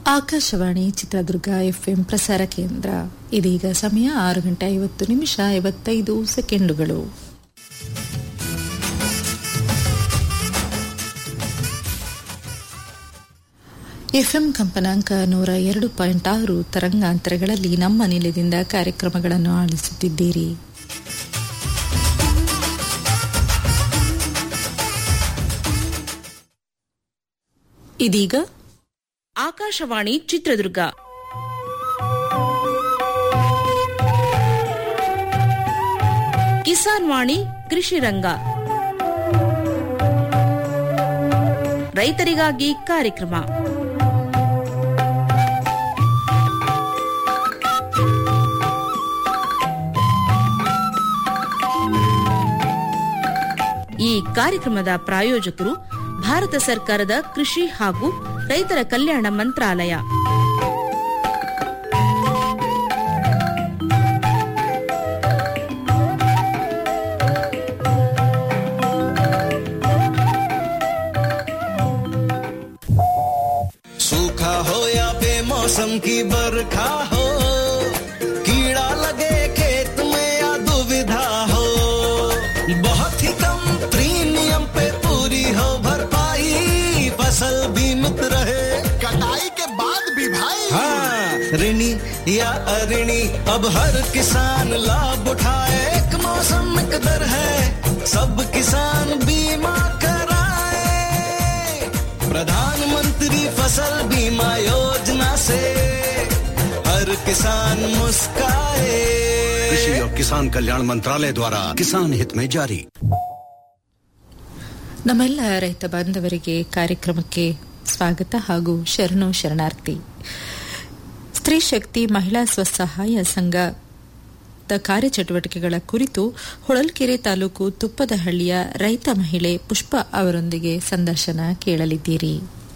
Akashvani Chitradurga FM ಪ್ರಸಾರ ಕೇಂದ್ರ ಇದೀಗ ಸಮಯ ಆರು ಗಂಟೆ ಐವತ್ತು ನಿಮಿಷ ಐವತ್ತೈದು ಸೆಕೆಂಡುಗಳು ಎಫ್ಎಂ ಕಂಪನಾಂಕ ನೂರ ಎರಡು ಪಾಯಿಂಟ್ ಆರು ತರಂಗಾಂತರಗಳಲ್ಲಿ ನಮ್ಮ ನಿಲಯದಿಂದ ಕಾರ್ಯಕ್ರಮಗಳನ್ನು ಆಲಿಸುತ್ತಿದ್ದೀರಿ ಇದೀಗ ಆಕಾಶವಾಣಿ ಚಿತ್ರದುರ್ಗ ಕಿಸಾನ್ ವಾಣಿ ಕೃಷಿ ರಂಗ ರೈತರಿಗಾಗಿ ಕಾರ್ಯಕ್ರಮ ಈ ಕಾರ್ಯಕ್ರಮದ ಪ್ರಾಯೋಜಕರು ಭಾರತ ಸರ್ಕಾರದ ಕೃಷಿ ಹಾಗೂ ರೈತರ ಕಲ್ಯಾಣ ಮಂತ್ರಾಲಯ सूखा हो या बेमौसम की बरखा हो कीड़ा लगे खेत में या दुविधा हो बहुत ही कम प्रीमियम पे पूरी हो भरपाई फसल बीमित रहे कटाई के बाद भी भाई हाँ ऋणी या अऋणी अब हर किसान लाभ उठाए एक मौसम एक दर है सब किसान बीमा कराए प्रधानमंत्री फसल बीमा योजना से हर किसान मुस्काए कृषि और किसान कल्याण मंत्रालय द्वारा किसान हित में जारी ನಮ್ಮೆಲ್ಲ ರೈತ ಬಾಂಧವರಿಗೆ ಕಾರ್ಯಕ್ರಮಕ್ಕೆ ಸ್ವಾಗತ ಹಾಗೂ ಶರಣು ಶರಣಾರ್ಥಿ ಸ್ತ್ರೀ ಶಕ್ತಿ ಮಹಿಳಾ ಸ್ವಸಹಾಯ ಸಂಘದ ಕಾರ್ಯಚಟುವಟಿಕೆಗಳ ಕುರಿತು ಹೊಳಲ್ಕೆರೆ ತಾಲೂಕು ತುಪ್ಪದಹಳ್ಳಿಯ ರೈತ ಮಹಿಳೆ ಪುಷ್ಪ ಅವರೊಂದಿಗೆ ಸಂದರ್ಶನ ಕೇಳಲಿದ್ದೀರಿ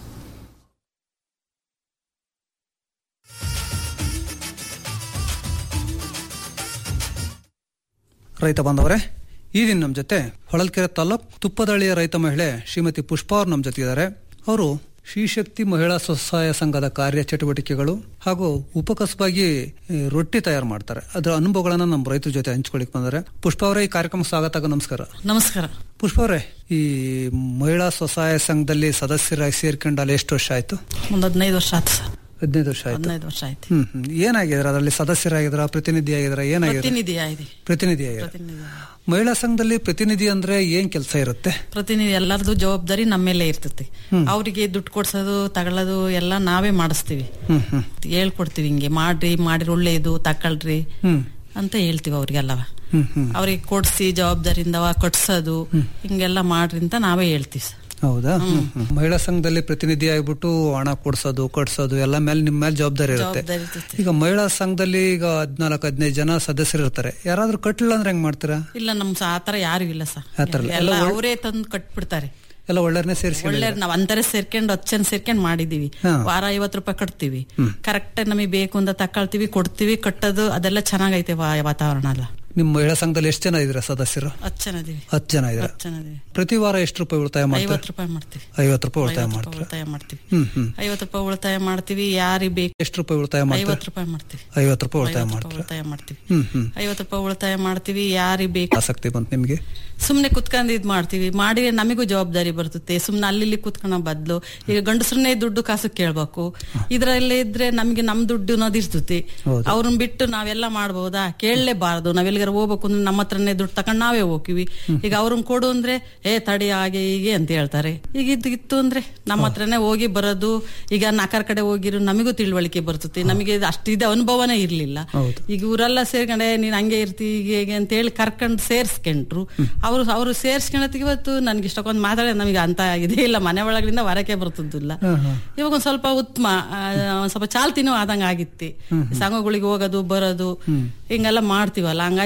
ರೈತ ಬಾಂಧವರೇ ಈ ದಿನ ನಮ್ಮ ಜೊತೆ ಹೊಳಲ್ಕೆರೆ ತಾಲೂಕ್ ತುಪ್ಪದಳ್ಳಿಯ ರೈತ ಮಹಿಳೆ ಶ್ರೀಮತಿ ಪುಷ್ಪಾ ಅವ್ರು ನಮ್ಮ ಜೊತೆ ಇದ್ದಾರೆ ಅವರು ಶ್ರೀಶಕ್ತಿ ಮಹಿಳಾ ಸ್ವಸಹಾಯ ಸಂಘದ ಕಾರ್ಯ ಚಟುವಟಿಕೆಗಳು ಹಾಗೂ ಉಪಕಸಬಾಗಿ ಈ, ರೊಟ್ಟಿ ತಯಾರು ಮಾಡ್ತಾರೆ ಅದರ ಅನುಭವಗಳನ್ನ ನಮ್ಮ ರೈತರ ಜೊತೆ ಹಂಚ್ಕೊಳಿಕ್ ಬಂದರೆ ಪುಷ್ಪ ಅವರೇ ಈ ಕಾರ್ಯಕ್ರಮ ಸ್ವಾಗತ ಹಾಗೂ ನಮಸ್ಕಾರ ನಮಸ್ಕಾರ ಪುಷ್ಪ ಅವರೇ ಈ ಮಹಿಳಾ ಸ್ವಸಹಾಯ ಸಂಘದಲ್ಲಿ ಸದಸ್ಯರಾಗಿ ಸೇರ್ಕೊಂಡು ಅಲ್ಲಿ ಎಷ್ಟು ವರ್ಷ ಆಯ್ತು ಒಂದ್ ಹದಿನೈದು ವರ್ಷ ಆಯ್ತು ಸರ್ ಹದಿನೈದು ವರ್ಷ ಆಯ್ತು ಹದಿನೈದು ವರ್ಷ ಆಯ್ತು ಹ್ಮ್ ಹ್ಮ್ ಏನಾಗಿದ್ರ ಅದರಲ್ಲಿ ಸದಸ್ಯರಾಗಿದ್ರ ಪ್ರತಿನಿಧಿ ಆಗಿದ್ರ ಏನಾಗಿದ್ರ ಪ್ರತಿನಿಧಿ ಆಗಿದೆ ಪ್ರತಿನಿಧಿ ಆಗಿದ್ರ ಪ್ರತಿನಿಧಿ ಮಹಿಳಾ ಸಂಘದಲ್ಲಿ ಪ್ರತಿನಿಧಿ ಅಂದ್ರೆ ಏನ್ ಕೆಲಸ ಇರುತ್ತೆ ಪ್ರತಿನಿಧಿ ಎಲ್ಲರದು ಜವಾಬ್ದಾರಿ ನಮ್ಮ ಮೇಲೆ ಇರ್ತೈತಿ ಅವರಿಗೆ ದುಡ್ಡು ಕೊಡ್ಸೋದು ತಗೊಳ್ಳೋದು ಎಲ್ಲ ನಾವೇ ಮಾಡಿಸ್ತೀವಿ ಹೇಳ್ಕೊಡ್ತೀವಿ ಹಿಂಗೆ ಮಾಡ್ರಿ ಮಾಡಿರಿ ಒಳ್ಳೇದು ತಕೊಳ್ರಿ ಅಂತ ಹೇಳ್ತೀವಿ ಅವ್ರಿಗೆಲ್ಲವ ಹ್ಮ್ ಹ್ಮ್ ಅವ್ರಿಗೆ ಕೊಡ್ಸಿ ಜವಾಬ್ದಾರಿಯಿಂದ ಕಟ್ಸೋದು ಹಿಂಗೆಲ್ಲ ಮಾಡ್ರಿ ಅಂತ ನಾವೇ ಹೇಳ್ತೀವಿ ಸರ್ ಹೌದಾ ಹ್ಮ್, ಹ್ಮ್. ಮಹಿಳಾ ಸಂಘದಲ್ಲಿ ಪ್ರತಿನಿಧಿ ಆಗ್ಬಿಟ್ಟು ಹಣ ಕೊಡ್ಸೋದು ಕಟ್ಸೋದು ಎಲ್ಲ ಮೇಲೆ ನಿಮ್ ಮೇಲೆ ಜವಾಬ್ದಾರಿ ಇರುತ್ತೆ ಜವಾಬ್ದಾರಿ ಇರ್ತೈತಿ. ಈಗ ಮಹಿಳಾ ಸಂಘದಲ್ಲಿ ಈಗ ಹದ್ನಾಲ್ಕು ಹದಿನೈದು ಜನ ಸದಸ್ಯರು ಇರ್ತಾರೆ ಯಾರಾದ್ರೂ ಕಟ್ಟಲಿಲ್ಲ ಅಂದ್ರೆ ಹೆಂಗ್ ಮಾಡ್ತೀರಾ ಇಲ್ಲ ನಮ್ ಸ- ಆತರ ಯಾರು ಇಲ್ಲ ಸರ್ ಆ ಥರ ಇಲ್ಲ. ಎಲ್ಲ ಎಲ್ಲ ಒಳ್ಳೆ- ಅವರೇ ತಂದು ಕಟ್ಬಿಡ್ತಾರೆ ಎಲ್ಲ ಒಳ್ಳೆಯವ್ರನ್ನೇ ಸೇರಿಸಿ ಒಳ್ಳೆ ನಾವ್ ಅಂತಾರೆ ಸೇರ್ಕೊಂಡು ಹತ್ತು ಜನ ಸೇರ್ಕೊಂಡು ಮಾಡಿದೀವಿ ಹಾ. ವಾರ ಐವತ್ತು ರೂಪಾಯಿ ಕಟ್ತೀವಿ ಕರೆಕ್ಟ್ ನಮಗೆ ಬೇಕು ಅಂತ ತಕೊಳ್ತೀವಿ ಕೊಡ್ತೀವಿ ಕಟ್ಟೋದು ಅದೆಲ್ಲ ಚೆನ್ನಾಗೈತೆ ವಾ- ವಾತಾವರಣ ಎಲ್ಲ ನಿಮ್ ಮಹಿಳಾ ಸಂಘದಲ್ಲಿ ಎಷ್ಟು ಜನ ಇದ್ರ ಸದಸ್ಯರು ಹತ್ತು ಜನ ಇದೀವಿ ಹತ್ತು ಜನ ಇದ್ರ ಹತ್ತು ಜನ ಇದೀವಿ ಪ್ರತಿ ವಾರ ಎಷ್ಟು ರೂಪಾಯಿ ಉಳಿತಾಯ ಮಾಡ್ತಾರೆ ಐವತ್ತು ರೂಪಾಯಿ ಮಾಡ್ತೀವಿ ಐವತ್ತು ರೂಪಾಯಿ ಉಳಿತಾಯ ಐವತ್ತು ರೂಪಾಯಿ ಮಾಡ್ತಾರೆ ಉಳಿತಾಯ ಮಾಡ್ತೀವಿ ಹ್ಮ್ ಹ್ಮ್ ಐವತ್ತು ರೂಪಾಯಿ ಉಳಿತಾಯ ಮಾಡ್ತೀವಿ ಯಾರಿಗೆ ಬೇಕು ಎಷ್ಟು ರೂಪಾಯಿ ಉಳಿತಾಯ ಮಾಡ್ತಾರೆ ಐವತ್ತು ರೂಪಾಯಿ ಮಾಡ್ತೀವಿ ಐವತ್ತು ರೂಪಾಯಿ ಉಳಿತಾಯ ಐವತ್ತು ರೂಪಾಯಿ ಮಾಡ್ತಾರೆ ಉಳಿತಾಯ ಮಾಡ್ತೀವಿ ಹ್ಮ್ ಹ್ಮ್ ಐವತ್ತು ರೂಪಾಯಿ ಉಳಿತಾಯ ಮಾಡ್ತೀವಿ ಯಾರಿಗೆ ಬೇಕು ಆಸಕ್ತಿ ಬಂತು ನಿಮ್ಗೆ ಸುಮ್ನೆ ಕುತ್ಕೊಂಡ್ ಇದ್ ಮಾಡ್ತೀವಿ ಮಾಡಿ ನಮಿಗೂ ಜವಾಬ್ದಾರಿ ಬರ್ತದೆ ಸುಮ್ನೆ ಅಲ್ಲಿ ಇಲ್ಲಿ ಕುತ್ಕೊಳ್ಳೋ ಬದ್ಲು ಈಗ ಗಂಡಸ್ರನ್ನೇ ದುಡ್ಡು ಕಾಸು ಕೇಳ್ಬೇಕು ಇದ್ರಲ್ಲಿ ಇದ್ರೆ ನಮ್ಗೆ ನಮ್ ದುಡ್ಡು ಅನ್ನೋದು ಇರ್ತತಿ ಹೌದು. ಅವ್ರನ್ನ ಬಿಟ್ಟು ನಾವೆಲ್ಲ ಮಾಡ್ಬೋದಾ ಕೇಳಲೇಬಾರ್ದು ನಾವೆಲ್ಲಿಗಾರ ಹೋಗ್ಬೇಕು ಅಂದ್ರೆ ನಮ್ಮ ಹತ್ರನೇ ದುಡ್ಡು ತಕೊಂಡ್ ನಾವೇ ಹೋಗ್ತೀವಿ ಈಗ ಅವ್ರನ್ನ ಕೊಡು ಅಂದ್ರೆ ಏ ತಡಿ ಹಾಗೆ ಹೀಗೆ ಅಂತ ಹೇಳ್ತಾರೆ ಈಗ ಇದ್ ಇತ್ತು ಅಂದ್ರೆ ನಮ್ಮ ಹತ್ರನೇ ಹೋಗಿ ಬರೋದು ಈಗ ನಾಲ್ಕರ ಕಡೆ ಹೋಗಿರೋ ನಮಗೂ ತಿಳುವಳಿಕೆ ಬರ್ತದೆ ನಮಗೆ ಅಷ್ಟಿದೆ ಅನುಭವನೇ ಇರ್ಲಿಲ್ಲ ಹೌದು. ಈಗ ಇವರೆಲ್ಲ ಸೇರ್ಕೊಂಡೆ ನೀನ್ ಹಂಗೆ ಇರ್ತಿ ಹೀಗೆ ಹೀಗೆ ಅಂತ ಹೇಳಿ ಕರ್ಕೊಂಡು ಸೇರ್ಸ್ಕೊಂಡ್ರು ಅವ್ರು ಅವ್ರು ಸೇರ್ಸ್ಕೊಳತ್ತಿಗೆ ಇವತ್ತು ನನ್ಗೆ ಇಷ್ಟಕ್ಕೊಂದು ಮಾತಾಡ ನಮಗೆ ಅಂತ ಇದೇ ಇಲ್ಲ ಮನೆ ಒಳಗಡೆಯಿಂದ ಹೊರಕ್ಕೆ ಬರ್ತದಿಲ್ಲ ಇವಾಗ ಒಂದ್ ಸ್ವಲ್ಪ ಉತ್ತಮ ಆ, ಒಂದ್ ಸ್ವಲ್ಪ ಚಾಲ್ತಿನೂ ಆದಂಗ ಆಗಿತ್ತು ಸಂಘಗಳಿಗೆ ಹೋಗೋದು ಬರೋದು ಹಿಂಗೆಲ್ಲ ಮಾಡ್ತೀವಲ್ಲ ಹಂಗಾಗಿ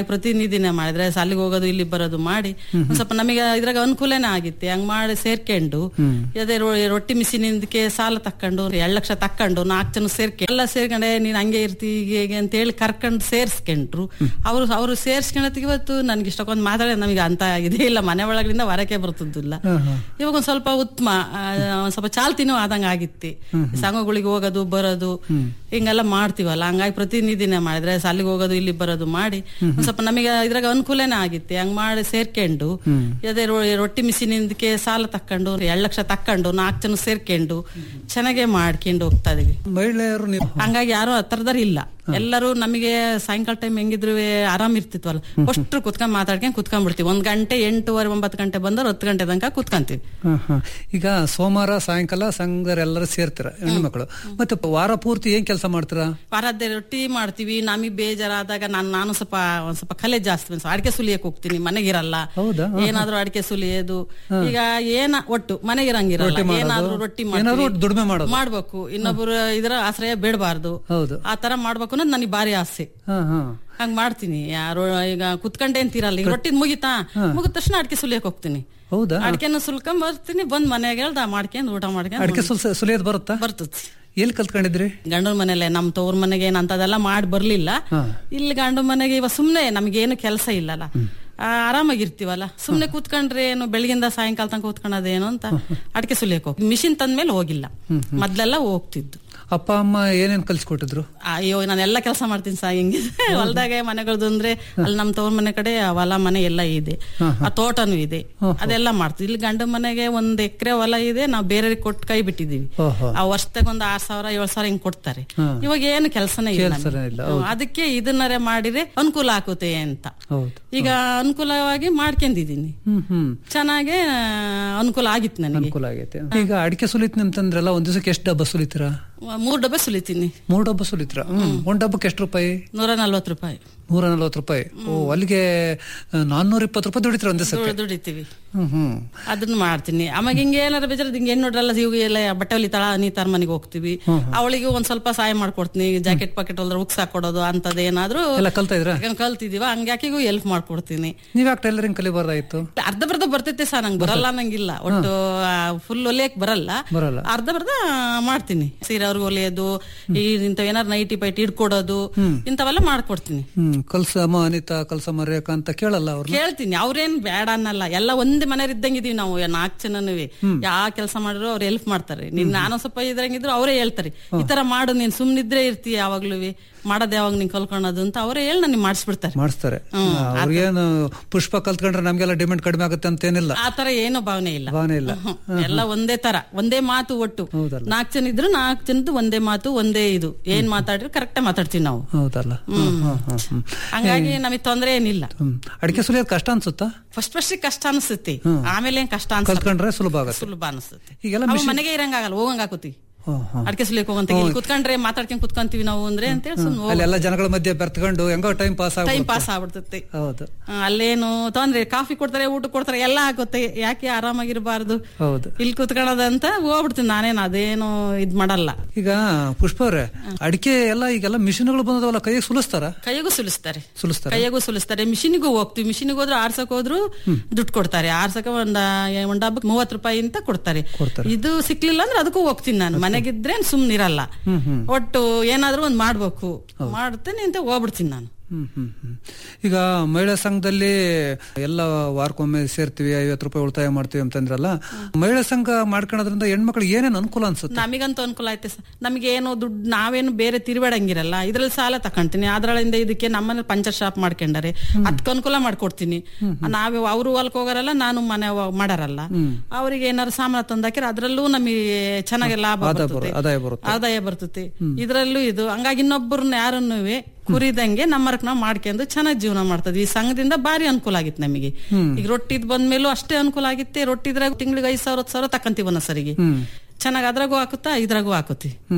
ಪ್ರತಿನಿಧಿನೇ ಮಾಡಿದ್ರೆ ಸ ಅಲ್ಲಿಗೆ ಹೋಗೋದು ಇಲ್ಲಿ ಬರೋದು ಮಾಡಿ ಒಂದ್ ಸ್ವಲ್ಪ ನಮಗೆ ಇದ್ರಾಗ ಅನುಕೂಲನೇ ಆಗಿತ್ತೆ ಹಂಗ್ ಮಾಡಿ ಸೇರ್ಕೊಂಡು ಅದೇ ರೊ- ರೊಟ್ಟಿ ಮಿಷಿನಿಂದಕ್ಕೆ ಸಾಲ ತಕ್ಕೊಂಡು ಎರಡ್ ಲಕ್ಷ ತಕ್ಕೊಂಡು ನಾಲ್ಕು ಜನ ಸೇರ್ಕೊಂಡು ಎಲ್ಲ ಸೇರ್ಕೊಂಡೆ ನೀನ್ ಹಂಗೆ ಇರ್ತಿ ಹೀಗೆ ಹೀಗೆ ಅಂತ ಹೇಳಿ ಕರ್ಕೊಂಡು ಸೇರ್ಸ್ಕೊಂಡ್ರು ಅವ್ರು ಅವ್ರು ಸೇರ್ಸ್ಕೊಳತ್ತಿಗೆ ಇವತ್ತು ನನ್ಗೆ ಇಷ್ಟಕ್ಕೊಂದು ಮಾತಾಡ ನಮಗೆ ಅಂತ ಇದೇ ಇಲ್ಲ ಮನೆ ಒಳಗಡೆಯಿಂದ ಹೊರಕ್ಕೆ ಬರ್ತದಿಲ್ಲ ಇವಾಗ ಒಂದ್ ಸ್ವಲ್ಪ ಉತ್ತಮ ಆ, ಒಂದ್ ಸ್ವಲ್ಪ ಚಾಲ್ತಿನೂ ಆದಂಗ ಆಗಿತ್ತೆ ಸಂಘಗಳಿಗೆ ಹೋಗೋದು ಬರೋದು ಹಿಂಗೆಲ್ಲ ಮಾಡ್ತೀವಲ್ಲ ಹಂಗಾಗಿ ಪ್ರತಿನಿಧಿನೇ ಮಾಡಿದ್ರೆ ಸ ಅಲ್ಲಿಗೆ ಹೋಗೋದು ಇಲ್ಲಿ ಬರೋದು ಮಾಡಿ ಒಂದ್ ಸ್ವಲ್ಪ ನಮಗೆ ಇದ್ರಾಗ ಅನುಕೂಲನೇ ಆಗಿತ್ತೆ ಹಂಗ್ ಮಾಡಿ ಸೇರ್ಕೊಂಡು ಅದೇ ರೊ- ರೊಟ್ಟಿ ಮಿಷಿನಿಂದಕ್ಕೆ ಸಾಲ ತಕ್ಕೊಂಡು ಎರಡ್ ಲಕ್ಷ ತಕ್ಕೊಂಡು ನಾಲ್ಕು ಜನ ಸೇರ್ಕೊಂಡು ಚೆನ್ನಾಗೆ ಮಾಡ್ಕೊಂಡು ಹೋಗ್ತಾ ಇದೀವಿ ಮಹಿಳೆಯರು ನೀವು ಹಂಗಾಗಿ ಯಾರು ಹತ್ರದಾರ ಇಲ್ಲ ಎಲ್ಲರೂ ನಮಗೆ ಸಾಯಂಕಾಲ ಟೈಮ್ ಹೆಂಗಿದ್ರು ಆರಾಮ್ ಇರ್ತಿತ್ವಲ್ಲ ಅಷ್ಟು ಕುತ್ಕೊಂಡ್ ಮಾತಾಡ್ಕೊಂಡ್ ಕುತ್ಕೊಂಡ್ ಬಿಡ್ತೀವಿ ಒಂದ್ ಗಂಟೆ ಎಂಟೂವರೆ ಒಂಬತ್ತು ಗಂಟೆ ಬಂದ್ರೆ ಹತ್ತು ಗಂಟೆ ತನಕ ಕುತ್ಕೊಂತೀವಿ ಹ, ಹ. ಈಗ ಸೋಮವಾರ ಸಾಯಂಕಾಲ ಸಂಘರೆಲ್ಲರೂ ಸೇರ್ತೀರ ಹೆಣ್ಮಕ್ಳು ಮತ್ತೆ ವಾರ ಪೂರ್ತಿ ಏನ್ ಕೆಲಸ ಮಾಡ್ತೀರಾ ವಾರದ್ದೆ ರೊಟ್ಟಿ ಮಾಡ್ತೀವಿ ನಮಗೆ ಬೇಜಾರಾದಾಗ ನಾನು ನಾನು ಸ್ವಲ್ಪ ಒಂದ್ ಸ್ವಲ್ಪ ಕಲೆ ಜಾಸ್ತಿ ಒಂದ್ ಸ್ವಲ್ಪ ಅಡಿಕೆ ಸುಲಿಯಕ್ ಹೋಗ್ತೀನಿ ಮನೆಗಿರಲ್ಲ ಹೌದಾ? ಏನಾದ್ರೂ ಅಡಿಕೆ ಸುಲಿಯೋದು ಈಗ ಏನ ಒಟ್ಟು ಮನೆಗಿರಂಗಿರಲ್ಲ ರೊಟ್ಟಿ ಮಾಡೋದು. ಏನಾದ್ರೂ ರೊಟ್ಟಿ ಏನಾದ್ರೂ ಮಾಡ್ತೀವಿ. ದುಡಿಮೆ ಮಾಡೋದು. ಮಾಡ್ಬೇಕು ಇನ್ನೊಬ್ರು ಇದ್ರ ಆಶ್ರಯ ಬೇಡಬಾರ್ದು ಹೌದು ಆ ತರ ಮಾಡ್ಬೇಕು ಅನ್ನೋದು ನನಗೆ ಭಾರಿ ಆಸೆ ಹ ಹ ಹಂಗ್ ಮಾಡ್ತೀನಿ ಯಾರು ಈಗ ಕುತ್ಕೊಂಡೆ ಅಂತೀರಲ್ಲ ಈಗ ರೊಟ್ಟಿದ್ ಮುಗಿತಾ ಮುಗಿದ ತಕ್ಷಣ ಅಡಿಕೆ ಸುಲಿಯಕ್ ಹೋಗ್ತೀನಿ ಹೌದಾ ಅಡಿಕೆನ ಸುಲ್ಕೊಂಡ್ ಬರ್ತೀನಿ ಬಂದ್ ಮನೆಗೆ ಹೇಳ್ದ ಮಾಡ್ಕೊಂಡ್ ಊಟ ಅಡಿಕೆ ಮಾಡ್ಕೊಂಡ್ ಸುಲ್ ಸುಲಿಯೋದ್ ಬರುತ್ತಾ ಬರ್ತತಿ ಎಲ್ಲಿ ಕಲ್ತ್ಕೊಂಡಿದ್ರಿ ಗಂಡನ ಮನೇಲೆ ನಮ್ ತವ್ರ ಮನೆಗೆ ಏನ್ ಅಂತದೆಲ್ಲ ಮಾಡಿ ಬರ್ಲಿಲ್ಲ ಹಾ. ಇಲ್ಲಿ ಗಂಡ ಮನೆಗೆ ಇವ ಸುಮ್ನೆ ನಮ್ಗೇನು ಕೆಲಸ ಇಲ್ಲಲ್ಲ ಆ, ಆರಾಮಾಗಿರ್ತೀವಲ್ಲ ಸುಮ್ನೆ ಕೂತ್ಕೊಂಡ್ರೆ ಏನು ಬೆಳಗಿಂದ ಸಾಯಂಕಾಲ ತನಕ ಕೂತ್ಕೊಳ್ಳೋದೇನು ಅಂತ ಅಡಿಕೆ ಸುಲಿಯಕ್ ಹೋಗಿ ಮಿಷಿನ್ ತಂದ್ಮೇಲೆ ಹೋಗಿಲ್ಲ ಮೊದ್ಲೆಲ್ಲ ಹೋಗ್ತಿದ್ದು ಅಪ್ಪ ಅಮ್ಮ ಏನೇನ್ ಕಲ್ಸ್ಕೊಟ್ಟಿದ್ರು ಅಯ್ಯೋ ನಾನೆಲ್ಲ ಕೆಲಸ ಮಾಡ್ತೀನಿ ಸಾ ಹಿಂಗೆ ಹೊಲ್ದಾಗ ಮನೆಗಳದ್ದು ಅಂದ್ರೆ ಅಲ್ಲಿ ನಮ್ ತವ್ರ ಮನೆ ಕಡೆ ಹೊಲ ಮನೆ ಎಲ್ಲ ಇದೆ ಆ ತೋಟನೂ ಇದೆ ಅದೆಲ್ಲ ಮಾಡ್ತೀವಿ ಇಲ್ಲಿ ಗಂಡ ಮನೆಗೆ ಒಂದ್ ಎಕರೆ ಹೊಲ ಇದೆ ನಾವು ಬೇರೆಯವ್ರಿಗೆ ಕೊಟ್ಟು ಕೈ ಬಿಟ್ಟಿದೀವಿ ಓಹೋ. ಆ ವರ್ಷದಾಗ ಒಂದ್ ಆರ್ ಸಾವಿರ ಏಳ್ ಸಾವಿರ ಹಿಂಗ್ ಕೊಡ್ತಾರೆ ಇವಾಗ ಏನು ಕೆಲಸನೇ ಇಲ್ಲ ಕೆಲ್ಸನೇ ನಮ್ಗೆ. ಇಲ್ಲ, ಹ್ಮ್, ಅದಕ್ಕೆ ಇದನ್ನರೇ ಮಾಡಿದ್ರೆ ಅನುಕೂಲ ಆಗುತ್ತೆ ಅಂತ ಹೌದು ಈಗ ಅನುಕೂಲವಾಗಿ ಮಾಡ್ಕೊಂಡಿದೀನಿ ಹ್ಮ್ ಹ್ಮ್ ಚೆನ್ನಾಗೆ ಆ, ಅನುಕೂಲ ಆಗಿತ್ತು ನನಗೆ ಅನುಕೂಲ ಆಗೈತೆ ಈಗ ಅಡಿಕೆ ಸುಲಿತೀನಿ ಅಂತಂದ್ರಲ್ಲ ಒಂದ್ ದಿವಸಕ್ಕೆ ಎಷ್ಟು ಡಬ್ಬ ಸುಲಿತೀರಾ ಮೂರ್ ಡಬ್ಬೆ ಸುಲಿತೀನಿ ಮೂರ್ ಡಬ್ಬ ಸುಲಿತೀರಾ ಹ್ಮ್ ಒಂದ್ ಡಬ್ಬಕ್ಕೆ ಎಷ್ಟು ರೂಪಾಯಿ ನೂರ ನಲ್ವತ್ತು ರೂಪಾಯಿ ನೂರ ನಲ್ವತ್ತು ರೂಪಾಯಿ ಓ ಅಲ್ಲಿಗೆ ನಾನ್ನೂರ ಇಪ್ಪತ್ತು ರೂಪಾಯಿ ದುಡಿತೀರ ಒಂದ್ ದಿವಸಕ್ಕೆ ದುಡ್- ದುಡಿತೀವಿ ಹ್ಮ್ ಹ್ಮ್ ಅದನ್ನ ಮಾಡ್ತೀನಿ ಆಮೇಲೆ ಹಿಂಗೆ ಏನಾರ ಬೇಜಾರ ಹಿಂಗೆ ಏನ್ ನೋಡ್ರಲ್ಲ ಇವ್ ಎಲ್ಲ ಬಟ್ಟೆ ಹೊಲಿತಾಳ ನೀ ತರ ಮನೆಗೆ ಹೋಗ್ತೀವಿ ಅವಳಿಗೆ ಒಂದ್ ಸ್ವಲ್ಪ ಸಹಾಯ ಮಾಡ್ಕೊಡ್ತೀನಿ ಜಾಕೆಟ್ ಪಾಕೆಟ್ ಹೊಲ್ದ್ರೆ ಉಕ್ಸ್ ಹಾಕೊಡೋದು ಅಂತದ್ ಏನಾದ್ರು ಎಲ್ಲ ಕಲ್ತಾ ಇದ್ರ ಈಗ ಕಲ್ತಿದೀವ ಹಂಗೆ ಆಕೆಗೂ ಹೆಲ್ಪ್ ಮಾಡ್ಕೊಡ್ತೀನಿ ನೀವ್ ಯಾಕೆ ಟೈಲರಿಂಗ್ ಕಲಿಬಾರ್ದಾಯ್ತು ಅರ್ಧ ಬರ್ಧ ಬರ್ತೈತೆ ಸರ್ ನಂಗೆ ಬರಲ್ಲ ನಂಗಿಲ್ಲ ಒಟ್ಟು ಫುಲ್ ಹೊಲಿಯಕ್ ಬರಲ್ಲ ಬರಲ್ಲ ಅರ್ಧ ಬರ್ಧ ಮಾಡ್ತೀನಿ ಸೀರೆ ಅವ್ರಿಗೆ ಹೊಲಿಯೋದು ಈ ಇಂಥವ್ ಏನಾರು ನೈಟಿ ಪೈಟಿ ಇಡ್ಕೊಡೋದು ಇಂಥವೆಲ್ಲ ಮಾಡ್ಕೊಡ್ತೀನಿ ಹ್ಮ್ ಕಲ್ಸಮ್ಮ ಅನಿತಾ ಕಲ್ಸಮ್ಮ ರೇಖಾ ಅಂತ ಕೇಳಲ್ಲ ಅವ್ರನ್ನ ಕೇಳ್ತೀನಿ ಅವ್ರೇನ್ ಬೇಡ ಅನ್ನಲ್ಲ ಎಲ್ಲ ಒಂದೇ ಮನೆ ಇದ್ದಂಗಿದೀವಿ ನಾವು ನಾಲ್ಕು ಜನನು ಯಾವ ಕೆಲಸ ಮಾಡಿದ್ರು ಅವ್ರು ಹೆಲ್ಪ್ ಮಾಡ್ತಾರೆ ನೀನ್ ನಾನು ಸ್ವಲ್ಪ ಇದ್ರಂಗಿದ್ರು ಅವರೇ ಹೇಳ್ತಾರೆ ಈ ತರ ಮಾಡು ನೀನ್ ಸುಮ್ನಿದ್ರೆ ಇರ್ತೀಯ ಯಾವಾಗ್ಲೂ ಮಾಡೋದ್ ಯಾವಾಗ ನೀನ್ ಕಲ್ಕೊಳೋದು ಅಂತ ಅವರೇ ಹೇಳಿ ನನಗೆ ಮಾಡಿಸ್ಬಿಡ್ತಾರೆ ಮಾಡಿಸ್ತಾರೆ ಅವ್ರಿಗೇನು ಪುಷ್ಪ ಕಲ್ತ್ಕೊಂಡ್ರೆ ನಮ್ಗೆಲ್ಲ ಡಿಮ್ಯಾಂಡ್ ಕಡಿಮೆ ಆಗುತ್ತೆ ಅಂತ ಏನಿಲ್ಲ ಆ ತರ ಏನೋ ಭಾವನೆ ಇಲ್ಲ ಭಾವನೆ ಇಲ್ಲ ಹ್ಮ್. ಎಲ್ಲ ಒಂದೇ ತರ ಒಂದೇ ಮಾತು ಒಟ್ಟು ಹೌದಲ್ಲ. ನಾಲ್ಕು ಜನ ಇದ್ರು ನಾಲ್ಕು ಜನದ್ದು ಒಂದೇ ಮಾತು ಒಂದೇ ಇದು ಏನ್ ಮಾತಾಡಿದ್ರೆ ಕರೆಕ್ಟ್ ಮಾತಾಡ್ತೀವಿ ನಾವು ಹೌದಲ್ಲ ಹ್ಮ್, ಹ್ಮ್, ಹ್ಮ್, ಹ್ಮ್. ಹಂಗಾಗಿ ನಮಗೆ ತೊಂದರೆ ಏನಿಲ್ಲ ಹ್ಮ್. ಅಡಿಕೆ ಸುಲಿಯೋದು ಕಷ್ಟ ಅನ್ಸುತ್ತಾ ಫಸ್ಟ್ ಫಸ್ಟ್ ಕಷ್ಟ ಅನಿಸುತ್ತೆ ಆಮೇಲೆ ಏನ್ ಕಷ್ಟ ಅನ್ಸಲ್ಲ ಕಲ್ತ್ಕೊಂಡ್ರೆ ಸುಲಭ ಆಗತ್ತೆ ಸುಲಭ ಅನಿಸುತ್ತೆ ಈಗೆಲ್ಲ ಅವ ಮಿಷಿನ್ ಮನೆಗೆ ಇರಂಗಾಗಲ್ಲ ಹೋಗಂಗ ಹಾಕೋತಿ ಹ್ಮ್, ಹ್ಮ್. ಅಡಿಕೆ ಸುಲಿಯಕ್ ಹೋಗಂತ ಇಲ್ಲಿ ಕುತ್ಕೊಂಡ್ರೆ ಮಾತಾಡ್ಕೊಂಡ್ ಕುತ್ಕೊಂತೀವಿ ನಾವು ಅಂದ್ರೆ ಅಂತೇಳಿ ಸುಮ್ಮನೆ ಅಲ್ಲೆಲ್ಲ ಜನಗಳ ಮಧ್ಯೆ ಬೆರ್ತ್ಕೊಂಡು ಹೆಂಗೋ ಟೈಮ್ ಪಾಸ್ ಟೈಮ್ ಆಗುತ್ತೆ ಪಾಸ್ ಆಗ್ಬಿಡ್ತೈತಿ ಹೌದು ಆ, ಅಲ್ಲೇನು ತೊಂದ್ರೆ ಕಾಫಿ ಕೊಡ್ತಾರೆ ಊಟ ಕೊಡ್ತಾರೆ ಎಲ್ಲ ಆಗುತ್ತೆ ಯಾಕೆ ಆರಾಮಾಗಿರ್ಬಾರ್ದು ಹೌದು ಇಲ್ಲಿ ಕುತ್ಕೊಳ್ಳೋದಂತ ಹೋಗ್ಬಿಡ್ತೀನಿ ನಾನೇನು ಅದೇನು ಇದ್ ಮಾಡಲ್ಲ ಈಗ ಪುಷ್ಪ ಅವ್ರೆ ಅಡಿಕೆ ಎಲ್ಲ ಈಗೆಲ್ಲ ಮಿಷಿನ್ಗಳು ಬಂದದವಲ್ಲ ಕೈಗೆ ಸುಲಿಸ್ತಾರ ಕೈಯಾಗೂ ಸುಲಿಸ್ತಾರೆ ಸುಲಿಸ್ತಾರ ಕೈಯಾಗೂ ಸುಲಿಸ್ತಾರೆ ಮಿಷಿನಿಗೂ ಹೋಗ್ತೀವಿ ಮಿಷಿನಿಗೆ ಹೋದ್ರೆ ಆರ್ಸಕ್ ಹೋದ್ರು ದುಡ್ಡು ಕೊಡ್ತಾರೆ ಆರ್ಸಕ ಒಂದ ಒಂದ್ ಹಬ್ಬಕ್ಕೆ ಮೂವತ್ ರೂಪಾಯಿ ಅಂತ ಕೊಡ್ತಾರೆ ಕೊಡ್ತಾರೆ. ಇದು ಸಿಕ್ಲಿಲ್ಲ ಅಂದ್ರೆ ಅದಕ್ಕೂ ಹೋಗ್ತೀನಿ ನಾನು ಮನೆಗಿದ್ರೆ ಸುಮ್ನಿರಲ್ಲ ಒಟ್ಟು ಏನಾದ್ರೂ ಒಂದ್ ಮಾಡ್ಬೇಕು ಮಾಡ್ತೇನೆ ಅಂತ ಹೋಗ್ಬಿಡ್ತೀನಿ ನಾನು ಹ್ಮ್ ಹ್ಮ್ ಹ್ಮ್ ಈಗ ಮಹಿಳಾ ಸಂಘದಲ್ಲಿ ಎಲ್ಲ ವಾರಕ್ಕೊಮ್ಮೆ ಸೇರ್ತೀವಿ ಐವತ್ತು ರೂಪಾಯಿ ಉಳಿತಾಯ ಮಾಡ್ತೀವಿ ಅಂತಂದ್ರಲ್ಲ ಮಹಿಳಾ ಸಂಘ ಮಾಡ್ಕೊಳೋದ್ರಿಂದ ಹೆಣ್ಮಕ್ಳಿಗೆ ಏನೇನು ಅನುಕೂಲ ಅನ್ಸುತ್ತೆ ನಮಗಂತೂ ಅನುಕೂಲ ಐತೆ ಸರ್ ನಮಗೇನು ದುಡ್ಡು ನಾವೇನು ಬೇರೆ ತಿರುವಾಡಂಗಿರಲ್ಲ ಇದ್ರಲ್ಲಿ ಸಾಲ ತಕೊಂತೀನಿ ಅದ್ರಲ್ಲಿಂದ ಇದಕ್ಕೆ ನಮ್ಮನೆ ಪಂಚರ್ ಶಾಪ್ ಮಾಡ್ಕೊಂಡಾರೆ ಅದಕ್ಕೆ ಅನುಕೂಲ ಮಾಡ್ಕೊಡ್ತೀನಿ ನಾವೇ ಅವರು ಹೊಲಕ್ ಹೋಗಾರಲ್ಲ ನಾನು ಮನೆ ವ- ಮಾಡಾರಲ್ಲ ಅವ್ರಿಗೆ ಏನಾರು ಸಾಮಾನು ತಂದಾಕಿರ ಅದ್ರಲ್ಲೂ ನಮಗೆ ಚೆನ್ನಾಗಿ ಲಾಭ ಆದಾಯ ಬರ್ತದೆ. ಬರು- ಆದಾಯ ಬರುತ್ತೆ. ಆದಾಯ ಬರ್ತದೆ ಇದ್ರಲ್ಲೂ ಇದು ಹಂಗಾಗಿ ಇನ್ನೊಬ್ಬರನ್ನ ಯಾರನ್ನು ಕುರಿದಂಗೆ ನಮ್ಮರ್ಕ್ ನಾವು ಮಾಡ್ಕೊಂಡು ಚೆನ್ನಾಗಿ ಜೀವನ ಮಾಡ್ತದ್ವಿ ಈ ಸಂಘದಿಂದ ಭಾರಿ ಅನುಕೂಲ ಆಗಿತ್ತು ನಮಗೆ ಈಗ ರೊಟ್ಟಿದ್ ಬಂದ್ಮೇಲೂ ಅಷ್ಟೇ ಅನುಕೂಲ ಆಗಿತ್ತೆ ರೊಟ್ಟಿದ್ರಾಗ ತಿಂಗಳಿಗೆ ಐದ್ ಸಾವಿರ ಹತ್ತು ಸಾವಿರ ತಕ್ಕಂತೀವಿ ಒಂದೊಂದ್ ಸರಿಗೆ ಚೆನ್ನಾಗಿ ಅದ್ರಾಗೂ ಹಾಕುತ್ತಾ ಇದ್ರಾಗೂ ಹಾಕುತ್ತಿ ಹ್ಮ್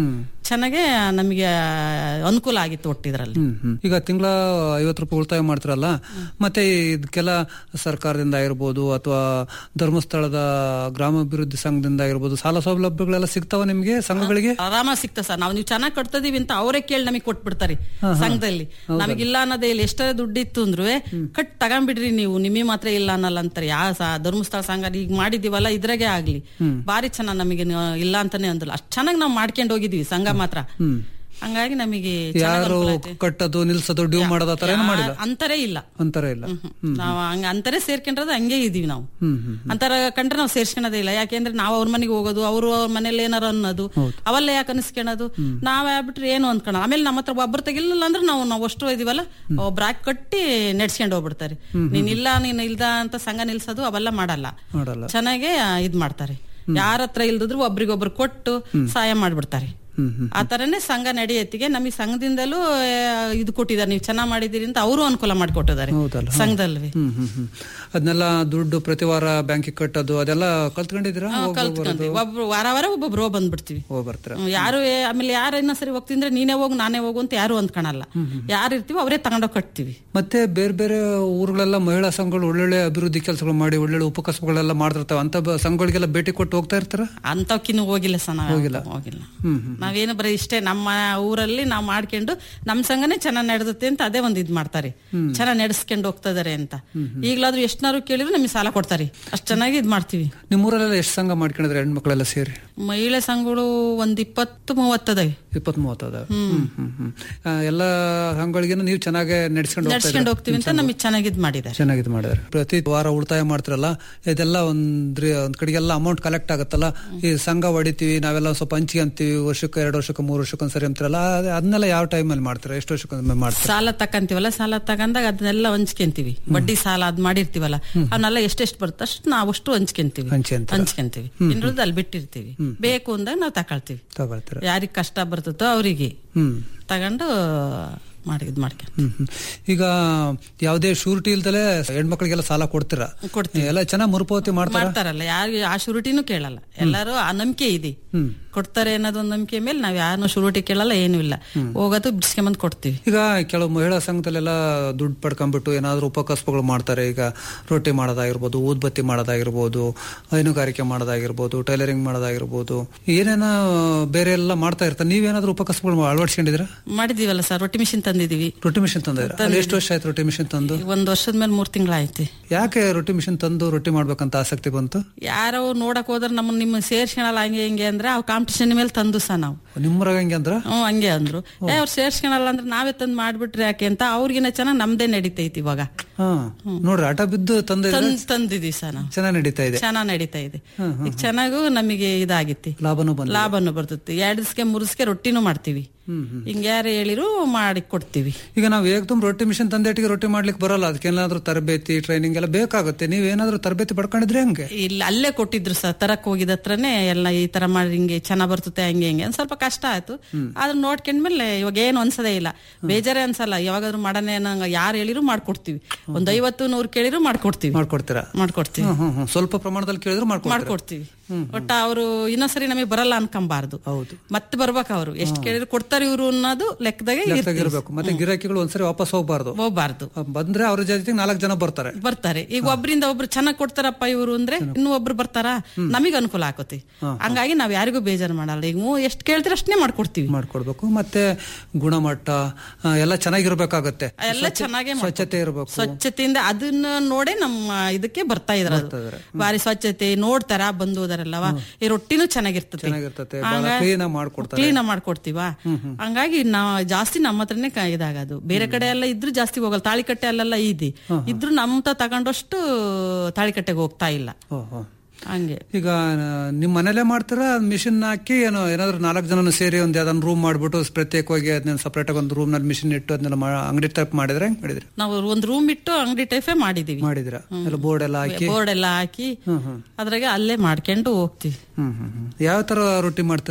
ಚೆನ್ನಾಗೆ ನಮಗೆ ಅನುಕೂಲ ಆಗಿತ್ತು ಒಟ್ಟಿದ್ರಲ್ಲಿ ಹ್ಮ್ ಹ್ಮ್. ಈಗ ತಿಂಗಳ ಐವತ್ತು ರೂಪಾಯಿ ಉಳಿತಾಯ ಮಾಡ್ತಿರಲ್ಲ ಮತ್ತೆ ಇದಕ್ಕೆಲ್ಲ ಸರ್ಕಾರದಿಂದ ಆಗಿರ್ಬೋದು ಅಥವಾ ಧರ್ಮಸ್ಥಳದ ಗ್ರಾಮಾಭಿವೃದ್ಧಿ ಸಂಘದಿಂದ ಆಗಿರ್ಬೋದು ಸಾಲ ಸೌಲಭ್ಯಗಳೆಲ್ಲ ಸಿಗ್ತಾವ ನಿಮ್ಗೆ ಸಂಘಗಳಿಗೆ ಆರಾಮ ಸಿಗ್ತ ಸರ್ ನಾವು ನೀವು ಚೆನ್ನಾಗಿ ಕಟ್ತದೀವಿ ಅಂತ ಅವರೇ ಕೇಳಿ ನಮಗೆ ಕೊಟ್ಬಿಡ್ತಾರೆ ಸಂಘದಲ್ಲಿ ನಮಗಿಲ್ಲ ಅನ್ನೋದೇ ಇಲ್ಲ ಎಷ್ಟೇ ದುಡ್ಡಿತ್ತು ಅಂದ್ರು ಕಟ್ ತಗೊಂಬಿಡ್ರಿ ನೀವು ನಿಮಗೆ ಮಾತ್ರ ಇಲ್ಲ ಅನ್ನಲ್ಲ ಅಂತಾರೆ ಯಾವ ಸ- ಧರ್ಮಸ್ಥಳ ಸಂಘ ಈಗ ಮಾಡಿದೀವಲ್ಲ ಇದ್ರಾಗೆ ಆಗ್ಲಿ ಬಾರಿ ಚೆನ್ನಾಗ್ ನಮಗೆ ನ- ಇಲ್ಲ ಅಂತಾನೆ ಅಂದಿಲ್ಲ ಅಷ್ಟ್ ಚೆನ್ನಾಗಿ ನಾವು ಮಾಡ್ಕೊಂಡು ಹೋಗಿದೀವಿ ಸಂಘ ಮಾತ್ರ ಹಂಗಾಗಿ ನಮಗೆ ಚೆನ್ನಾಗ್ ಯಾರು ಅನುಕೂಲ ಐತೆ. ಕಟ್ಟೋದು ನಿಲ್ಸೋದು ಡ್ಯೂ ಮಾಡೋದು ಆ ಥರ ಏನು ಮಾಡಿಲ್ಲ ಯಾ- ಅಂತಾರೆ ಇಲ್ಲ ಅಂತರ ಇಲ್ಲ ನಾವು ಹಂಗ ಅಂತಾರೆ ಸೇರ್ಕೊಂಡ್ರದ ಹಂಗೆ ಇದೀವಿ ನಾವು ಹ್ಮ್ ಹ್ಮ್ ಅಂತರ ಕಂಡ್ರೆ ನಾವು ಸೇರ್ಸ್ಕೊಳೋದೇ ಇಲ್ಲ ಯಾಕೆಂದ್ರೆ ನಾವು ಅವ್ರ ಮನೆಗೆ ಹೋಗೋದು ಅವರು ಅವ್ರ ಮನೇಲಿ ಏನಾರ ಅನ್ನೋದು ಅವಲ್ಲೇ ಯಾಕೆ ಅನಿಸ್ಕೊಳೋದು ನಾವ್ ಆಗ್ಬಿಟ್ರೆ ಏನು ಅಂದ್ಕೊಳ ಆಮೇಲೆ ನಮ್ಮ ಹತ್ರ ಒಬ್ಬರು ತೆಗಿಲಿಲ್ಲ ಅಂದ್ರೆ ನಾವು ನಾವು ಅಷ್ಟು ಇದೀವಲ್ಲ ಒಬ್ರು ಹಾಕಿ ಕಟ್ಟಿ ನೆಡ್ಸ್ಕೊಂಡು ಹೋಗ್ಬಿಡ್ತಾರೆ ನೀನ್ ಇಲ್ಲ ನೀನ್ ಇಲ್ದ ಅಂತ ಸಂಘ ನಿಲ್ಸೋದು ಅವೆಲ್ಲ ಮಾಡಲ್ಲ ಮಾಡಲ್ಲ ಚೆನ್ನಾಗೆ ಇದ್ ಮಾಡ್ತಾರೆ ಯಾರ ಹತ್ರ ಇಲ್ದಿದ್ರು ಒಬ್ರಿಗೊಬ್ರು ಕೊಟ್ಟು ಸಹಾಯ ಮಾಡ್ಬಿಡ್ತಾರೆ ಹ್ಮ್ ಹ್ಮ್ ಆ ತರನೇ ಸಂಘ ನಡೆಯತ್ತಿಗೆ ನಮಗೆ ಸಂಘದಿಂದಲೂ ಆ, ಇದು ಕೊಟ್ಟಿದ್ದಾರೆ ನೀವು ಚೆನ್ನಾಗ್ ಮಾಡಿದಿರಿ ಅಂತ ಅವರು ಅನುಕೂಲ ಮಾಡಿಕೊಟ್ಟಿದ್ದಾರೆ ಹೌದಲ್ಲ ಸಂಘದಲ್ವಿ ಹ್ಮ್ ಹ್ಮ್ ಹ್ಮ್ ಅದನ್ನೆಲ್ಲ ದುಡ್ಡು ಪ್ರತಿ ವಾರ ಬ್ಯಾಂಕಿಗೆ ಕಟ್ಟೋದು ಅದೆಲ್ಲ ಕಲ್ತ್ಕೊಂಡಿದ್ದೀರಾ ಹೋಗ್ ಕಲ್ತ್ಕೊಂಡ್ವಿ ಒಬ್ರು ವಾರ ವಾರ ಒಬ್ಬೊಬ್ರು ಹೋಗ್ ಬಂದ್ಬಿಡ್ತೀವಿ ಹೋಗ್ ಬರ್ತೀರಾ ಹ್ಮ್, ಯಾರು ಏ- ಆಮೇಲೆ ಯಾರು ಇನ್ನೊಂದ್ಸರಿ ಹೋಗ್ತಿಂದ್ರೆ ನೀನೇ ಹೋಗು ನಾನೇ ಹೋಗು ಅಂತ ಯಾರು ಅಂದ್ಕೊಳಲ್ಲ ಯಾರು ಇರ್ತೀವೋ ಅವರೇ ತಗೊಂಡೋಗಿ ಕಟ್ತೀವಿ ಮತ್ತೆ ಬೇರೆ ಬೇರೆ ಊರುಗಳೆಲ್ಲ ಮಹಿಳಾ ಸಂಘಗಳು ಒಳ್ಳೊಳ್ಳೆ ಅಭಿವೃದ್ಧಿ ಕೆಲಸಗಳು ಮಾಡಿ ಒಳ್ಳೊಳ್ಳೆ ಉಪಕಸಬುಗಳೆಲ್ಲ ಮಾಡ್ತಿರ್ತಾವೆ ಅಂತ ಬ- ಸಂಘಗಳಿಗೆಲ್ಲ ಭೇಟಿ ಕೊಟ್ಟು ಹೋಗ್ತಾ ಇರ್ತಾರ ಅಂತವಕ್ಕಿನ್ನು ಹೋಗಿಲ್ಲ ಸರ್ ನಾವು ಹೋಗಿಲ್ಲ. ಹೋಗಿಲ್ಲ ಹ್ಮ್ ಹ್ಮ್ ನಾವೇನು ಬರೀ ಇಷ್ಟೇ ನಮ್ಮ ಊರಲ್ಲಿ ನಾವು ಮಾಡ್ಕೊಂಡು ನಮ್ ಸಂಘನೇ ಚೆನ್ನಾಗ್ ನಡೆದುತ್ತೆ ಅಂತ ಅದೇ ಒಂದ್ ಇದ್ ಮಾಡ್ತಾರೆ ಚೆನ್ನಾಗ್ ನಡೆಸ್ಕೊಂಡು ಹೋಗ್ತಾ ಇದಾರೆ ಅಂತ ಈಗ್ಲಾದ್ರೂ ಎಷ್ಟನಾರು ಕೇಳಿದ್ರು ನಮಗೆ ಸಾಲ ಕೊಡ್ತಾರೆ ಅಷ್ಟ್ ಚೆನ್ನಾಗಿ ಇದ್ ಮಾಡ್ತೀವಿ ನಿಮ್ಮೂರಲ್ಲೆಲ್ಲ ಎಷ್ಟು ಸಂಘ ಮಾಡ್ಕೊಂಡಿದ್ರೆ ಹೆಣ್ಮಕ್ಳೆಲ್ಲ ಸೇರಿ ಮಹಿಳೆ ಸಂಘಗಳು ಒಂದ್ ಇಪ್ಪತ್ತು ಮೂವತ್ತದವೆ ಇಪ್ಪತ್ತ್ ಮೂವತ್ತು ಅದಾವೆ ಹ್ಮ್ ಹ್ಮ್ ಹ್ಮ್ ಆ, ಎಲ್ಲ ಸಂಘಗಳಿಗೇನು ನೀವು ಚೆನ್ನಾಗಿ ನಡೆಸ್ಕೊಂಡು ಹೋಗ್ತಾ ನಡ್ಸ್ಕೊಂಡು ಇದ್ದೀರಾ? ಹೋಗ್ತೀವಿ ಅಂತ ನಮಗೆ ಚೆನ್ನಾಗಿ ಇದ್ ಮಾಡಿದ್ದಾರೆ ಚೆನ್ನಾಗಿದ್ ಮಾಡಿದಾರೆ ಪ್ರತಿ ವಾರ ಉಳಿತಾಯ ಮಾಡ್ತಿರಲ್ಲ ಇದೆಲ್ಲ ಒಂದ್ ರಿ- ಒಂದ್ ಕಡೆಗೆಲ್ಲ ಅಮೌಂಟ್ ಕಲೆಕ್ಟ್ ಆಗುತ್ತಲ್ಲ ಈ ಸಂಘ ಹೊಡಿತೀವಿ ನಾವೆಲ್ಲ ಸ್ವಲ್ಪ ಹಂಚಿಗೆ ಅಂತೀವಿ ವರ್ಷಕ್ಕೆ ಎರಡು ವರ್ಷಕ್ಕೆ ಮೂರು ವರ್ಷಕ್ಕೆ ಒಂದ್ಸರಿ ಅಂತಿರಲ್ಲ ಅದ್- ಅದನ್ನೆಲ್ಲ ಯಾವ ಟೈಮಲ್ಲಿ ಮಾಡ್ತೀರಾ ಎಷ್ಟು ವರ್ಷಕ್ಕೊಮ್ಮೆ ಮಾಡ್ತೀರಾ ಸಾಲ ತಕ್ಕಂತೀವಲ್ಲ ಸಾಲ ತಗೊಂಡಾಗ ಅದನ್ನೆಲ್ಲ ಹಂಚ್ಕೊಂತೀವಿ ಬಡ್ಡಿ ಸಾಲ ಅದ್ ಮಾಡಿರ್ತೀವಲ್ಲ ಅವನ್ನೆಲ್ಲ ಎಷ್ಟೆಷ್ಟು ಬರುತ್ತೆ ಅಷ್ಟು ನಾವು ಅಷ್ಟು ಹಂಚ್ಕೊಂತೀವಿ ಹಂಚ್ಕೊಂತೀರ. ಹಂಚ್ಕೊಂತೀವಿ ಇನ್ನುಳಿದ ಅಲ್ಲಿ ಬಿಟ್ಟಿರ್ತೀವಿ ಬೇಕು ಅಂದಾಗ ನಾವು ತಕೊಳ್ತೀವಿ ತಗೊಳ್ತೀರಾ ಯಾರಿಗ್ ಕಷ್ಟ ಬರ್ತದೋ ಅವರಿಗೆ ಹ್ಮ್ ತಗೊಂಡು ಮಾಡಿ ಇದ್ ಮಾಡ್ಕೊಂಡ್ ಹ್ಮ್ ಹ್ಮ್. ಈಗ ಯಾವುದೇ ಶೂರಿಟಿ ಇಲ್ದಲೆ ಹೆಣ್ಮಕ್ಳಿಗೆಲ್ಲ ಸಾಲ ಕೊಡ್ತೀರಾ ಕೊಡ್ತೀವಿ. ಎಲ್ಲ ಚೆನ್ನಾಗಿ ಮರುಪಾವತಿ ಮಾಡ್ತಾರ ಮಾಡ್ತಾರಲ್ಲ ಯಾರು ಆ ಶುರುಟಿನೂ ಕೇಳಲ್ಲ ಎಲ್ಲರೂ ಆ ನಂಬಿಕೆ ಇದೆ ಕೊಡ್ತಾರೆ ಅನ್ನೋದೊಂದು ನಂಬಿಕೆ ಮೇಲೆ ನಾವ್ ಯಾರನ್ನೂ ಶುರುಟಿ ಕೇಳಲ್ಲ ಏನೂ ಇಲ್ಲ ಹೋಗೋದು ಬಿಡಿಸ್ಕೊಂಬಂದ್ ಕೊಡ್ತೀವಿ ಈಗ ಕೆಲವು ಮಹಿಳಾ ಸಂಘದಲ್ಲೆಲ್ಲ ದುಡ್ಡು ಪಡ್ಕೊಂಡ್ಬಿಟ್ಟು ಏನಾದ್ರು ಉಪಕಸಬುಗಳು ಮಾಡ್ತಾರೆ ಈಗ ರೊಟ್ಟಿ ಮಾಡೋದಾಗಿರ್ಬೋದು ಊದ್ಬತ್ತಿ ಮಾಡೋದಾಗಿರ್ಬೋದು ಹೈನುಗಾರಿಕೆ ಮಾಡೋದಾಗಿರ್ಬೋದು ಟೈಲರಿಂಗ್ ಮಾಡೋದಾಗಿರ್ಬೋದು ಏನೇನೋ ಬೇರೆ ಎಲ್ಲ ಮಾಡ್ತಾ ಇರ್ತಾರೆ ನೀವೇನಾದ್ರೂ ಉಪಕಸಬುಗಳು ಅಳವಡಿಸ್ಕೊಂಡಿದ್ದೀರಾ ಮಾಡಿದೀವಲ್ಲ ಸರ್ ರೊಟ್ಟಿ ಮಿಷಿನ್ ತಂದಿದೀವಿ ರೊಟ್ಟಿ ಮಿಷಿನ್ ತಂದಿದ್ದೀರಾ ಅಲ್ಲಿ ಎಷ್ಟು ವರ್ಷ ಆಯ್ತು ರೊಟ್ಟಿ ಮಿಷಿನ್ ತಂದು ಈಗ ಒಂದ್ ವರ್ಷದ ಮೇಲೆ ಮೂರ್ ತಿಂಗಳಾಯ್ತು ಯಾಕೆ ರೊಟ್ಟಿ ಮಿಷಿನ್ ತಂದು ರೊಟ್ಟಿ ಮಾಡ್ಬೇಕಂತ ಆಸಕ್ತಿ ಬಂತು ಯಾರೋ ನೋಡಕ್ ಹೋದ್ರೆ ನಮ್ಮ ನಿಮ್ಮ ಸೇರ್ಸ್ಕೊಳಲ್ಲ ಹಂಗೆ ಹಿಂಗೆ ಅಂದ್ರೆ ಅವ್ರ ಕಾಂಪಿಟೇಷನ್ ಮೇಲೆ ತಂದು ಸಹ ನಾವು ನಿಮ್ಮರಾಗ ಹೆಂಗೆ ಅಂದ್ರ ಹ್ಮ್ ಹಂಗೆ ಅಂದ್ರು ಏ ಅವ್ರು ಸೇರ್ಸ್ಕೊಳಲ್ಲ ಅಂದ್ರೆ ನಾವೇ ತಂದು ಮಾಡ್ಬಿಟ್ರೆ ಯಾಕೆ ಅಂತ ಅವ್ರಿಗಿನ ಚೆನ್ನಾಗ್ ನಮ್ದೇ ನಡೀತೈತಿ ಇವಾಗ ಹಾ ನೋಡ್ರಿ ಆಟ ಬಿದ್ದು ತಂದ ತಂದ್ ತಂದಿದೀವಿ ಸಹ ನಾವು ಚೆನ್ನಾಗಿ ನಡೀತಾ ಇದೆ ಚೆನ್ನಾಗ್ ನಡೀತಾ ಇದೆ ಈಗ ಚೆನ್ನಾಗೂ ನಮಗೆ ಇದಾಗಿತ್ತು ಲಾಭನೂ ಬಂದ ಲಾಭನು ಬರ್ತೈತಿ ಎರಡ್ ದಿವ್ಸಕ್ಕೆ ಮೂರ್ ದಿವ್ಸಕ್ಕೆ ರೊಟ್ಟಿನೂ ಮಾಡ್ತೀವಿ ಹಿಂಗ ಯಾರು ಹೇಳಿರು ಮಾಡಿ ಕೊಡ್ತೀವಿ ಈಗ ನಾವು ಏಕದಮ್ ರೊಟ್ಟಿ ಮಿಷಿನ್ ತಂದೇಟಿಗೆ ರೊಟ್ಟಿ ಮಾಡ್ಲಿಕ್ಕೆ ಬರಲ್ಲ ಅದಕ್ಕೇನಾದ್ರೂ ತರಬೇತಿ ಟ್ರೈನಿಂಗ್ ಎಲ್ಲ ಬೇಕಾಗುತ್ತೆ ನೀವೇನಾದ್ರೂ ತರಬೇತಿ ಪಡ್ಕೊಂಡಿದ್ರೆ ಹೆಂಗೆ ಇಲ್ಲ ಅಲ್ಲೇ ಕೊಟ್ಟಿದ್ರು ಸರ್ ತರಕ್ ಹೋಗಿದ ಹತ್ರನೇ ಎಲ್ಲ ಈ ತರ ಮಾಡಿ ಹಿಂಗೆ ಚೆನ್ನಾಗ್ ಬರ್ತತೆ ಹಂಗೆ ಹಿಂಗೆ ಒಂದ್ ಸ್ವಲ್ಪ ಕಷ್ಟ ಆಯ್ತು ಆದ್ರೆ ನೋಡ್ಕೊಂಡ್ಮೇಲೆ ಇವಾಗ ಏನು ಅನ್ಸದೇ ಇಲ್ಲ ಬೇಜಾರೇ ಅನ್ಸಲ್ಲ ಯಾವಾಗಾದ್ರೂ ಮಾಡನೆ ನಂಗೆ ಯಾರು ಹೇಳಿರು ಮಾಡ್ಕೊಡ್ತೀವಿ ಒಂದ್ ಐವತ್ತು ನೂರು ಕೇಳಿರು ಮಾಡ್ಕೊಡ್ತೀವಿ ಮಾಡ್ಕೊಡ್ತೀರಾ ಮಾಡ್ಕೊಡ್ತೀವಿ ಹ್ಮ್ ಹ್ಮ್ ಹ್ಮ್. ಸ್ವಲ್ಪ ಪ್ರಮಾಣದಲ್ಲಿ ಕೇಳಿದ್ರು ಮಾಡ್ಕೊಡ್ತೀರಾ ಮಾಡ್ಕೊಡ್ತೀವಿ ಒಟ್ಟ ಅವರು ಇನ್ನೊಂದ್ಸರಿ ನಮಗೆ ಬರಲ್ಲ ಅನ್ಕೊಂಬಾರ್ದು ಹೌದು. ಮತ್ತೆ ಬರ್ಬೇಕು ಅವರು ಎಷ್ಟು ಕೇಳಿದ್ರು ಕೊಡ್ತಾರೆ ಇವರು ಅನ್ನೋದು ಲೆಕ್ಕದಾಗೆ ಇರ್ತೀವಿ. ಇರ್ಬೇಕು ಮತ್ತೆ ಗಿರಾಕಿಗಳು ಒಂದ್ಸರಿ ವಾಪಸ್ ಹೋಗ್ಬಾರ್ದು ಹೋಗ್ಬಾರ್ದು ಬಂದ್ರೆ ಅವ್ರ ಜೊತೆಗೆ ನಾಲ್ಕು ಜನ ಬರ್ತಾರೆ ಬರ್ತಾರೆ ಈಗ ಒಬ್ರಿಂದ ಒಬ್ರು ಚೆನ್ನಾಗ್ ಕೊಡ್ತಾರಪ್ಪ ಇವರು ಅಂದ್ರೆ ಇನ್ನು ಒಬ್ರು ಬರ್ತಾರ ನಮಗೆ ಅನುಕೂಲ ಆಕತಿ ಹಂಗಾಗಿ ನಾವ್ ಯಾರಿಗೂ ಬೇಜಾರು ಮಾಡಲ್ಲ ಈಗ ನೀವು ಎಷ್ಟು ಕೇಳ್ತೀರ ಅಷ್ಟೇ ಮಾಡ್ಕೊಡ್ತೀವಿ ಮಾಡ್ಕೊಡ್ಬೇಕು ಮತ್ತೆ ಗುಣಮಟ್ಟ ಆ, ಎಲ್ಲ ಚೆನ್ನಾಗಿರ್ಬೇಕಾಗತ್ತೆ ಎಲ್ಲ ಚೆನ್ನಾಗೇ ಮಾಡ್ಕೊಡ್ತೀವಿ. ಸ್ವಚ್ಛತೆ ಇರಬೇಕು ಸ್ವಚ್ಛತೆಯಿಂದ ಅದನ್ನ ನೋಡೇ ನಮ್ಮ ಇದಕ್ಕೆ ಬರ್ತಾ ಇದ್ರ ಬಾರಿ ಸ್ವಚ್ಛತೆ ನೋಡ್ತಾರ ಬಂದು ಹೋದಾರಲ್ಲವ ಈ ರೊಟ್ಟಿನೂ ಚೆನ್ನಾಗಿರ್ತದೆ ಚೆನ್ನಾಗಿರ್ತತೆ ಬಹಳ ಕ್ಲೀನ್ ಆಗಿ ಮಾಡ್ಕೊಡ್ತಾರೆ ಕ್ಲೀನ್ ಮಾಡ್ಕೊಡ್ತೀವ ಹಂಗಾಗಿ ನಾವ್ ಜಾಸ್ತಿ ನಮ್ಮ ಹತ್ರನೇ ಕ- ಇದಾಗೋದು ಬೇರೆ ಕಡೆ ಎಲ್ಲ ಇದ್ರು ಜಾಸ್ತಿ ಹೋಗಲ್ಲ ತಾಳಿಕಟ್ಟೆ ಅಲ್ಲೆಲ್ಲ ಇದೆ ಇದ್ರು ನಮ್ಮ ತ ತಗೊಂಡಷ್ಟು ತಾಳಿಕಟ್ಟೆಗೆ ಹೋಗ್ತಾ ಇಲ್ಲ ಓಹೋ ಹಂಗೆ ಈಗ ಆ, ನಿಮ್ ಮನೇಲೆ ಮಾಡ್ತೀರಾ ಮಿಷಿನ್ ಹಾಕಿ ಏನೋ ಏನಾದ್ರು ನಾಲ್ಕು ಜನ ಸೇರಿ ಒಂದ್ ಯಾವ್ದಾನ ರೂಮ್ ಮಾಡ್ಬಿಟ್ಟು ಪ್ರತ್ಯೇಕವಾಗಿ ಅದನ್ನ ಸಪರೇಟ್ ಆಗಿ ಒಂದು ರೂಮ್ ನಲ್ಲಿ ಮಿಷಿನ್ ಇಟ್ಟು ಅದನ್ನೆಲ್ಲ ಮಾ- ಅಂಗಡಿ ಟೈಪ್ ಮಾಡಿದ್ರೆ ಹೆಂಗ್ ಮಾಡಿದ್ರಿ ನಾವು ಒಂದ್ ರೂಮ್ ಇಟ್ಟು ಅಂಗಡಿ ಟೈಫೇ ಮಾಡಿದೀವಿ ಮಾಡಿದಿರಾ ಎಲ್ಲ ಬೋರ್ಡ್ ಎಲ್ಲ ಹಾಕಿ ಬೋರ್ಡ್ ಎಲ್ಲ ಹಾಕಿ ಅದ್ರಾಗೆ ಅಲ್ಲೇ ಮಾಡ್ಕೊಂಡು ಹೋಗ್ತೀವಿ ಹ್ಮ್ ಹ್ಮ್ ಹ್ಮ್ ಯಾವ ತರ ರೊಟ್ಟಿ ಮಾಡ್ತೀರಾ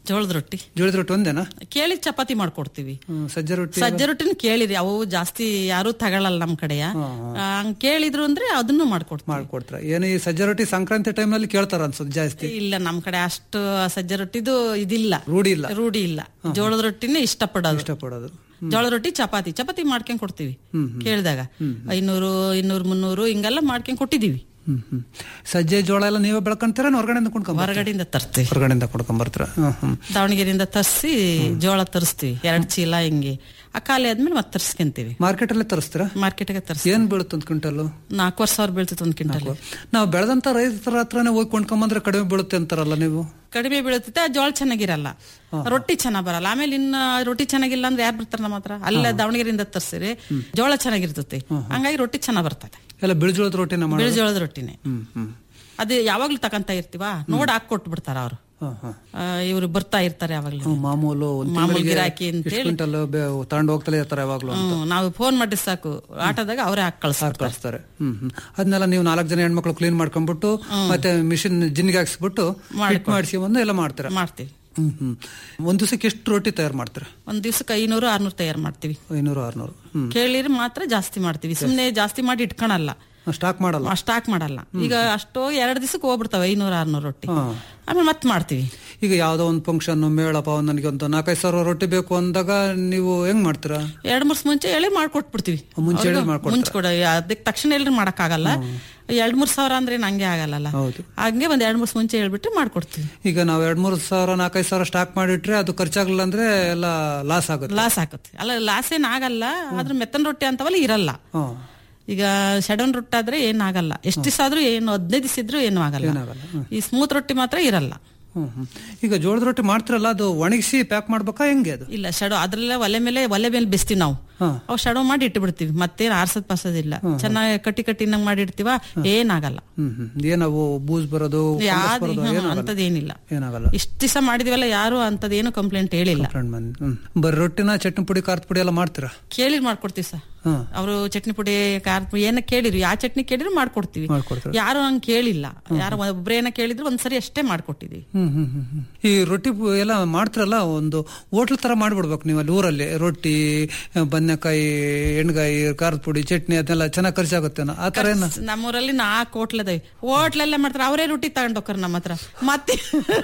ಜೋಳದ ರೊಟ್ಟಿ ಜೋಳದ ರೊಟ್ಟಿ ಒಂದೇನಾ ಕೇಳಿ ಚಪಾತಿ ಮಾಡ್ಕೊಡ್ತೀವಿ ಹ್ಮ್, ಸಜ್ಜೆ ರೊಟ್ಟಿ ಸಜ್ಜೆ ರೊಟ್ಟಿನ ಕೇಳಿರಿ ಅವು ಜಾಸ್ತಿ ಯಾರು ತಗೊಳಲ್ಲ ನಮ್ ಕಡೆಯ ಆ, ಹಂಗ್ ಕೇಳಿದ್ರು ಅಂದ್ರೆ ಅದನ್ನು ಮಾಡ್ಕೊಡ್ತೀವಿ ಮಾಡ್ಕೊಡ್ತೀರ ಏನು ಈ ಸಜ್ಜೆ ರೊಟ್ಟಿ ಸಂಕ್ರಾಂತಿ ಟೈಮ್ ನಲ್ಲಿ ಕೇಳ್ತಾರ ಅನ್ಸುತ್ತೆ ಜಾಸ್ತಿ ಇಲ್ಲ ನಮ್ ಕಡೆ ಅಷ್ಟು ಸಜ್ಜೆ ರೊಟ್ಟಿದು ಇದಿಲ್ಲ ರೂಢಿ ಇಲ್ಲ ರೂಢಿ ಇಲ್ಲ ಜೋಳದ ರೊಟ್ಟಿನೇ ಇಷ್ಟಪಡೋದು ಇಷ್ಟಪಡೋದು ಜೋಳದ ರೊಟ್ಟಿ ಚಪಾತಿ ಚಪಾತಿ ಮಾಡ್ಕೊಂಡ್ ಕೊಡ್ತೀವಿ ಕೇಳಿದಾಗ ಐನೂರು ಇನ್ನೂರು ಮುನ್ನೂರು ಹಿಂಗೆಲ್ಲ ಮಾಡ್ಕೊಂಡ್ ಕೊಟ್ಟಿದೀವಿ ಹ್ಮ್ ಹ್ಮ್ ಸಜ್ಜೆ ಜೋಳ ಎಲ್ಲ ನೀವೇ ಬೆಳ್ಕೊಂತೀರ ಹೊರಗಡೆಯಿಂದ ಕೊಂಡ್ಕೊಂಬ ಹೊರಗಡೆಯಿಂದ ತರ್ತೀವಿ ಹೊರಗಡೆಯಿಂದ ಕೊಂಡ್ಕೊಂಬರ್ತೀರ ಹ್ಮ್ ಹ್ಮ್ ದಾವಣಗೆರೆಯಿಂದ ತರಿಸಿ ಜೋಳ ತರಿಸ್ತೀವಿ ಎರಡ್ ಚೀಲ ಹಿಂಗೆ ಆ ಖಾಲಿ ಆದ್ಮೇಲೆ ಮತ್ತೆ ತರ್ಸ್ಕೊಂತೀವಿ ಮಾರ್ಕೆಟ್ ಅಲ್ಲೇ ತರಿಸ್ತೀರಾ ಮಾರ್ಕೆಟ್ಗೆ ತರಿಸಿ ಏನ್ ಬೀಳುತ್ತೆ ಒಂದು ಕ್ವಿಂಟಲ್ ನಾಲ್ಕೂವರೆ ಸಾವಿರ ಬೀಳ್ತೈತೆ ಒಂದ್ ಕ್ವಿಂಟಲ್ ನಾವು ಬೆಳೆದಂತ ರೈತರ ಹತ್ರನೇ ಹೋಗಿ ಕೊಂಡ್ಕೊಂಬಂದ್ರೆ ಕಡಿಮೆ ಬೀಳುತ್ತೆ ಅಂತಾರಲ್ಲ ನೀವು ಕಡಿಮೆ ಬೀಳುತ್ತೆ ಆ ಜೋಳ ಚೆನ್ನಾಗಿರಲ್ಲ ರೊಟ್ಟಿ ಚೆನ್ನಾಗ್ ಬರಲ್ಲ ಆಮೇಲೆ ಇನ್ನ ರೊಟ್ಟಿ ಚೆನ್ನಾಗಿಲ್ಲ ಅಂದ್ರೆ ಯಾರು ಬರ್ತಾರ ನಮ್ಮ ಹತ್ರ ಅಲ್ಲೇ ದಾವಣಗೆರೆಯಿಂದ ತರ್ಸಿರಿ ಜೋಳ ಚೆನ್ನಾಗಿರ್ತೈತಿ ಹಂಗಾಗಿ ರೊಟ್ಟಿ ಚೆನ್ನಾಗ್ ಬರ್ತದೆ ಎಲ್ಲ ಬಿಳಿಜೋಳದ ರೊಟ್ಟಿನ ಮಾಡಿ ಬಿಳಿ ಜೋಳದ ರೊಟ್ಟಿನೇ ಹ್ಮ್ ಹ್ಮ್ ಅದು ಯಾವಾಗ್ಲೂ ತಕಂತ ಇರ್ತೀವ ನೋಡ್ ಹಾಕ್ ಕೊಟ್ಟು ಬಿಡ್ತಾರ ಅವ್ರು ಹಾ, ಹಾ. ಇವ್ರು ಬರ್ತಾ ಇರ್ತಾರೆ ಯಾವಾಗ್ಲೂ ಹ್ಮ್, ಮಾಮೂಲು ಒಂದ್ ಮಾಮೂಲು ತಿಂಗಳಿಗೆ ಗಿರಾಕಿ ಅಂತ ಇಷ್ಟು ಹೇಳಿ. ಕ್ವಿಂಟಲ್ ತಗೊಂಡು ಹೋಗ್ತಲೇ ಇರ್ತಾರೆ ಯಾವಾಗ್ಲೂ ಹ್ಮ್, ನಾವು ಫೋನ್ ಮಾಡಿ ಸಾಕು ಆಟೋದಾಗ ಅವರೇ ಹಾಕಿ ಕಳ್ಸ್ತಾರೆ ಕಳಿಸ್ತಾರೆ ಹ್ಮ್ ಹ್ಮ್ ಅದನ್ನೆಲ್ಲ ನೀವು ನಾಲ್ಕು ಜನ ಹೆಣ್ಮಕ್ಳು ಕ್ಲೀನ್ ಮಾಡ್ಕೊಂಡ್ಬಿಟ್ಟು ಮತ್ತೆ ಮಿಷಿನ್ ಜಿನ್ಗೆ ಹಾಕ್ಸ್ಬಿಟ್ಟು ಹಿಟ್ ಮಾಡಿಸಿ ಬಂದು ಎಲ್ಲ ಮಾಡ್ತಾರೆ ಮಾಡ್ತೀವಿ ಹ್ಮ್ ಹ್ಮ್ ಒಂದ್ ದಿವಸಕ್ಕೆ ಎಷ್ಟು ರೊಟ್ಟಿ ತಯಾರು ಮಾಡ್ತಾರೆ ಒಂದ್ ದಿವ್ಸಕ್ಕೆ ಐನೂರು ಆರ್ನೂರು ತಯಾರು ಮಾಡ್ತೀವಿ ಐನೂರು ಆರ್ನೂರು ಹ್ಮ್ ಕೇಳಿದ್ರೆ ಮಾತ್ರ ಜಾಸ್ತಿ ಮಾಡ್ತೀವಿ ಸುಮ್ನೆ ಜಾಸ್ತಿ ಮಾಡಿ ಇಟ್ಕೊಳಲ್ಲ ಸ್ಟಾಕ್ ಮಾಡಲ್ಲ ಸ್ಟಾಕ್ ಮಾಡಲ್ಲ ಈಗ ಅಷ್ಟೋ ಎರಡ್ ದಿವಸಕ್ಕೆ ಹೋಗ್ಬಿಡ್ತಾವೆ ಐನೂರು ಆರ್ನೂರು ರೊಟ್ಟಿ ಹಾ. ಆಮೇಲೆ ಮತ್ತೆ ಮಾಡ್ತೀವಿ ಈಗ ಯಾವ್ದೋ ಒಂದು ಫಂಕ್ಷನ್ ಮೇಳಪ್ಪ ನನಗೆ ಒಂದು ನಾಲ್ಕೈದು ಸಾವಿರ ರೊಟ್ಟಿ ಬೇಕು ಅಂದಾಗ ನೀವು ಹೆಂಗ್ ಮಾಡ್ತೀರಾ ಎರಡ್ ಮೂರ್ ಮಂಚೆ ಹೇಳಿ ಮಾಡ್ಕೊಟ್ಬಿಡ್ತೀವಿ ಮುಂಚೆ ಹೇಳಿ ಅವ್ರಿಗೆ ಮಾಡ್ಕೊಡ್ತಾರೆ. ಮುಂಚೆ ಕೊಡ ಅದಕ್ಕೆ ತಕ್ಷಣ ಹೇಳಿ ಮಾಡಕ್ಕಾಗಲ್ಲ ಎರಡ್ ಮೂರ್ ಸಾವಿರ ಅಂದ್ರೆ ನಂಗೆ ಆಗಲ್ಲ ಹೌದು ಹಂಗೆ ಒಂದ್ ಎರಡ್ ಮೂರ್ ಮುಂಚೆ ಹೇಳ್ಬಿಟ್ಟು ಮಾಡ್ಕೊಡ್ತೀವಿ ಈಗ ನಾವು ಎರಡ್ ಮೂರು ಸಾವಿರ ನಾಲ್ಕೈದು ಸಾವಿರ ಸ್ಟಾಕ್ ಮಾಡಿಟ್ರೆ ಅದು ಖರ್ಚಾಗಲ್ಲ ಅಂದ್ರೆ ಎಲ್ಲ ಲಾಸ್ ಆಗುತ್ತೆ ಲಾಸ್ ಆಗುತ್ತೆ ಅಲ್ಲ ಲಾಸ್ ಏನ್ ಆಗಲ್ಲ ಆದ್ರೆ ಮೆತ್ತನ್ ರೊಟ್ಟಿ ಅಂತವಲ್ಲ ಇರಲ್ಲ ಹಾ ಈಗ ಶಡನ್ ರೊಟ್ಟಿ ಆದ್ರೆ ಏನಾಗಲ್ಲ ಎಷ್ಟು ದಿವಸ ಆದ್ರೂ ಏನು ಹದಿನೈದು ದಿವಸ ಇದ್ರೂ ಏನು ಆಗಲ್ಲ ಏನಾಗಲ್ಲ, ಈ ಸ್ಮೂತ್ ರೊಟ್ಟಿ ಮಾತ್ರ ಇರಲ್ಲ ಹ್ಮ್ ಹ್ಮ್. ಈಗ ಜೋಳದ ರೊಟ್ಟಿ ಮಾಡ್ತಿರಲ್ಲ ಅದು ಒಣಗಿಸಿ ಪ್ಯಾಕ್ ಮಾಡ್ಬೇಕಾ ಹೆಂಗೆ ಅದು ಇಲ್ಲ ಶಡೋ ಅದ್ರಲ್ಲ ಒಲೆ ಮೇಲೆ ಒಲೆ ಮೇಲೆ ಬೆಸ್ತೀವಿ ನಾವು ಹಾ. ಅವು ಶಡೋ ಮಾಡಿ ಇಟ್ಟು ಬಿಡ್ತೀವಿ ಮತ್ತೇನ್ ಆರ್ಸದ್ ಪಾರ್ಸೋದಿಲ್ಲ ಚೆನ್ನಾಗಿ ಕಟ್ಟಿ ಕಟ್ಟಿ ನಂಗ್ ಮಾಡಿ ಇಡ್ತೀವ ಏನಾಗಲ್ಲ ಹ್ಮ್ ಹ್ಮ್ ಏನವು ಬೂಸ್ ಬರೋದು ಫಂಗಸ್ ಯಾವ್ದು ಬರೋದು ಏನಾಗಲ್ಲ ಅಂತದೇನಿಲ್ಲ ಏನಾಗಲ್ಲ ಇಷ್ಟ ದಿವಸ ಮಾಡಿದಿವಲ್ಲ ಯಾರು ಅಂತದೇನು ಕಂಪ್ಲೇಂಟ್ ಹೇಳಿಲ್ಲ ಫ್ರೆಂಡ್ ಬಂದ್ ಹ್ಮ್ ಬರೀ ರೊಟ್ಟಿನ ಚಟ್ನಿ ಪುಡಿ ಖಾರದ ಪುಡಿ ಎಲ್ಲ ಮಾಡ್ತೀರಾ ಕೇಳಿ ಮಾಡ್ಕೊಡ್ತೀವಿ ಸರ್ ಹಾ ಅವರು ಚಟ್ನಿ ಪುಡಿ ಖಾರ ಪುಡಿ ಏನ ಕೇಳಿದ್ರು ಯಾವ ಚಟ್ನಿ ಕೇಳಿದ್ರು ಮಾಡ್ಕೊಡ್ತೀವಿ ಮಾಡ್ಕೊಡ್ತೀರಾ? ಯಾರು ಹಂಗ್ ಕೇಳಿಲ್ಲ ಯಾರು ಒಬ್ರೇನ ಕೇಳಿದ್ರು ಒಂದ್ಸರಿ ಅಷ್ಟೇ ಮಾಡ್ಕೊಟ್ಟಿದೀವಿ ಹ್ಮ್ ಹ್ಮ್ ಹ್ಮ್ ಹ್ಮ್. ಈ ರೊಟ್ಟಿ ಪು- ಎಲ್ಲ ಮಾಡ್ತಿರಲ್ಲ ಒಂದು ಹೋಟ್ಲ್ ತರ ಮಾಡ್ಬಿಡ್ಬೇಕು ನೀವು ಅಲ್ಲಿ ಊರಲ್ಲಿ ರೊಟ್ಟಿ ಬದನೆಕಾಯಿ ಎಣ್ಗಾಯಿ ಖಾರದ ಪುಡಿ ಚಟ್ನಿ ಅದನ್ನೆಲ್ಲ ಚೆನ್ನಾಗಿ ಖರ್ಚಾಗುತ್ತೆ ಆ ತರ ಏನ ನಮ್ಮೂರಲ್ಲಿ ನಾಲ್ಕು ಹೋಟ್ಲದವಿ ಹೋಟ್ಲಲ್ಲೇ ಮಾಡ್ತಾರೆ ಅವರೇ ರೊಟ್ಟಿ ತಗೊಂಡ್ ಹೋಗ್ತಾರ ನಮ್ಮ ಹತ್ರ ಮತ್ತೆ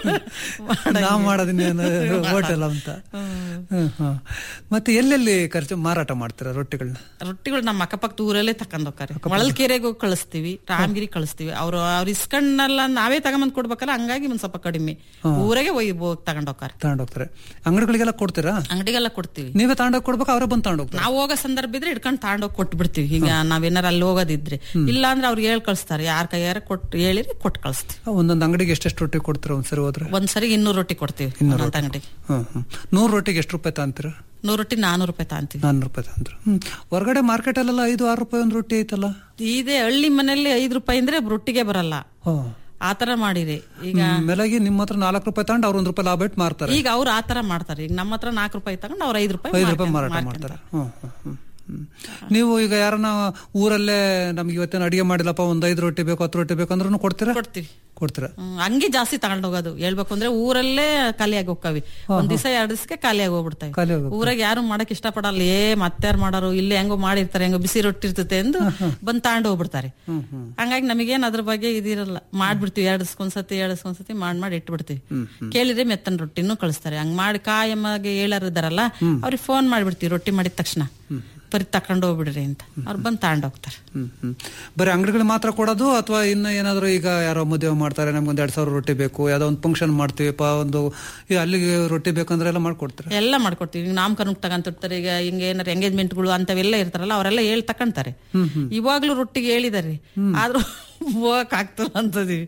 ನಾವ್ ಮಾಡೋದಿನ್ನೇನು ಹೋಟೆಲ್ ಅಂತ ಹ್ಮ್, ಹ್ಮ್. ಮತ್ತೆ ಎಲ್ಲೆಲ್ಲಿ ಖರ್ಚು ಮಾರಾಟ ಮಾಡ್ತೀರಾ ರೊಟ್ಟಿಗಳನ್ನ ರೊಟ್ಟಿಗಳು ನಮ್ಮ ಅಕ್ಕಪಕ್ಕದ ಊರಲ್ಲೇ ತಕೊಂಡ್ ಹೋಗ್ತಾರೆ ಹೊಳಲ್ಕೆರೆಗೆ ಹೋಗಿ ಕಳಿಸ್ತೀವಿ ರಾಮಗಿರಿ ಕಳಿಸ್ತೀವಿ ಅವ್ರು ಅವ್ರ ಇಸ್ಕಂಡ್ನೆಲ್ಲ ನಾವೇ ತಗೊಂಬಂದ್ ಕೊಡ್ಬೇಕಲ್ಲ ಹಂಗಾಗಿ ಒಂದ್ ಸ್ವಲ್ಪ ಕಡಿಮೆ ಊರಾಗೆ ಹೋಗಿ ಹೋಗಿ ತಗೊಂಡ್ ಹೋಗ್ತಾರೆ ತಗೊಂಡೋಗ್ತಾರೆ ಅಂಗಡಿಗಳಿಗೆಲ್ಲ ಕೊಡ್ತೀರಾ ಅಂಗಡಿಗೆಲ್ಲ ಕೊಡ್ತೀವಿ ನೀವೇ ತಗೊಂಡೋಗಿ ಕೊಡ್ಬೇಕು ಅವರೇ ಬಂದು ತಗೊಂಡೋಗ್ತಾರೆ ನಾವು ಹೋಗೋ ಸಂದರ್ಭ ಇದ್ರೆ ಇಟ್ಕೊಂಡು ತಗೊಂಡೋಗಿ ಕೊಟ್ಬಿಡ್ತೀವಿ ಈಗ ನಾವೇನಾರ ಅಲ್ಲಿ ಹೋಗೋದಿದ್ರೆ ಇಲ್ಲ ಅಂದ್ರೆ ಅವ್ರಿಗೆ ಹೇಳ್ ಕಳಿಸ್ತಾರೆ ಯಾರ ಕೈಯಾರ ಕೊಟ್ಟು ಹೇಳಿರಿ ಕೊಟ್ಟು ಕಳಿಸ್ತೀವಿ ಒಂದೊಂದು ಅಂಗಡಿಗೆ ಎಷ್ಟೆಷ್ಟು ರೊಟ್ಟಿ ಕೊಡ್ತೀರಾ ಒಂದ್ಸರಿ ಹೋದ್ರೆ ಒಂದ್ಸರಿ ಇನ್ನೂರು ರೊಟ್ಟಿ ಕೊಡ್ತೀವಿ ಇನ್ನೂರು ಒಂದೊಂದ್ ಅಂಗಡಿಗೆ ಹ್ಮ್ ಹ್ಮ್ ನೂರು ರೊಟ್ಟಿಗೆ ಎಷ್ಟು ರೂಪಾಯಿ ತಗೊಂತೀರಾ ನೂರು ರೊಟ್ಟಿ ನಾನೂರು ರೂಪಾಯಿ ತಗೊಂತೀವಿ ನಾನ್ನೂರು ರೂಪಾಯಿ ತಗೊಂಡ್ರು ಹ್ಮ್ ಹೊರಗಡೆ ಮಾರ್ಕೆಟ್ ಅಲ್ಲೆಲ್ಲ ಐದು ಆರು ರೂಪಾಯಿ ಒಂದು ರೊಟ್ಟಿ ಐತಲ್ಲ ಇದೇ ಹಳ್ಳಿ ಮನೆಯಲ್ಲಿ ಐದು ರೂಪಾಯಿ ಅಂದ್ರೆ ರೊಟ್ಟಿಗೆ ಬರಲ್ಲ ಹೋ ಆತರ ಮಾಡಿರಿ ಈಗ ಮೇಲಾಗಿ ನಿಮ್ಮ ಹತ್ರ ನಾಲ್ಕು ರೂಪಾಯಿ ತಗೊಂಡು ಅವ್ರು ಒಂದು ರೂಪಾಯಿ ಲಾಭ ಇಟ್ಟು ಮಾರ್ತಾರೆ ಈಗ ಅವ್ರು ಆತರ ಮಾಡ್ತಾರೆ ಈಗ ನಮ್ಮ ಹತ್ರ ನಾಲ್ಕು ರೂಪಾಯಿ ತಗೊಂಡು ಅವ್ರ ಐದು ರೂಪಾಯಿ ಐದು ರೂಪಾಯಿ ಮಾರ್ಕೊಂಡ್- ಮಾರಾಟ ಮಾರ್ಕೊಂತಾರೆ. ಮಾಡ್ತಾರೆ ಹ್ಮ್, ಹ್ಮ್, ಹ್ಮ್, ಹ್ಮ್. ನೀವು ಈಗ ಯಾರನ್ನ ಊರಲ್ಲೇ ನಮ್ಗೆ ಇವತ್ತೇನು ಅಡಿಗೆ ಮಾಡಿಲ್ಲಪ್ಪ ಒಂದ್ ಐದು ರೊಟ್ಟಿ ಬೇಕು ಹತ್ತು ರೊಟ್ಟಿ ಬೇಕು ಅಂದ್ರೂ ಕೊಡ್ತೀರಾ ಕೊಡ್ತೀವಿ ಕೊಡ್ತೀರಾ ಹ್ಮ್, ಹಂಗೆ ಜಾಸ್ತಿ ತಗೊಂಡ್ ಹೋಗೋದು ಹೇಳ್ಬೇಕು ಅಂದ್ರೆ ಊರಲ್ಲೇ ಖಾಲಿಯಾಗಿ ಹೋಗ್ತಾವಿ ಒಂದ್ ದಿವಸ ಎರಡ್ ದಿವಸಕ್ಕೆ ಖಾಲಿಯಾಗಿ ಹೋಗ್ಬಿಡ್ತಾವೆ ಖಾಲಿ ಹೋಗ್ಬೇಕು. ಊರಾಗ ಯಾರು ಮಾಡಕ್ ಇಷ್ಟಪಡಲ್ಲ ಏ ಮತ್ತಾರು ಮಾಡೋರು ಇಲ್ಲೇ ಹೆಂಗೋ ಮಾಡಿರ್ತಾರೆ ಹೆಂಗೋ ಬಿಸಿ ರೊಟ್ಟಿ ಇರ್ತತೆ ಎಂದು ಬಂದ್ ತಗೊಂಡು ಹೋಗ್ಬಿಡ್ತಾರೆ ಹಂಗಾಗಿ ನಮಗೇನ್ ಅದ್ರ ಬಗ್ಗೆ ಇದಿರಲ್ಲ ಮಾಡ್ಬಿಡ್ತೀವಿ ಎರಡ್ ದಿವ್ಸಕ್ಕೊಂದ್ಸತಿ ಎರಡ್ ದಿವ್ಸಕ್ಕೊಂದ್ಸತಿ ಮಾಡ್ ಮಾಡಿ ಇಟ್ಬಿಡ್ತೀವಿ ಕೇಳಿದ್ರೆ ಮೆತ್ತನ್ ರೊಟ್ಟಿನೂ ಕಳಿಸ್ತಾರೆ ಹಂಗ್ ಮಾಡಿ ಕಾಯಮ್ಮಗೆ ಹೇಳೋರು ಇದಾರಲ್ಲ ಅವ್ರಿಗೆ ಫೋನ್ ಮಾಡ್ಬಿಡ್ತೀವಿ ರೊಟ್ಟಿ ಮಾಡಿದ ತಕ್ಷಣ ಬರೀ ತಕೊಂಡ್ ಹೋಗ್ಬಿಡ್ರಿ ಅಂತ ಅವ್ರು ಬಂದ್ ತಗೊಂಡ್ ಹೋಗ್ತಾರೆ ಹ್ಮ್ ಹ್ಮ್ ಬರೀ ಅಂಗಡಿಗಳು ಮಾತ್ರ ಕೊಡೋದು ಅಥವಾ ಇನ್ನು ಏನಾದ್ರು ಈಗ ಯಾರೋ ಮದುವೆ ಮಾಡ್ತಾರೆ ನಮ್ಗೊಂದ್ ಎರಡ್ ಸಾವಿರ ರೊಟ್ಟಿ ಬೇಕು ಯಾವ್ದೋ ಒಂದು ಫಂಕ್ಷನ್ ಮಾಡ್ತೀವಿಪ್ಪ ಒಂದು ಈ ಅಲ್ಲಿಗೆ ರೊಟ್ಟಿ ಬೇಕಂದ್ರೆ ಎಲ್ಲ ಮಾಡ್ಕೊಡ್ತೀರಾ ಎಲ್ಲ ಮಾಡ್ಕೊಡ್ತೀವಿ ಈಗ ನಾಮಕರಣಕ್ಕೆ ತಗೊಂತಿರ್ತಾರೆ ಈಗ ಹಿಂಗ ಏನಾರ ಎಂಗೇಜ್ಮೆಂಟ್ಗಳು ಅಂತವೆಲ್ಲ ಇರ್ತಾರಲ್ಲ ಅವರೆಲ್ಲ ಹೇಳಿ ತಕೊಂತಾರೆ ಇವಾಗ್ಲೂ ರೊಟ್ಟಿಗೆ ಹೇಳಿದಾರೆ ಆದ್ರೂ ಹೋಗಕ್ ಆಗ್ತಲ್ಲ ಅಂತದೀವಿ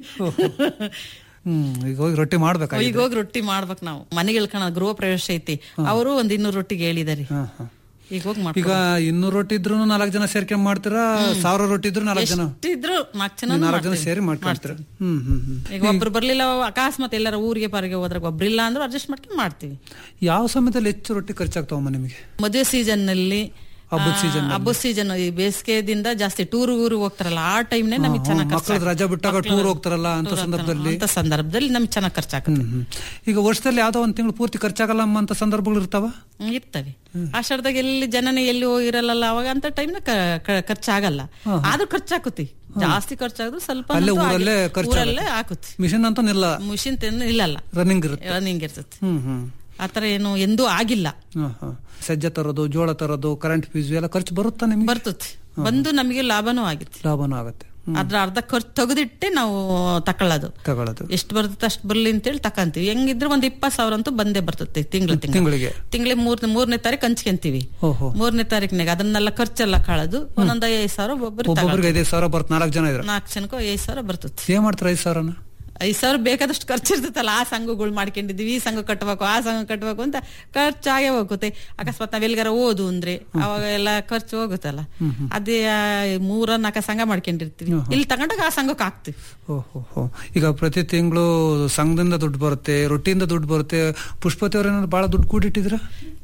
ಹ್ಮ್ ಈಗ ಹೋಗಿ ರೊಟ್ಟಿ ಮಾಡ್ಬೇಕಾಗಿ ಈಗ ಹೋಗಿ ರೊಟ್ಟಿ ಮಾಡ್ಬೇಕು ನಾವು ಮನೆಗೆ ಇಳ್ಕೊಳ ಗೃಹ ಪ್ರವೇಶ ಐತಿ ಅವರು ಒಂದ್ ಇನ್ನೂರು ರೊಟ್ಟಿಗೆ ಹೇಳಿದಾರೆ ಈಗ ಹೋಗಿ ಮಾಡ್ಕೊ ಈಗ ಇನ್ನೂರು ರೊಟ್ಟಿ ಇದ್ರು ನಾಲ್ಕು ಜನ ಸೇರ್ಕೊಂಡ್ ಮಾಡ್ತೀರಾ ಸಾವಿರ ರೊಟ್ಟಿ ಇದ್ರು ನಾಲ್ಕು ಜನ ಇದ್ರು ನಾಲ್ಕು ಜನ ನಾಲ್ಕು ಜನ ಸೇರಿ ಮಾಡ್ಕೊಳ್ತೀರಾ ಹ್ಮ್ ಹ್ಮ್ ಹ್ಮ್ ಈಗ ಒಬ್ರು ಬರ್ಲಿಲ್ಲ ಅಕಸ್ಮಾತ್ ಎಲ್ಲಾರ ಊರಿಗೆ ಪಾರಿಗೆ ಹೋದ್ರಾಗ ಒಬ್ರಿಲ್ಲ ಅಂದ್ರೆ ಅಡ್ಜಸ್ಟ್ ಮಾಡ್ಕೊಂಡು ಮಾಡ್ತೀವಿ ಯಾವ ಸಮಯದಲ್ಲಿ ಹೆಚ್ಚು ರೊಟ್ಟಿ ಖರ್ಚಾಗ್ತಾವಮ್ಮ ನಿಮಗೆ ಮದುವೆ ಸೀಸನ್ ನಲ್ಲಿ ಹಬ್ಬದ ಸೀಸನ್ ಹಬ್ಬದ ಸೀಸನ್ ಈ ಬೇಸಿಗೆದಿಂದ ಜಾಸ್ತಿ ಟೂರ್ ಊರು ಹೋಗ್ತಾರಲ್ಲ ಆ ಟೈಮ್ನೇ ನಮಗೆ ಚೆನ್ನಾಗಿ ಮಕ್ಕಳದ್ ರಜಾ ಬಿಟ್ಟಾಗ ಟೂರ್ ಹೋಗ್ತಾರಲ್ಲ ಅಂತ ಸಂದರ್ಭದಲ್ಲಿ ಅಂತ ಸಂದರ್ಭದಲ್ಲಿ ನಮ್ಗೆ ಚೆನ್ನಾಗಿ ಖರ್ಚಾಗುತ್ತೆ ಹ್ಮ್. ಈಗ ವರ್ಷದಲ್ಲಿ ಯಾವ್ದೋ ಒಂದ್ ತಿಂಗಳು ಪೂರ್ತಿ ಖರ್ಚಾಗಲ್ಲ ಅಂತ ಸಂದರ್ಭಗಳು ಇರ್ತಾವ ಹ್ಮ್, ಇರ್ತವೆ ಆಷಾಢದಾಗ ಎಲ್ಲಿ ಜನನೇ ಎಲ್ಲಿ ಹೋಗಿರಲ್ಲ ಅವಾಗ ಅಂತ ಟೈಮ್ ಖರ್ಚಾಗಲ್ಲ ಆದ್ರೂ ಖರ್ಚಾಕುತ್ತಿ ಜಾಸ್ತಿ ಖರ್ಚಾದ್ರು ಸ್ವಲ್ಪ ಅಲ್ಲೇ ಅಂತೂ ಊರಲ್ಲೇ ಆಗಿ- ಖರ್ಚಾಗುತ್ತೆ. ಊರಲ್ಲೇ ಹಾಕುತ್ತಿ ಮಿಷನ್ ಅಂತ ನಿಲ್ಲ ಮಿಷಿನ್ ತಿನ್ನ ಇಲ್ಲಲ್ಲ ರನ್ನಿಂಗ್ ಇರುತ್ತೆ ರನ್ನಿಂಗ್ ಇರ್ತೈತಿ ಹ್ಮ್ ಹ್ಮ್ ಆತರ ಏನು ಎಂದೂ ಆಗಿಲ್ಲ ಹಾ, ಹಾ. ಸಜ್ಜೆ ತರೋದು ಜೋಳ ತರೋದು ಕರೆಂಟ್ ಫೀಸ್ ಎಲ್ಲ ಖರ್ಚು ಬರುತ್ತಾ ನಿಮ್ಗೆ ಬರ್ತತಿ ಬಂದು ನಮಗೆ ಲಾಭನೂ ಆಗಿತ್ತು ಲಾಭನೂ ಆಗತ್ತೆ ಹ್ಮ್. ಅದ್ರ ಅರ್ಧ ಖರ್ಚು ತೆಗೆದಿಟ್ಟೆ ನಾವು ತಕೊಳ್ಳೋದು ತಗೊಳ್ಳೋದು ಎಷ್ಟು ಬರ್ತದೆ ಅಷ್ಟು ಬರ್ಲಿ ಅಂತೇಳಿ ತಕಂತೀವಿ ಹೆಂಗಿದ್ರೆ ಒಂದ್ ಇಪ್ಪತ್ ಸಾವಿರ ಅಂತೂ ಬಂದೇ ಬರ್ತದೆ ತಿಂಗಳ ತಿಂಗಳ ತಿಂಗಳಿಗೆ ತಿಂಗಳಿಗೆ ಮೂರ್ ಮೂರನೇ ತಾರೀಕು ಹಂಚ್ಕೊಂತೀವಿ ಓಹೋ ಮೂರನೇ ತಾರೀಕಿನಾಗ ಅದನ್ನೆಲ್ಲ ಖರ್ಚೆಲ್ಲ ಕಳೆದು ಒಂದೊಂದ್ ಐದ್ ಸಾವಿರ ಒಬ್ಬರು ಒಬ್ಬೊಬ್ರಿಗೆ ಐದೈದು ಸಾವಿರ ಬರ್ತ ನಾಲ್ಕು ಜನ ಇದ್ರ ನಾಲ್ಕು ಜನಕ್ಕೂ ಐದ್ ಸಾವಿರ ಬರ್ತದೆ ಏನ್ ಮಾಡ್ತಾರೆ ಐದು ಸಾವಿರನ ಐದ್ ಸಾವಿರ ಬೇಕಾದಷ್ಟು ಖರ್ಚು ಇರ್ತೈತಲ್ಲ ಆ ಸಂಘಗಳು ಮಾಡ್ಕೊಂಡಿದೀವಿ ಈ ಸಂಘ ಕಟ್ಟಬೇಕು ಆ ಸಂಘ ಕಟ್ಟಬೇಕು ಅಂತ ಖರ್ಚಾಗೇ ಹೋಗುತ್ತೆ ಅಕಸ್ಮಾತ್ ನಾವ್ ಎಲ್ಲಿಗಾರ ಓದು ಅಂದ್ರೆ ಅವಾಗ ಎಲ್ಲ ಖರ್ಚು ಹೋಗುತ್ತಲ್ಲ ಅದೇ ಆ ಮೂರ ನಾಲ್ಕ ಸಂಘ ಮಾಡ್ಕೊಂಡಿರ್ತೀವಿ ಇಲ್ಲಿ ತಗೊಂಡಾಗ ಆ ಸಂಘಕ್ಕೆ ಹಾಕ್ತಿವಿ ಓಹೋ ಹೋ ಈಗ ಪ್ರತಿ ತಿಂಗಳು ಸಂಘದಿಂದ ದುಡ್ಡು ಬರುತ್ತೆ ರೊಟ್ಟಿಯಿಂದ ದುಡ್ಡು ಬರುತ್ತೆ ಪುಷ್ಪತಿ ಅವ್ರ ಏನಾದ್ರು ಬಹಳ ದುಡ್ಡು ಕೂಡಿಟ್ಟಿದ್ರ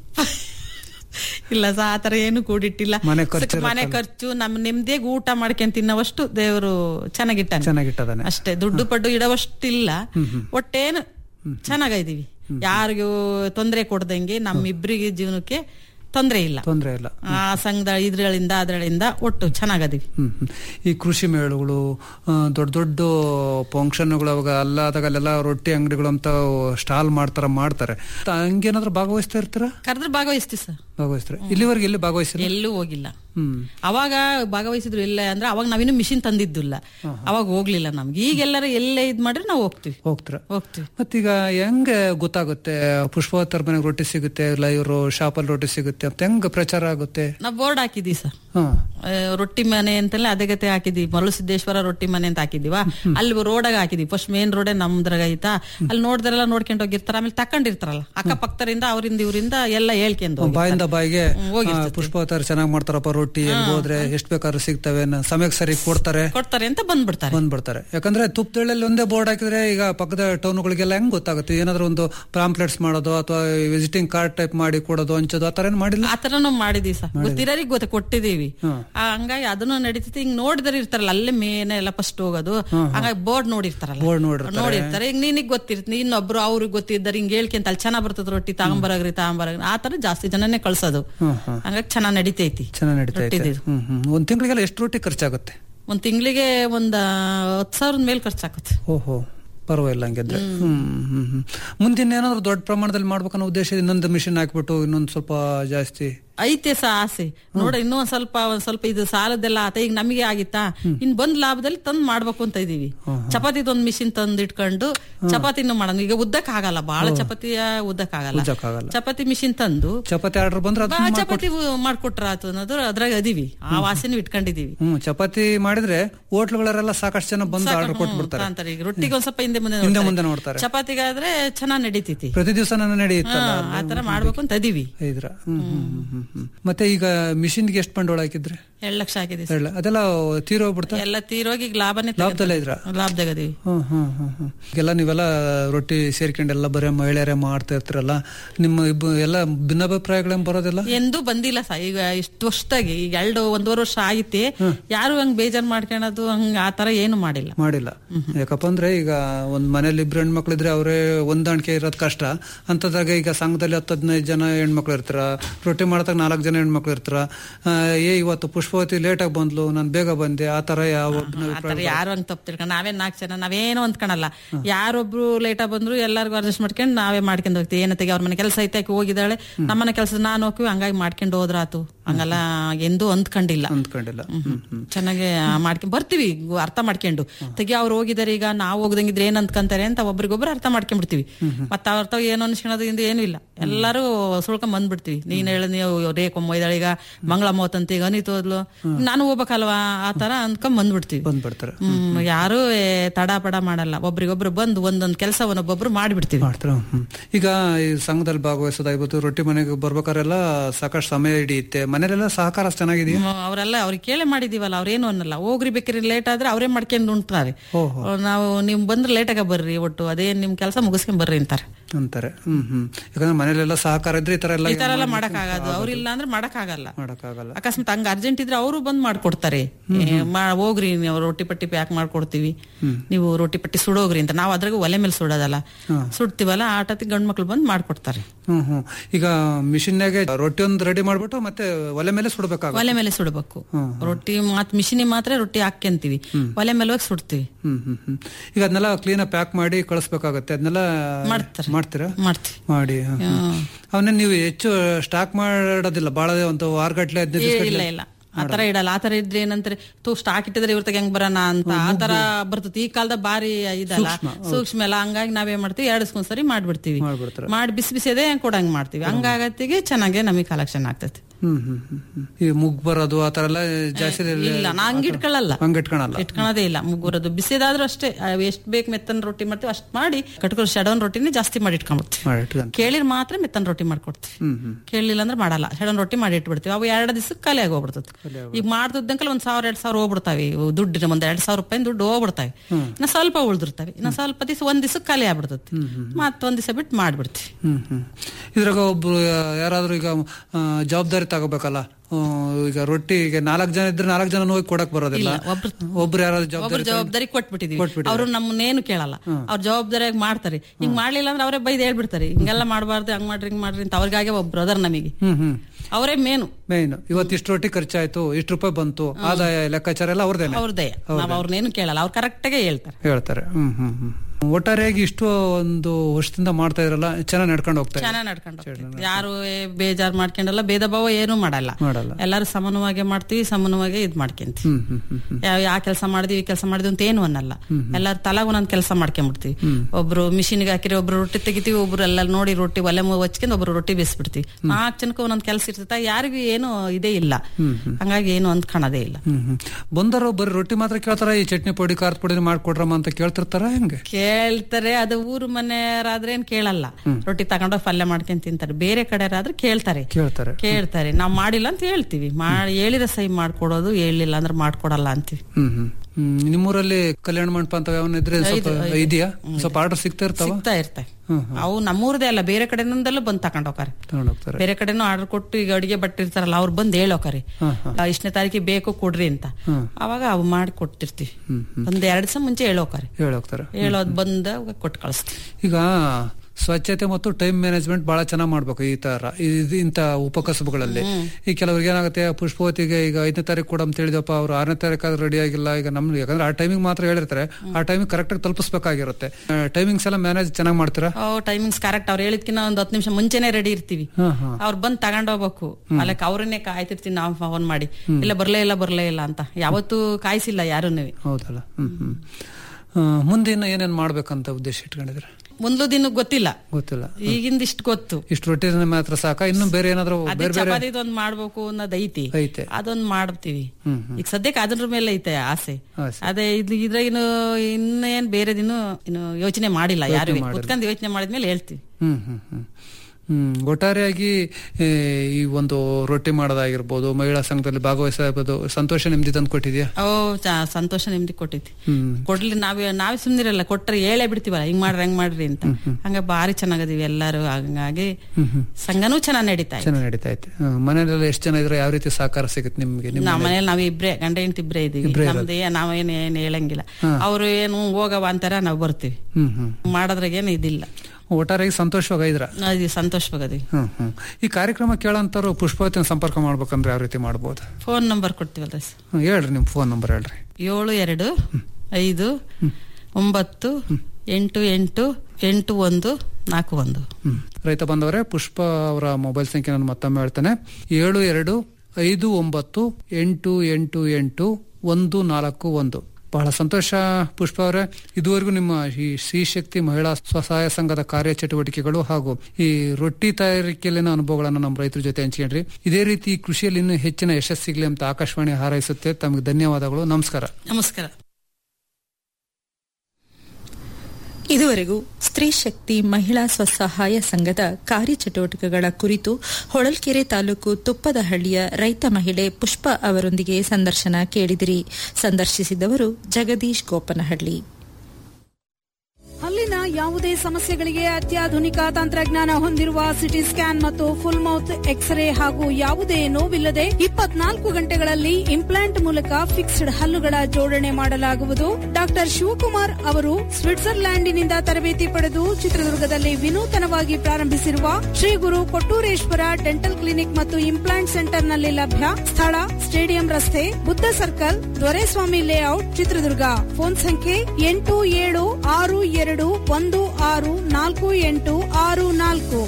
ಇಲ್ಲ ಸಾ ಆತರ ಏನು ಕೂಡಿಟ್ಟಿಲ್ಲ ಮನೆ ಖರ್ಚು ಸಕ್- ಮನೆ ಖರ್ಚು ನಮ್ ನಿಮ್ದೇಗ್ ಊಟ ಮಾಡ್ಕೊಂಡ್ ತಿನ್ನೋವಷ್ಟು ದೇವರು ಚೆನ್ನಾಗಿಟ್ಟಾನೆ ಚೆನ್ನಾಗಿಟ್ಟದಾನೆ ಅಷ್ಟೇ ದುಡ್ಡು ಪಡ್ಡು ಇಡೋವಷ್ಟಿಲ್ಲ ಒಟ್ಟೇನು ಚೆನ್ನಾಗಿದೀವಿ ಯಾರಿಗೂ ತೊಂದರೆ ಕೊಡ್ದಂಗೆ ನಮ್ಮಿಬ್ರಿಗೆ ಜೀವನಕ್ಕೆ ತೊಂದರೆ ಇಲ್ಲ ತೊಂದ್ರೆ ಇಲ್ಲ ಆ ಸಂಘದ ಇದ್ರಗಳಿಂದ ಅದ್ರಗಳಿಂದ ಒಟ್ಟು ಚೆನ್ನಾಗದೀವಿ ಹ್ಮ್ ಹ್ಮ್. ಈ ಕೃಷಿ ಮೇಳಗಳು ಆ, ದೊಡ್ಡ ದೊಡ್ಡ ಫಂಕ್ಷನ್ಗಳು ಅವಾಗ ಅಲ್ಲಾದಾಗ ಅಲ್ಲೆಲ್ಲ ರೊಟ್ಟಿ ಅಂಗಡಿಗಳು ಅಂತ ಸ್ಟಾಲ್ ಮಾಡ್ತಾರ ಮಾಡ್ತಾರೆ ತ- ಹಂಗೇನಾದ್ರೂ ಭಾಗವಹಿಸ್ತಾ ಇರ್ತೀರಾ ಕರೆದ್ರೆ ಭಾಗವಹಿಸ್ತೀವಿ ಸರ್ ಭಾಗವಹಿಸ್ತಾರೆ ಇಲ್ಲಿವರೆಗೆ ಎಲ್ಲಿ ಭಾಗವಹಿಸಿಲ್ಲ ಎಲ್ಲೂ ಹೋಗಿಲ್ಲ ಹ್ಮ್ ಅವಾಗ ಭಾಗವಹಿಸಿದ್ರು ಇಲ್ಲ ಅಂದ್ರೆ ಅವಾಗ ನಾವಿನ್ನು ಮಿಷಿನ್ ತಂದಿದ್ದಿಲ್ಲ ಅವಾಗ ಹೋಗ್ಲಿಲ್ಲ ನಮ್ಗೆ ಈಗ ಎಲ್ಲರೂ ಎಲ್ಲೇ ಇದ್ ಮಾಡ್ರೆ ನಾವು ಹೋಗ್ತಿವಿ ಹೋಗ್ತೀರಾ ಹೋಗ್ತಿವಿ ಮತ್ತೀಗ ಹೆಂಗ ಗೊತ್ತಾಗುತ್ತೆ ಪುಷ್ಪವತ್ತರ ಮನೆಗೆ ರೊಟ್ಟಿ ಸಿಗುತ್ತೆ ಇಲ್ಲ ಇವರು ಶಾಪಲ್ಲಿ ರೊಟ್ಟಿ ಸಿಗುತ್ತೆ ಅಂತ ಹೆಂಗ ಪ್ರಚಾರ ಆಗುತ್ತೆ ನಾವು ಬೋರ್ಡ್ ಹಾಕಿದೀವಿ ಸರ್ ಹಾ ಆ, ರೊಟ್ಟಿ ಮನೆ ಅಂತೆಲ್ಲ ಅದೇ ಗತೆ ಹಾಕಿದ್ವಿ ಮರಳು ಸಿದ್ದೇಶ್ವರ ರೊಟ್ಟಿ ಮನೆ ಅಂತ ಹಾಕಿದೀವ ಅಲ್ಲಿ ರೋಡಾಗ ಹಾಕಿದ್ವಿ ಫಸ್ಟ್ ಮೇನ್ ರೋಡೇ ನಮ್ದ್ರಾಗ ಐತಾ ಅಲ್ಲಿ ನೋಡಿದ್ರೆಲ್ಲ ನೋಡ್ಕೊಂಡು ಹೋಗಿರ್ತಾರ ಆಮೇಲೆ ತಕೊಂಡಿರ್ತಾರಲ್ಲ ಅಕ್ಕಪಕ್ಕದರಿಂದ ಅವರಿಂದ ಇವರಿಂದ ಎಲ್ಲ ಹೇಳ್ಕೊಂಡು ಹೋಗಿರ್ತಾರೆ. ಬಾಯಿಂದ ಬಾಯಿಗೆ ಹ್ಮ್, ಹೋಗಿರ್ತೈತೆ. ಪುಷ್ಪವತಾರ ಚೆನ್ನಾಗಿ ಮಾಡ್ತಾರಪ್ಪ ರೊಟ್ಟಿ ಎಲ್ಲಿ ಹೋದ್ರೆ ಎಷ್ಟು ಬೇಕಾದ್ರೂ ಸಿಗ್ತವೆ ನ- ಸಮಯಕ್ಕೆ ಸರಿ ಕೊಡ್ತಾರೆ ಕೊಡ್ತಾರೆ ಅಂತ ಬಂದ್ಬಿಡ್ತಾರೆ ಬಂದ್ಬಿಡ್ತಾರೆ ಯಾಕಂದ್ರೆ ತುಪ್ಪದಳ್ಳಿ ಒಂದೇ ಬೋರ್ಡ್ ಹಾಕಿದ್ರೆ ಈಗ ಪಕ್ಕದ ಟೌನ್ಗಳಿಗೆಲ್ಲ ಹೆಂಗ್ ಗೊತ್ತಾಗುತ್ತೆ ಏನಾದ್ರು ಒಂದು ಪಾಂಪ್ಲೆಟ್ಸ್ ಮಾಡೋದು ಅಥವಾ ವಿಸಿಟಿಂಗ್ ಕಾರ್ಡ್ ಟೈಪ್ ಮಾಡಿ ಕೊಡೋದು ಹಂಚೋದು ಆತರ ಏನ್ ಮಾಡಿಲ್ಲ ಆತರನು ಮಾಡಿದೀವಿ ಸರ್ ಗೊತ್ತಿರೋರಿಗೆ ಗೊತ್ತ ಕೊಟ್ಟಿದೀವಿ ಆ, ಹಂಗಾಗಿ ಅದನ್ನು ನಡೀತೈತಿ ಹಿಂಗ್ ನೋಡಿದ್ರೆ ಇರ್ತಾರಲ್ಲ ಅಲ್ಲೇ ಮೇನೆ ಎಲ್ಲ ಫಸ್ಟ್ ಹೋಗೋದು ಹಂಗಾಗಿ ಬೋರ್ಡ್ ನೋಡಿರ್ತಾರಲ್ಲ ಬೋರ್ಡ್ ನೋಡಿರ್ತಾರೆ ನೋಡಿರ್ತಾರೆ ಈಗ ನಿನಗ್ ಗೊತ್ತಿರ್ತೀನಿ ಇನ್ನೊಬ್ರು ಅವ್ರಿಗೆ ಗೊತ್ತಿದ್ದಾರೆ ಹಿಂಗ್ ಹೇಳ್ಕೊಂತ ಅಲ್ಲಿ ಚೆನ್ನಾಗ್ ಬರ್ತದ ರೊಟ್ಟಿ ತಗೊಂಬರಾಗ್ರಿ ತಗೊಂಬರಾಗ್ರಿ ಆ ತರ ಜಾಸ್ತಿ ಜನನೇ ಕಳ್ಸೋದು ಹಂಗಾಗಿ ಚೆನ್ನಾಗ್ ನಡೀತೈತಿ ಚೆನ್ನಾಗಿ ನಡೀತಾ ಐತೆ ರೊಟ್ಟಿದು. ಹ್ಮ್ ಹ್ಮ್ ಒಂದ್ ತಿಂಗಳಿಗೆಲ್ಲ ಎಷ್ಟು ರೊಟ್ಟಿ ಖರ್ಚಾಗುತ್ತೆ ಒಂದ್ ತಿಂಗಳಿಗೆ ಒಂದ್ ಹತ್ ಸಾವಿರದ ಮೇಲೆ ಖರ್ಚಾಗುತ್ತೆ ಓಹೋ ಪರವಾಗಿಲ್ಲ ಹಂಗಿದ್ರೆ ಹ್ಮ್ ಹ್ಮ್ ಹ್ಮ್ ಮುಂದಿನ ಏನಾದ್ರು ದೊಡ್ಡ ಪ್ರಮಾಣದಲ್ಲಿ ಮಾಡ್ಬೇಕನ್ನೋ ಉದ್ದೇಶ ಇನ್ನೊಂದು ಮಿಷಿನ್ ಹಾಕ್ಬಿಟ್ಟು ಇನ್ನೊಂದು ಸ್ವಲ್ಪ ಜಾಸ್ತಿ ಐತೆ ಸಹ ಆಸೆ ನೋಡ ಇನ್ನೂ ಒಂದ್ ಸ್ವಲ್ಪ ಒಂದ್ ಸ್ವಲ್ಪ ಇದು ಸಾಲದೆಲ್ಲ ಆತ ಈಗ ನಮಗೆ ಆಗಿತ್ತಾ ಇನ್ ಬಂದ್ ಲಾಭದಲ್ಲಿ ತಂದ್ ಮಾಡ್ಬೇಕು ಅಂತ ಇದೀವಿ ಚಪಾತಿದೊಂದ್ ಮಿಷಿನ್ ತಂದ್ ಇಟ್ಕೊಂಡು ಚಪಾತಿನೂ ಮಾಡೋಣ ಈಗ ಉದ್ದಕ್ ಆಗಲ್ಲ ಬಹಳ ಚಪಾತಿಯ ಉದ್ದಕ್ ಆಗಲ್ಲ ಉದ್ದಕ್ಕಾಗಲ್ಲ. ಚಪಾತಿ ಮಿಷಿನ್ ತಂದು ಚಪಾತಿ ಆರ್ಡರ್ ಬಂದ್ರೆ ಬಾ, ಅದನ್ನ ಚಪಾತಿ ಮಾಡ್ಕೊಟ್ರ ಆತು ಅನ್ನೋದು ಅದ್ರಾಗ ಅದೀವಿ ಆ ವಾಸನೆ ಇಟ್ಕೊಂಡಿದೀವಿ ಹ್ಮ್ ಚಪಾತಿ ಮಾಡಿದ್ರೆ ಹೋಟ್ಲುಗಳರೆಲ್ಲ ಸಾಕಷ್ಟು ಜನ ಬಂದು ಆರ್ಡರ್ ಕೊಟ್ಬಿಡ್ತಾರೆ ಅಂತಾರೆ ಈಗ ರೊಟ್ಟಿಗೆ ಒಂದ್ ಸ್ವಲ್ಪ ಹಿಂದೆ ಮುಂದೆ ಹಿಂದೆ ನೋಡ್ತಾರೆ. ಮುಂದೆ ನೋಡ್ತಾರೆ ಚಪಾತಿಗಾದ್ರೆ ಚೆನ್ನಾಗ್ ನಡೀತೈತಿ ಪ್ರತಿ ದಿವಸ ನನ್ನ ನಡೆಯುತ್ತಲ್ಲ ಹಾ, ಆತರ ಮಾಡ್ಬೇಕು ಅಂತ ಅದೀವಿ ಇದ್ರ ಹ್ಮ್ ಹ್ಮ್ ಹ್ಮ್ ಹ್ಮ್ ಹ್ಮ್. ಮತ್ತೆ ಈಗ ಮಿಷಿನ್ಗೆ ಎಷ್ಟು ಬಂಡವಾಳ ಹಾಕಿದ್ರೆ ಎರಡ್ ಲಕ್ಷ ಆಗಿದೆ ಸರ್. ಹೇಳ ಅದೆಲ್ಲ ತೀರೋಗ್ಬಿಡ್ತಾ ಎಲ್ಲ ತೀರೋಗಿ ಈಗ ಲಾಭನೇ ಲಾಭದಲ್ಲೇ ಇದ್ರ ಲಾಭದಾಗದೀವಿ ಹ್ಮ್ ಹ್ಮ್ ಹ್ಮ್ ಹ್ಮ್ ಎಲ್ಲ ನೀವೆಲ್ಲ ರೊಟ್ಟಿ ಸೇರ್ಕೊಂಡೆಲ್ಲ ಬರೀ ಮಹಿಳೆಯರೇ ಮಾಡ್ತಾ ಇರ್ತೀರಲ್ಲ ನಿಮ್ಮ ಇಬ್ಬ ಎಲ್ಲ ಭಿನ್ನಾಭಿಪ್ರಾಯಗಳೇನ್ ಬರೋದಿಲ್ಲ ಎಂದೂ ಬಂದಿಲ್ಲ ಸ ಈಗ ಇಷ್ಟು ವರ್ಷದಾಗಿ ಈಗ ಎರಡು ಒಂದೂವರೆ ವರ್ಷ ಆಗಿತ್ತೆ ಯಾರು ಹಂಗ್ ಬೇಜಾರ್ ಮಾಡ್ಕೊಳೋದು ಹಂಗ ಆ ತರ ಏನು ಮಾಡಿಲ್ಲ ಮಾಡಿಲ್ಲ ಯಾಕಪ್ಪ ಅಂದ್ರೆ ಈಗ ಒಂದ್ ಮನೇಲಿ ಇಬ್ರು ಹೆಣ್ಮಕ್ಳಿದ್ರೆ ಅವರೇ ಹೊಂದಾಣಿಕೆ ಇರೋದ್ ಕಷ್ಟ ಅಂತದಾಗ ಈಗ ಸಂಘದಲ್ಲಿ ಹತ್ತು ಹದಿನೈದು ಜನ ಹೆಣ್ಮಕ್ಳು ಇರ್ತಾರ ರೊಟ್ಟಿ ಮಾಡತಾಗ ನಾಲ್ಕು ಜನ ಹೆಣ್ಮಕ್ಳು ಇರ್ತಾರ ಆ, ಏ ಇವತ್ತು ಪುಷ್ಪವತಿ ಲೇಟ್ ಆಗಿ ಬಂದ್ಲು ನಾನು ಬೇಗ ಬಂದೆ ಆ ತರ ಯಾವ ಆತರ ಯಾರು ಹಂಗ್ ತಪ್ಪು ತಿಳ್ಕೊಂಡು ನಾವೇ ನಾಲ್ಕು ಜನ ನಾವೇನು ಅಂದ್ಕೊಳಲ್ಲ ಯಾರೊಬ್ರು ಲೇಟ್ ಆಗಿ ಬಂದ್ರು ಎಲ್ಲಾರ್ಗು ಅಡ್ಜಸ್ಟ್ ಮಾಡ್ಕೊಂಡು ನಾವೇ ಮಾಡ್ಕೊಂಡು ಹೋಗ್ತೀವಿ ಏನತ್ತಿಗೆ ಅವ್ರ ಮನೆ ಕೆಲಸ ಐತೆ ಆಕಿ ಹೋಗಿದ್ದಾಳೆ ನಮ್ಮನೆ ಕೆಲಸ ನಾನು ಹೋಗ್ತೀವಿ ಹಂಗಾಗಿ ಮಾಡ್ಕೊಂಡು ಹೋದ್ರಾತು ಹಂಗಲ್ಲ ಎಂದೂ ಅಂದ್ಕೊಂಡಿಲ್ಲ ಅಂದ್ಕೊಂಡಿಲ್ಲ ಹ್ಮ್ ಹ್ಮ್ ಚೆನ್ನಾಗಿ ಮಾಡ್ಕೊಂಡ್ ಬರ್ತೀವಿ ಗು- ಅರ್ಥ ಮಾಡ್ಕೊಂಡು ತೆಗಿ ಅವ್ರು ಹೋಗಿದಾರೆ ಈಗ ನಾವು ಹೋಗ್ದಂಗಿದ್ರೆ ಏನ್ ಅಂದ್ಕಂತಾರೆ ಅಂತ ಒಬ್ರಿಗೊಬ್ರು ಅರ್ಥ ಮಾಡ್ಕೊಂಡ್ಬಿಡ್ತೀವಿ ಮತ್ತ ಅವ್ರ ತಾವ್ ಏನು ಅನ್ಸ್ಕೊಳೋದ್ರಿಂದ ಏನು ಇಲ್ಲ ಎಲ್ಲಾರು ಸುಳ್ಕೊಂಡ್ ಬಂದ್ಬಿಡ್ತೀವಿ ನೀನ್ ಹೇಳ ನೀವು ರೇಖಮ್ಮ ಇದ್ದಾಳೆ ಈಗ ಮಂಗಳಮ್ಮ ಹೋತಂತ ಈಗ ಅನಿತ್ ಹೋದ್ಲು ನಾನು ಹೋಗ್ಬೇಕಲ್ವಾ ಆ ತರ ಅಂದ್ಕೊಂಡ್ ಬಂದ್ಬಿಡ್ತೀವಿ ಬಂದ್ಬಿಡ್ತಾರೆ ಹ್ಮ್ ಯಾರು ಏ, ತಡ ಪಡ ಮಾಡಲ್ಲ ಒಬ್ರಿಗೊಬ್ರು ಬಂದು ಒಂದೊಂದ್ ಕೆಲಸವನ್ನೊಬ್ಬೊಬ್ರು ಮಾಡ್ಬಿಡ್ತೀವಿ ಮಾಡ್ತಾರ ಹ್ಮ್. ಈಗ ಈ ಸಂಘದಲ್ಲಿ ಭಾಗವಹಿಸೋದಾಗ್ಬೋದು ರೊಟ್ಟಿ ಮನೆಗೆ ಬರ್ಬೇಕಾರೆಲ್ಲ ಸಾಕಷ್ಟು ಸಮಯ ಹಿಡಿಯುತ್ತೆ ಮನೇಲೆಲ್ಲ ಸಹಕಾರ ಚೆನ್ನಾಗಿದೆಯಾ ಹ್ಮ್, ಅವರೆಲ್ಲ ಅವ್ರಿಗೆ ಕೇಳೇ ಮಾಡಿದೀವಲ್ಲ ಅವ್ರೇನು ಅನ್ನಲ್ಲ ಹೋಗ್ರಿ ಬೇಕ್ರಿ ಲೇಟ್ ಆದ್ರೆ ಅವರೇ ಮಾಡ್ಕೊಂಡು ಉಂಟಾರೆ ನಾವು ನಿಮ್ ಬಂದ್ರೆ ಲೇಟಾಗ ಬರ್ರಿ ಒಟ್ಟು ಅದೇ ನಿಮ್ ಕೆಲಸ ಮುಗಿಸ್ಕೊಂಡ್ ಬರ್ರಿ ಅಂತಾರೆ ಅಂತಾರೆ ಹ್ಮ್ ಹ್ಮ್ ಯಾಕಂದ್ರೆ ಮನೇಲೆಲ್ಲ ಸಹಕಾರ ಇದ್ರೆ ಈ ತರ ಎಲ್ಲ ಈ ತರ ಎಲ್ಲ ಮಾಡಕ್ ಆಗೋದು ಅವ್ರಿಲ್ಲ ಅಂದ್ರೆ ಮಾಡಕ್ ಆಗಲ್ಲ ಮಾಡಕ್ಕಾಗಲ್ಲ ಅಕಸ್ಮಾತ್ ಹಂಗ ಅರ್ಜೆಂಟ್ ಇದ್ರೆ ಅವರು ಬಂದ್ ಮಾಡ್ಕೊಡ್ತಾರೆ ಏ, ಮಾ- ಹೋಗ್ರಿ ನೀವು ರೊಟ್ಟಿ ಪಟ್ಟಿ ಪ್ಯಾಕ್ ಮಾಡ್ಕೊಡ್ತೀವಿ ನೀವು ರೊಟ್ಟಿ ಪಟ್ಟಿ ಸುಡೋಗ್ರಿ ಅಂತ ನಾವು ಅದ್ರಾಗ ಒಲೆ ಮೇಲೆ ಸುಡೋದಲ್ಲ ಸುಡ್ತೀವಲ್ಲ ಆಟತಿ ಗಂಡ್ ಮಕ್ಳು ಬಂದ್ ಮಾಡ್ಕೊಡ್ತಾರೆ ಹ್ಮ್ ಹ್ಮ್ ಈಗ ಮಿಷಿನ್ನಾಗೆ ರೊಟ್ಟಿ ಒಂದು ರೆಡಿ ಮಾಡ್ಬಿಟ್ಟು ಮತ್ತೆ ಒಲೆ ಮೇಲೆ ಸುಡ್ಬೇಕಾಗ ಒಲೆ ಮೇಲೆ ಸುಡಬೇಕು ರೊಟ್ಟಿ ಮಾತ್ ಮಿಷಿನಿ ಮಾತ್ರ ರೊಟ್ಟಿ ಹಾಕ್ಯಂತೀವಿ ಒಲೆ ಮೇಲೆ ಹೋಗಿ ಸುಡ್ತೀವಿ ಹ್ಮ್ ಹ್ಮ್ ಹ್ಮ್ ಈಗ ಅದನ್ನೆಲ್ಲ ಕ್ಲೀನ್ ಪ್ಯಾಕ್ ಮಾಡಿ ಕಳಿಸ್ಬೇಕಾಗತ್ತೆ ಅದನ್ನೆಲ್ಲ ಮಾಡ್ತಾರೆ. ಮಾಡ್ತೀರಾ ಮಾಡ್ತೀವಿ ಮಾಡಿ ಅವನ್ನ ನೀವು ಹೆಚ್ಚು ಸ್ಟಾಕ್ ಮಾಡೋದಿಲ್ಲ ಬಹಳ ಒಂದು ವಾರಗಟ್ಲೆ ಹದಿನೈದು ಏ, ದಿವಸ ಇಲ್ಲ ಇಲ್ಲ ಆತರ ಇಡಲ್ಲ ಆತರ ಇದ್ರೆ ಏನಂತಾರೆ ತೂ ಸ್ಟಾಕ್ ಇಟ್ಟಿದ್ರೆ ಇವ್ರ ಹೆಂಗ್ ಬರೋಣ ಅಂತ ಆತರ ಬರ್ತದೆ ಈ ಕಾಲದ ಬಾರಿ ಇದಲ್ಲ ಸೂಕ್ಷ್ಮ ಎಲ್ಲ ಹಂಗಾಗಿ ನಾವೇನ್ ಮಾಡ್ತೀವಿ ಎರಡು ಸ್ಪೂನ್ ಸರಿ ಮಾಡ್ಬಿಡ್ತೀವಿ ಮಾಡ್ಬಿಡ್ತಾರೆ. ಮಾಡಿ ಬಿಸಿ ಬಿಸಿದೇ ಕೊಡಂಗ್ ಮಾಡ್ತೀವಿ ಹಂಗಾಗತ್ತಿಗೆ ಚೆನ್ನಾಗೆ ನಮಗೆ ಕಲೆಕ್ಷನ್ ಆಗ್ತೈತಿ ಹ್ಮ್ ಹ್ಮ್ ಹ್ಮ್ ಹ್ಮ್. ಈ ಮುಗ್ ಬರೋದು ಆತರ ಎಲ್ಲ ಜಾಸ್ತಿ ಇಲ್ಲ ನಾ ಹಂಗ್ ಇಟ್ಕೊಳ್ಳಲ್ಲ ಹಂಗ ಇಟ್ಕೊಳಲ್ಲ ಇಟ್ಕೊಳೋದೇ ಇಲ್ಲ ಮುಗ್ಗುರೋದು ಬಿಸಿದಾದ್ರೂ ಅಷ್ಟೇ ಎಷ್ಟ್ ಬೇಕು ಮೆತ್ತನ ರೊಟ್ಟಿ ಮಾಡ್ತೀವಿ ಅಷ್ಟ್ ಮಾಡಿ ಕಟ್ಕೊ ಶಡನ್ ರೊಟ್ಟಿನೇ ಜಾಸ್ತಿ ಮಾಡಿ ಇಟ್ಕೊಂಡ್ಬಿಡ್ತೀವಿ ಮಾಡಿ ಇಟ್ಕೊಂತ ಕೇಳಿರ್ ಮಾತ್ರ ಮೆತ್ತನ ರೊಟ್ಟಿ ಮಾಡ್ಕೊಡ್ತೀವಿ ಹ್ಮ್ ಹ್ಮ್ ಕೇಳಲಿಲ್ಲ ಅಂದ್ರೆ ಮಾಡಲ್ಲ ಶಡನ್ ರೊಟ್ಟಿ ಮಾಡಿ ಇಟ್ಬಿಡ್ತೀವಿ ಅವು ಎರಡು ದಿವಸಕ್ಕೆ ಖಾಲಿ ಆಗಿ ಹೋಗ್ಬಿಡ್ತದೆ ಈಗ ಮಾಡ್ತಿದ್ದಂಕಲ್ ಒಂದ್ ಸಾವಿರ ಎರಡ್ ಸಾವಿರ ಹೋಗ್ಬಿಡ್ತಾವೆ ಇವು ದುಡ್ಡಿನ ಒಂದ್ ಎರಡ್ ಸಾವಿರ ರೂಪಾಯಿ ದುಡ್ಡು ಹೋಗ್ಬಿಡ್ತಾವೆ ಇನ್ನ ಸ್ವಲ್ಪ ಉಳ್ದಿರ್ತವೆ ಇನ್ನ ಸ್ವಲ್ಪ ದಿವಸ ಒಂದ್ ದಿವಸಕ್ಕೆ ಖಾಲಿ ಆಗ್ಬಿಡ್ತದೆ ಮತ್ತೊಂದ್ ದಿವಸ ಬಿಟ್ಟು ಮಾಡ್ಬಿಡ್ತೀವಿ ಹ್ಮ್ ಹ್ಮ್ ಇದ್ರಾಗ ಒಬ್ರು ಯಾರಾದ್ರೂ ಈಗ ಆ, ಜವಾಬ್ದಾರಿ ತಗೋಬೇಕಲ್ಲ ಆ, ಈಗ ರೊಟ್ಟಿ ಈಗ ನಾಲ್ಕು ಜನ ಇದ್ರೆ ನಾಲ್ಕು ಜನ ಹೋಗಿ ಕೊಡಕ್ ಬರೋದಿಲ್ಲ ಒಬ್ರು ಒಬ್ರು ಯಾರಾದ್ರೂ ಒಬ್ರು ಜವಾಬ್ದಾರಿ ಜವಾಬ್ದಾರಿ ಕೊಟ್ಬಿಟ್ಟಿದೀವಿ ಅವ್ರು ನಮ್ಮನ್ನೇನು ಕೇಳಲ್ಲ ಅವ್ರ ಜವಾಬ್ದಾರಿಯಾಗಿ ಮಾಡ್ತಾರೆ ಹಿಂಗ್ ಮಾಡ್ಲಿಲ್ಲ ಅಂದ್ರೆ ಅವರೇ ಬೈದ್ ಹೇಳ್ಬಿಡ್ತಾರೆ ಹಿಂಗೆಲ್ಲ ಮಾಡಬಾರ್ದು ಹಂಗ್ ಮಾಡ್ರಿ ಹಿಂಗ್ ಮಾಡ್ರಿ ಅಂತ ಅವ್ರಿಗಾಗೆ ಒಬ್ಬ ಬ್ರದರ್ ನಮಗೆ ಹ್ಮ್ ಹ್ಮ್ ಅವರೇ ಮೇನು ಮೇನ್ ಇವತ್ತು ಇಷ್ಟು ರೊಟ್ಟಿ ಖರ್ಚಾಯ್ತು ಇಷ್ಟು ರೂಪಾಯಿ ಬಂತು ಆದಾಯ ಲೆಕ್ಕಾಚಾರ ಎಲ್ಲ ಅವ್ರದೇನೆ ಅವ್ರದೇ ನಾವ್ ಅವ್ರನ್ನೇನು ಕೇಳಲ್ಲ ಅವ್ರು ಕರೆಕ್ಟಾಗೆ ಹೇಳ್ತಾರೆ ಹೇಳ್ತಾರೆ ಹ್ಮ್ ಹ್ಮ್ ಹ್ಮ್ ಒಟ್ಟಾರೆಯಾಗಿ ಇಷ್ಟು ಒಂದು ವರ್ಷದಿಂದ ಮಾಡ್ತಾ ಇದ್ರಲ್ಲ ಚೆನ್ನಾಗಿ ನಡ್ಕೊಂಡು ಹೋಗ್ತಾ ಇದೆ ಚೆನ್ನಾಗ್ ನಡ್ಕೊಂಡು ಹೋಗ್ತೀವಿ. ಯಾರು ಏ ಬೇಜಾರ್ ಮಾಡ್ಕೊಂಡಲ್ಲ ಭೇದ ಭಾವ ಏನು ಮಾಡಲ್ಲ ಮಾಡಲ್ಲ ಎಲ್ಲಾರು ಸಮಾನವಾಗಿ ಮಾಡ್ತೀವಿ ಸಮಾನವಾಗಿ ಇದ್ ಮಾಡ್ಕೊಂತೀವಿ ಹ್ಮ್ ಹ್ಮ್ ಹ್ಮ್ ಹ್ಮ್ ಯಾವ ಯಾವ ಕೆಲಸ ಮಾಡಿದ್ವಿ ಈ ಕೆಲಸ ಮಾಡಿದ್ವಿ ಅಂತ ಏನು ಅನ್ನಲ್ಲ ಎಲ್ಲಾರು ತಲಾಗ ಒಂದೊಂದ್ ಕೆಲಸ ಮಾಡ್ಕೊಂಡ್ಬಿಡ್ತೀವಿ ಒಬ್ರು ಮಿಷಿನ್ಗೆ ಹಾಕಿರಿ ಒಬ್ರು ರೊಟ್ಟಿ ತೆಗಿತೀವಿ ಒಬ್ರು ಎಲ್ಲ ನೋಡಿ ರೊಟ್ಟಿ ಒಲೆ ಮು- ಹಚ್ಕೊಂಡ್ ಒಬ್ರು ರೊಟ್ಟಿ ಬೇಯಿಸ್ಬಿಡ್ತೀವಿ ನಾಲ್ಕು ಜನಕ್ಕೆ ಒಂದೊಂದ್ ಕೆಲಸ ಇರ್ತೈತೆ ಯಾರಿಗೂ ಏನು ಇದೇ ಇಲ್ಲ ಹಂಗಾಗಿ ಏನು ಅಂದ್ಕೊಳೋದೇ ಇಲ್ಲ ಹ್ಮ್ ಹ್ಮ್ ಬಂದರು ಬರೀ ರೊಟ್ಟಿ ಮಾತ್ರ ಕೇಳ್ತಾರ ಈ ಚಟ್ನಿ ಪುಡಿ ಖಾರದ ಪುಡಿ ಮಾಡ್ಕೊಡ್ರಮ್ಮ ಅಂತ ಕೇಳ್ತಿರ್ತಾರ ಹೆಂಗೆ ಕೇಳ್ತಾರೆ ಅದು ಊರು ಮನೆಯವರಾದ್ರೆ ಏನ್ ಕೇಳಲ್ಲ ರೊಟ್ಟಿ ತಗೊಂಡೋಗಿ ಪಲ್ಯ ಮಾಡ್ಕೊಂಡ್ ತಿಂತಾರೆ ಬೇರೆ ಕಡೆಯವ್ರಾದ್ರೆ ಕೇಳ್ತಾರೆ ಕೇಳ್ತಾರೆ ಕೇಳ್ತಾರೆ ನಾವ್ ಮಾಡಿಲ್ಲ ಅಂತ ಹೇಳ್ತೀವಿ ಮಾಡಿ ಹೇಳಿದ್ರೆ ಸಹಿ ಮಾಡ್ಕೊಡೋದು ಹೇಳಿಲ್ಲ ಅಂದ್ರೆ ಮಾಡ್ಕೊಡಲ್ಲ ಅಂತೀವಿ ಹ್ಮ್ ಹ್ಮ್ ಹ್ಮ್ ನಿಮ್ಮೂರಲ್ಲಿ ಕಲ್ಯಾಣ ಮಂಟಪ ಅಂತ ಯಾವನ ಇದ್ರೆ ಸ್ವಲ್ಪ ಇದೆಯಾ ಸ್ವಲ್ಪ ಆರ್ಡರ್ ಸಿಗ್ತಾ ಇರ್ತಾವ ಸಿಗ್ತಾ ಇರ್ತವೆ ಅವು ನಮ್ಮೂರದೇ ಅಲ್ಲ ಬೇರೆ ಕಡೆಯಿಂದಲೂ ಬಂದ್ ತಕೊಂಡ್ ಹೋಗಾರೆ ತಗೊಂಡ್ ಹೋಗ್ತಾರೆ ಬೇರೆ ಕಡೆನೂ ಆರ್ಡರ್ ಕೊಟ್ಟು ಈಗ ಅಡಿಗೆ ಭಟ್ರು ಇರ್ತಾರಲ್ಲ ಅವ್ರು ಬಂದ್ ಹೇಳೋಕರಿ ಇಷ್ಟನೇ ತಾರೀಕಿಗೆ ಬೇಕು ಕೊಡ್ರಿ ಅಂತ ಅವಾಗ ಅವು ಮಾಡಿ ಕೊಟ್ಟಿರ್ತೀವಿ ಒಂದ್ ಎರಡ್ ದಿವಸ ಮುಂಚೆ ಹೇಳೋಕರಿ ಹೇಳಿ ಹೋಗ್ತಾರೆ ಹೇಳೋದ್ ಬಂದ ಕೊಟ್ಟು ಕಳಿಸ್ತೀವಿ ಈಗ ಸ್ವಚ್ಛತೆ ಮತ್ತು ಟೈಮ್ ಮ್ಯಾನೇಜ್ಮೆಂಟ್ ಬಹಳ ಚೆನ್ನಾಗಿ ಮಾಡ್ಬೇಕು ಈ ತರ ಇದು ಇಂಥ ಉಪಕಸಬುಗಳಲ್ಲಿ ಈ ಕೆಲವ್ರಿಗೆ ಏನಾಗುತ್ತೆ ಪುಷ್ಪವತಿಗೆ ಈಗ ಐದನೇ ತಾರೀಕು ಕೂಡ ಅಂತ ಹೇಳಿದಪ್ಪ ಅವ್ರು ಆರನೇ ತಾರೀಕು ರೆಡಿ ಆಗಿಲ್ಲ ಈಗ ನಮ್ಗೆ ಯಾಕಂದ್ರೆ ಆ ಟೈಮಿಂಗ್ ಮಾತ್ರ ಹೇಳಿರ್ತಾರೆ ಆ ಟೈಮಿಂಗ್ ಕರೆಕ್ಟ್ ಆಗಿ ತಲುಪಿಸ್ಬೇಕಾಗಿರುತ್ತೆ ಟೈಮಿಂಗ್ಸ್ ಎಲ್ಲ ಮ್ಯಾನೇಜ್ ಚೆನ್ನಾಗಿ ಮಾಡ್ತೀರಾ ಟೈಮಿಂಗ್ಸ್ ಕರೆಕ್ಟ್ ಅವ್ರು ಹೇಳಿದ್ಕಿನ್ನ ಒಂದ್ ಹತ್ತು ನಿಮಿಷ ಮುಂಚೆನೆ ರೆಡಿ ಇರ್ತೀವಿ ಹಾ ಹಾ ಅವ್ರು ಬಂದ್ ತಗೊಂಡ್ ಹೋಗ್ಬೇಕು ಅಲ್ಲಕ್ಕೆ ಅವ್ರನ್ನೇ ಕಾಯ್ತಿರ್ತೀವಿ ನಾವು ಫೋನ್ ಮಾಡಿ ಇಲ್ಲ ಬರ್ಲೇ ಇಲ್ಲ ಬರ್ಲೇ ಇಲ್ಲ ಅಂತ ಯಾವತ್ತೂ ಕಾಯಿಸಿಲ್ಲ ಯಾರೂನು ಹೌದಲ್ಲ ಹ್ಮ್ ಹ್ಮ್ ಆ, ಮುಂದೆ ಇನ್ನು ಏನೇನ್ ಮಾಡ್ಬೇಕಂತ ಉದ್ದೇಶ ಇಟ್ಕೊಂಡಿದ್ರೆ ಮುಂದ್ಲು ದಿನ ಗೊತ್ತಿಲ್ಲ ಗೊತ್ತಿಲ್ಲ ಈಗಿಂದ ಇಷ್ಟು ಗೊತ್ತು ಇಷ್ಟು ರೊಟ್ಟಿ ಮಾತ್ರ ಸಾಕ ಇನ್ನು ಬೇರೆ ಏನಾದ್ರು ಅದೇ ಬೇರೆ ಬೇರೆ ಚಪಾತಿ ಒಂದ್ ಮಾಡ್ಬೇಕು ಅನ್ನೋದ್ ಐತಿ ಐತೆ ಅದೊಂದ್ ಮಾಡ್ತೀವಿ ಹ್ಮ್ ಈಗ ಸದ್ಯಕ್ಕೆ ಅದ್ರ ಮೇಲೆ ಐತೆ ಆಸೆ ಆಸೆ. ಅದೇ ಇದು ಇದ್ರಾಗಿನ್ನು ಇನ್ನೇನ್ ಬೇರೆ ದಿನ ಇನ್ನು ಯೋಚನೆ ಮಾಡಿಲ್ಲ ಯಾರು ಕುತ್ಕೊಂಡ್ ಯೋಚನೆ ಮಾಡಿದ್ಮೇಲೆ ಹೇಳ್ತೀವಿ ಹ್ಮ್ ಹ್ಮ್ ಹ್ಮ್ ಹ್ಮ್ ಒಟ್ಟಾರೆಯಾಗಿ ಏ, ಈ ಒಂದು ರೊಟ್ಟಿ ಮಾಡೋದಾಗಿರ್ಬೋದು ಮಹಿಳಾ ಸಂಘದಲ್ಲಿ ಭಾಗವಹಿಸಬಹುದು ಸಂತೋಷ ನಿಮ್ದಿ ತಂದು ಕೊಟ್ಟಿದ್ಯಾ ಓ ಚ- ಸಂತೋಷ ನೆಮ್ಮದಿ ಕೊಟ್ಟೈತಿ ಹ್ಮ್ ಕೊಡ್ಲಿ ನಾವೇ ನಾವೇ ಸುಮ್ನಿರಲ್ಲ ಕೊಟ್ರೆ ಹೇಳೇ ಬಿಡ್ತೀವಲ್ಲ ಹಿಂಗ್ ಮಾಡ್ರಿ ಹಂಗ್ ಮಾಡ್ರಿ ಅಂತ ಹಂಗ ಬಾರಿ ಚೆನ್ನಾಗದೀವಿ ಎಲ್ಲಾರು ಹಂಗಾಗಿ ಸಂಘನೂ ಚೆನ್ನಾಗ್ ನಡೀತಾ ಇದೆ ಚೆನ್ನಾಗಿ ನಡೀತಾ ಐತೆ ಹ್ಮ್. ಮನೆಯಲ್ಲೆಲ್ಲ ಎಷ್ಟು ಜನ ಇದ್ರೆ ಯಾವ ರೀತಿ ಸಹಕಾರ ಸಿಗುತ್ತೆ ನಿಮ್ಗೆ ನಿಮ್ಮ ನಮ್ಮ ಮನೇಲಿ ನಾವ್ ಇಬ್ರೇ ಗಂಡ ಹೆಂಡತಿ ಇಬ್ರೇ ಇದೀವಿ ನಮ್ದು ಏನ್ ನಾವೇನ್ ಏನ್ ಹೇಳಂಗಿಲ್ಲ ಅವ್ರು ಏನು ಹೋಗವ ಅಂತಾರ ನಾವ್ ಬರ್ತೀವಿ ಹ್ಮ್ ಹ್ಮ್ ಮಾಡೋದ್ರಾಗೇನು ಇದಿಲ್ಲ ಒಟ್ಟಾರೆಯಾಗಿ ಸಂತೋಷವಾಗಿದ್ರ ಅದು ಸಂತೋಷವಾಗದೀವಿ ಹ್ಮ್ ಹ್ಮ್ ಈ ಕಾರ್ಯಕ್ರಮ ಕೇಳಂತಾರು ಪುಷ್ಪವತಿನ ಸಂಪರ್ಕ ಮಾಡ್ಬೇಕಂದ್ರೆ ಯಾವ ರೀತಿ ಮಾಡ್ಬೋದು ಫೋನ್ ನಂಬರ್ ಕೊಡ್ತೀವಲ್ಲ ಸರ್ ಹ್ಮ್, ಹೇಳ್ರಿ ನಿಮ್ ಫೋನ್ ನಂಬರ್ ಹೇಳ್ರಿ ಏಳು ಎರಡು ಐದು ಒಂಬತ್ತು ಎಂಟು ಎಂಟು ಎಂಟು ಒಂದು ನಾಲ್ಕು ಒಂದು ಹ್ಮ್. ರೈತ ಬಂದವರೇ ಪುಷ್ಪ ಅವರ ಮೊಬೈಲ್ ಸಂಖ್ಯೆ ನಾನು ಮತ್ತೊಮ್ಮೆ ಹೇಳ್ತೇನೆ ಏಳು ಎರಡು ಐದು ಒಂಬತ್ತು ಎಂಟು ಎಂಟು ಎಂಟು ಒಂದು ನಾಲ್ಕು ಒಂದು ಬಹಳ ಸಂತೋಷ ಪುಷ್ಪ ಅವರೇ ಇದುವರೆಗೂ ನಿಮ್ಮ ಈ ಶ್ರೀಶಕ್ತಿ ಮಹಿಳಾ ಸ್ವಸಹಾಯ ಸಂಘದ ಕಾರ್ಯಚಟುವಟಿಕೆಗಳು ಹಾಗೂ ಈ ರೊಟ್ಟಿ ತಯಾರಿಕೆಯಲ್ಲಿನ ಅನುಭವಗಳನ್ನು ನಮ್ಮ ರೈತರ ಜೊತೆ ಹಂಚ್ಕೊಂಡ್ರಿ ಇದೇ ರೀತಿ ಈ ಕೃಷಿಯಲ್ಲಿ ಇನ್ನೂ ಹೆಚ್ಚಿನ ಯಶಸ್ಸಿಗ್ಲಿ ಅಂತ ಆಕಾಶವಾಣಿ ಹಾರೈಸುತ್ತೆ ತಮಗೆ ಧನ್ಯವಾದಗಳು ನಮಸ್ಕಾರ ನಮಸ್ಕಾರ ಇದುವರೆಗೂ ಸ್ತ್ರೀ ಶಕ್ತಿ ಮಹಿಳಾ ಸ್ವಸಹಾಯ ಸಂಘದ ಕಾರ್ಯಚಟುವಟಿಕೆಗಳ ಕುರಿತು ಹೊಳಲ್ಕೆರೆ ತಾಲೂಕು ತುಪ್ಪದಹಳ್ಳಿಯ ರೈತ ಮಹಿಳೆ ಪುಷ್ಪ ಅವರೊಂದಿಗೆ ಸಂದರ್ಶನ ಕೇಳಿದಿರಿ ಸಂದರ್ಶಿಸಿದವರು ಜಗದೀಶ್ ಗೋಪನಹಳ್ಳಿ ಹಲ್ಲಿನ ಯಾವುದೇ ಸಮಸ್ಯೆಗಳಿಗೆ ಅತ್ಯಾಧುನಿಕ ತಂತ್ರಜ್ಞಾನ ಹೊಂದಿರುವ ಸಿಟಿ ಸ್ಕ್ಯಾನ್ ಮತ್ತು ಫುಲ್ ಮೌತ್ ಎಕ್ಸ್ರೇ ಹಾಗೂ ಯಾವುದೇ ನೋವಿಲ್ಲದೆ ಇಪ್ಪತ್ನಾಲ್ಕು ಗಂಟೆಗಳಲ್ಲಿ ಇಂಪ್ಲಾಂಟ್ ಮೂಲಕ ಫಿಕ್ಸ್ಡ್ ಹಲ್ಲುಗಳ ಜೋಡಣೆ ಮಾಡಲಾಗುವುದು ಡಾಕ್ಟರ್ ಶಿವಕುಮಾರ್ ಅವರು ಸ್ವಿಟ್ಜರ್ಲ್ಯಾಂಡಿನಿಂದ ತರಬೇತಿ ಪಡೆದು ಚಿತ್ರದುರ್ಗದಲ್ಲಿ ವಿನೂತನವಾಗಿ ಪ್ರಾರಂಭಿಸಿರುವ ಶ್ರೀ ಗುರು ಕೊಟ್ಟೂರೇಶ್ವರ ಡೆಂಟಲ್ ಕ್ಲಿನಿಕ್ ಮತ್ತು ಇಂಪ್ಲಾಂಟ್ ಸೆಂಟರ್ನಲ್ಲಿ ಲಭ್ಯ ಸ್ಥಳ ಸ್ಟೇಡಿಯಂ ರಸ್ತೆ Buddha circle Doreswamy layout Chitradurga phone ಸಂಖ್ಯೆ ಎಂಟು ಏಳು ಆರು ಎರಡು ಒಂದು ಆರು ನಾಲ್ಕು ಎಂಟು ಆರು ನಾಲ್ಕು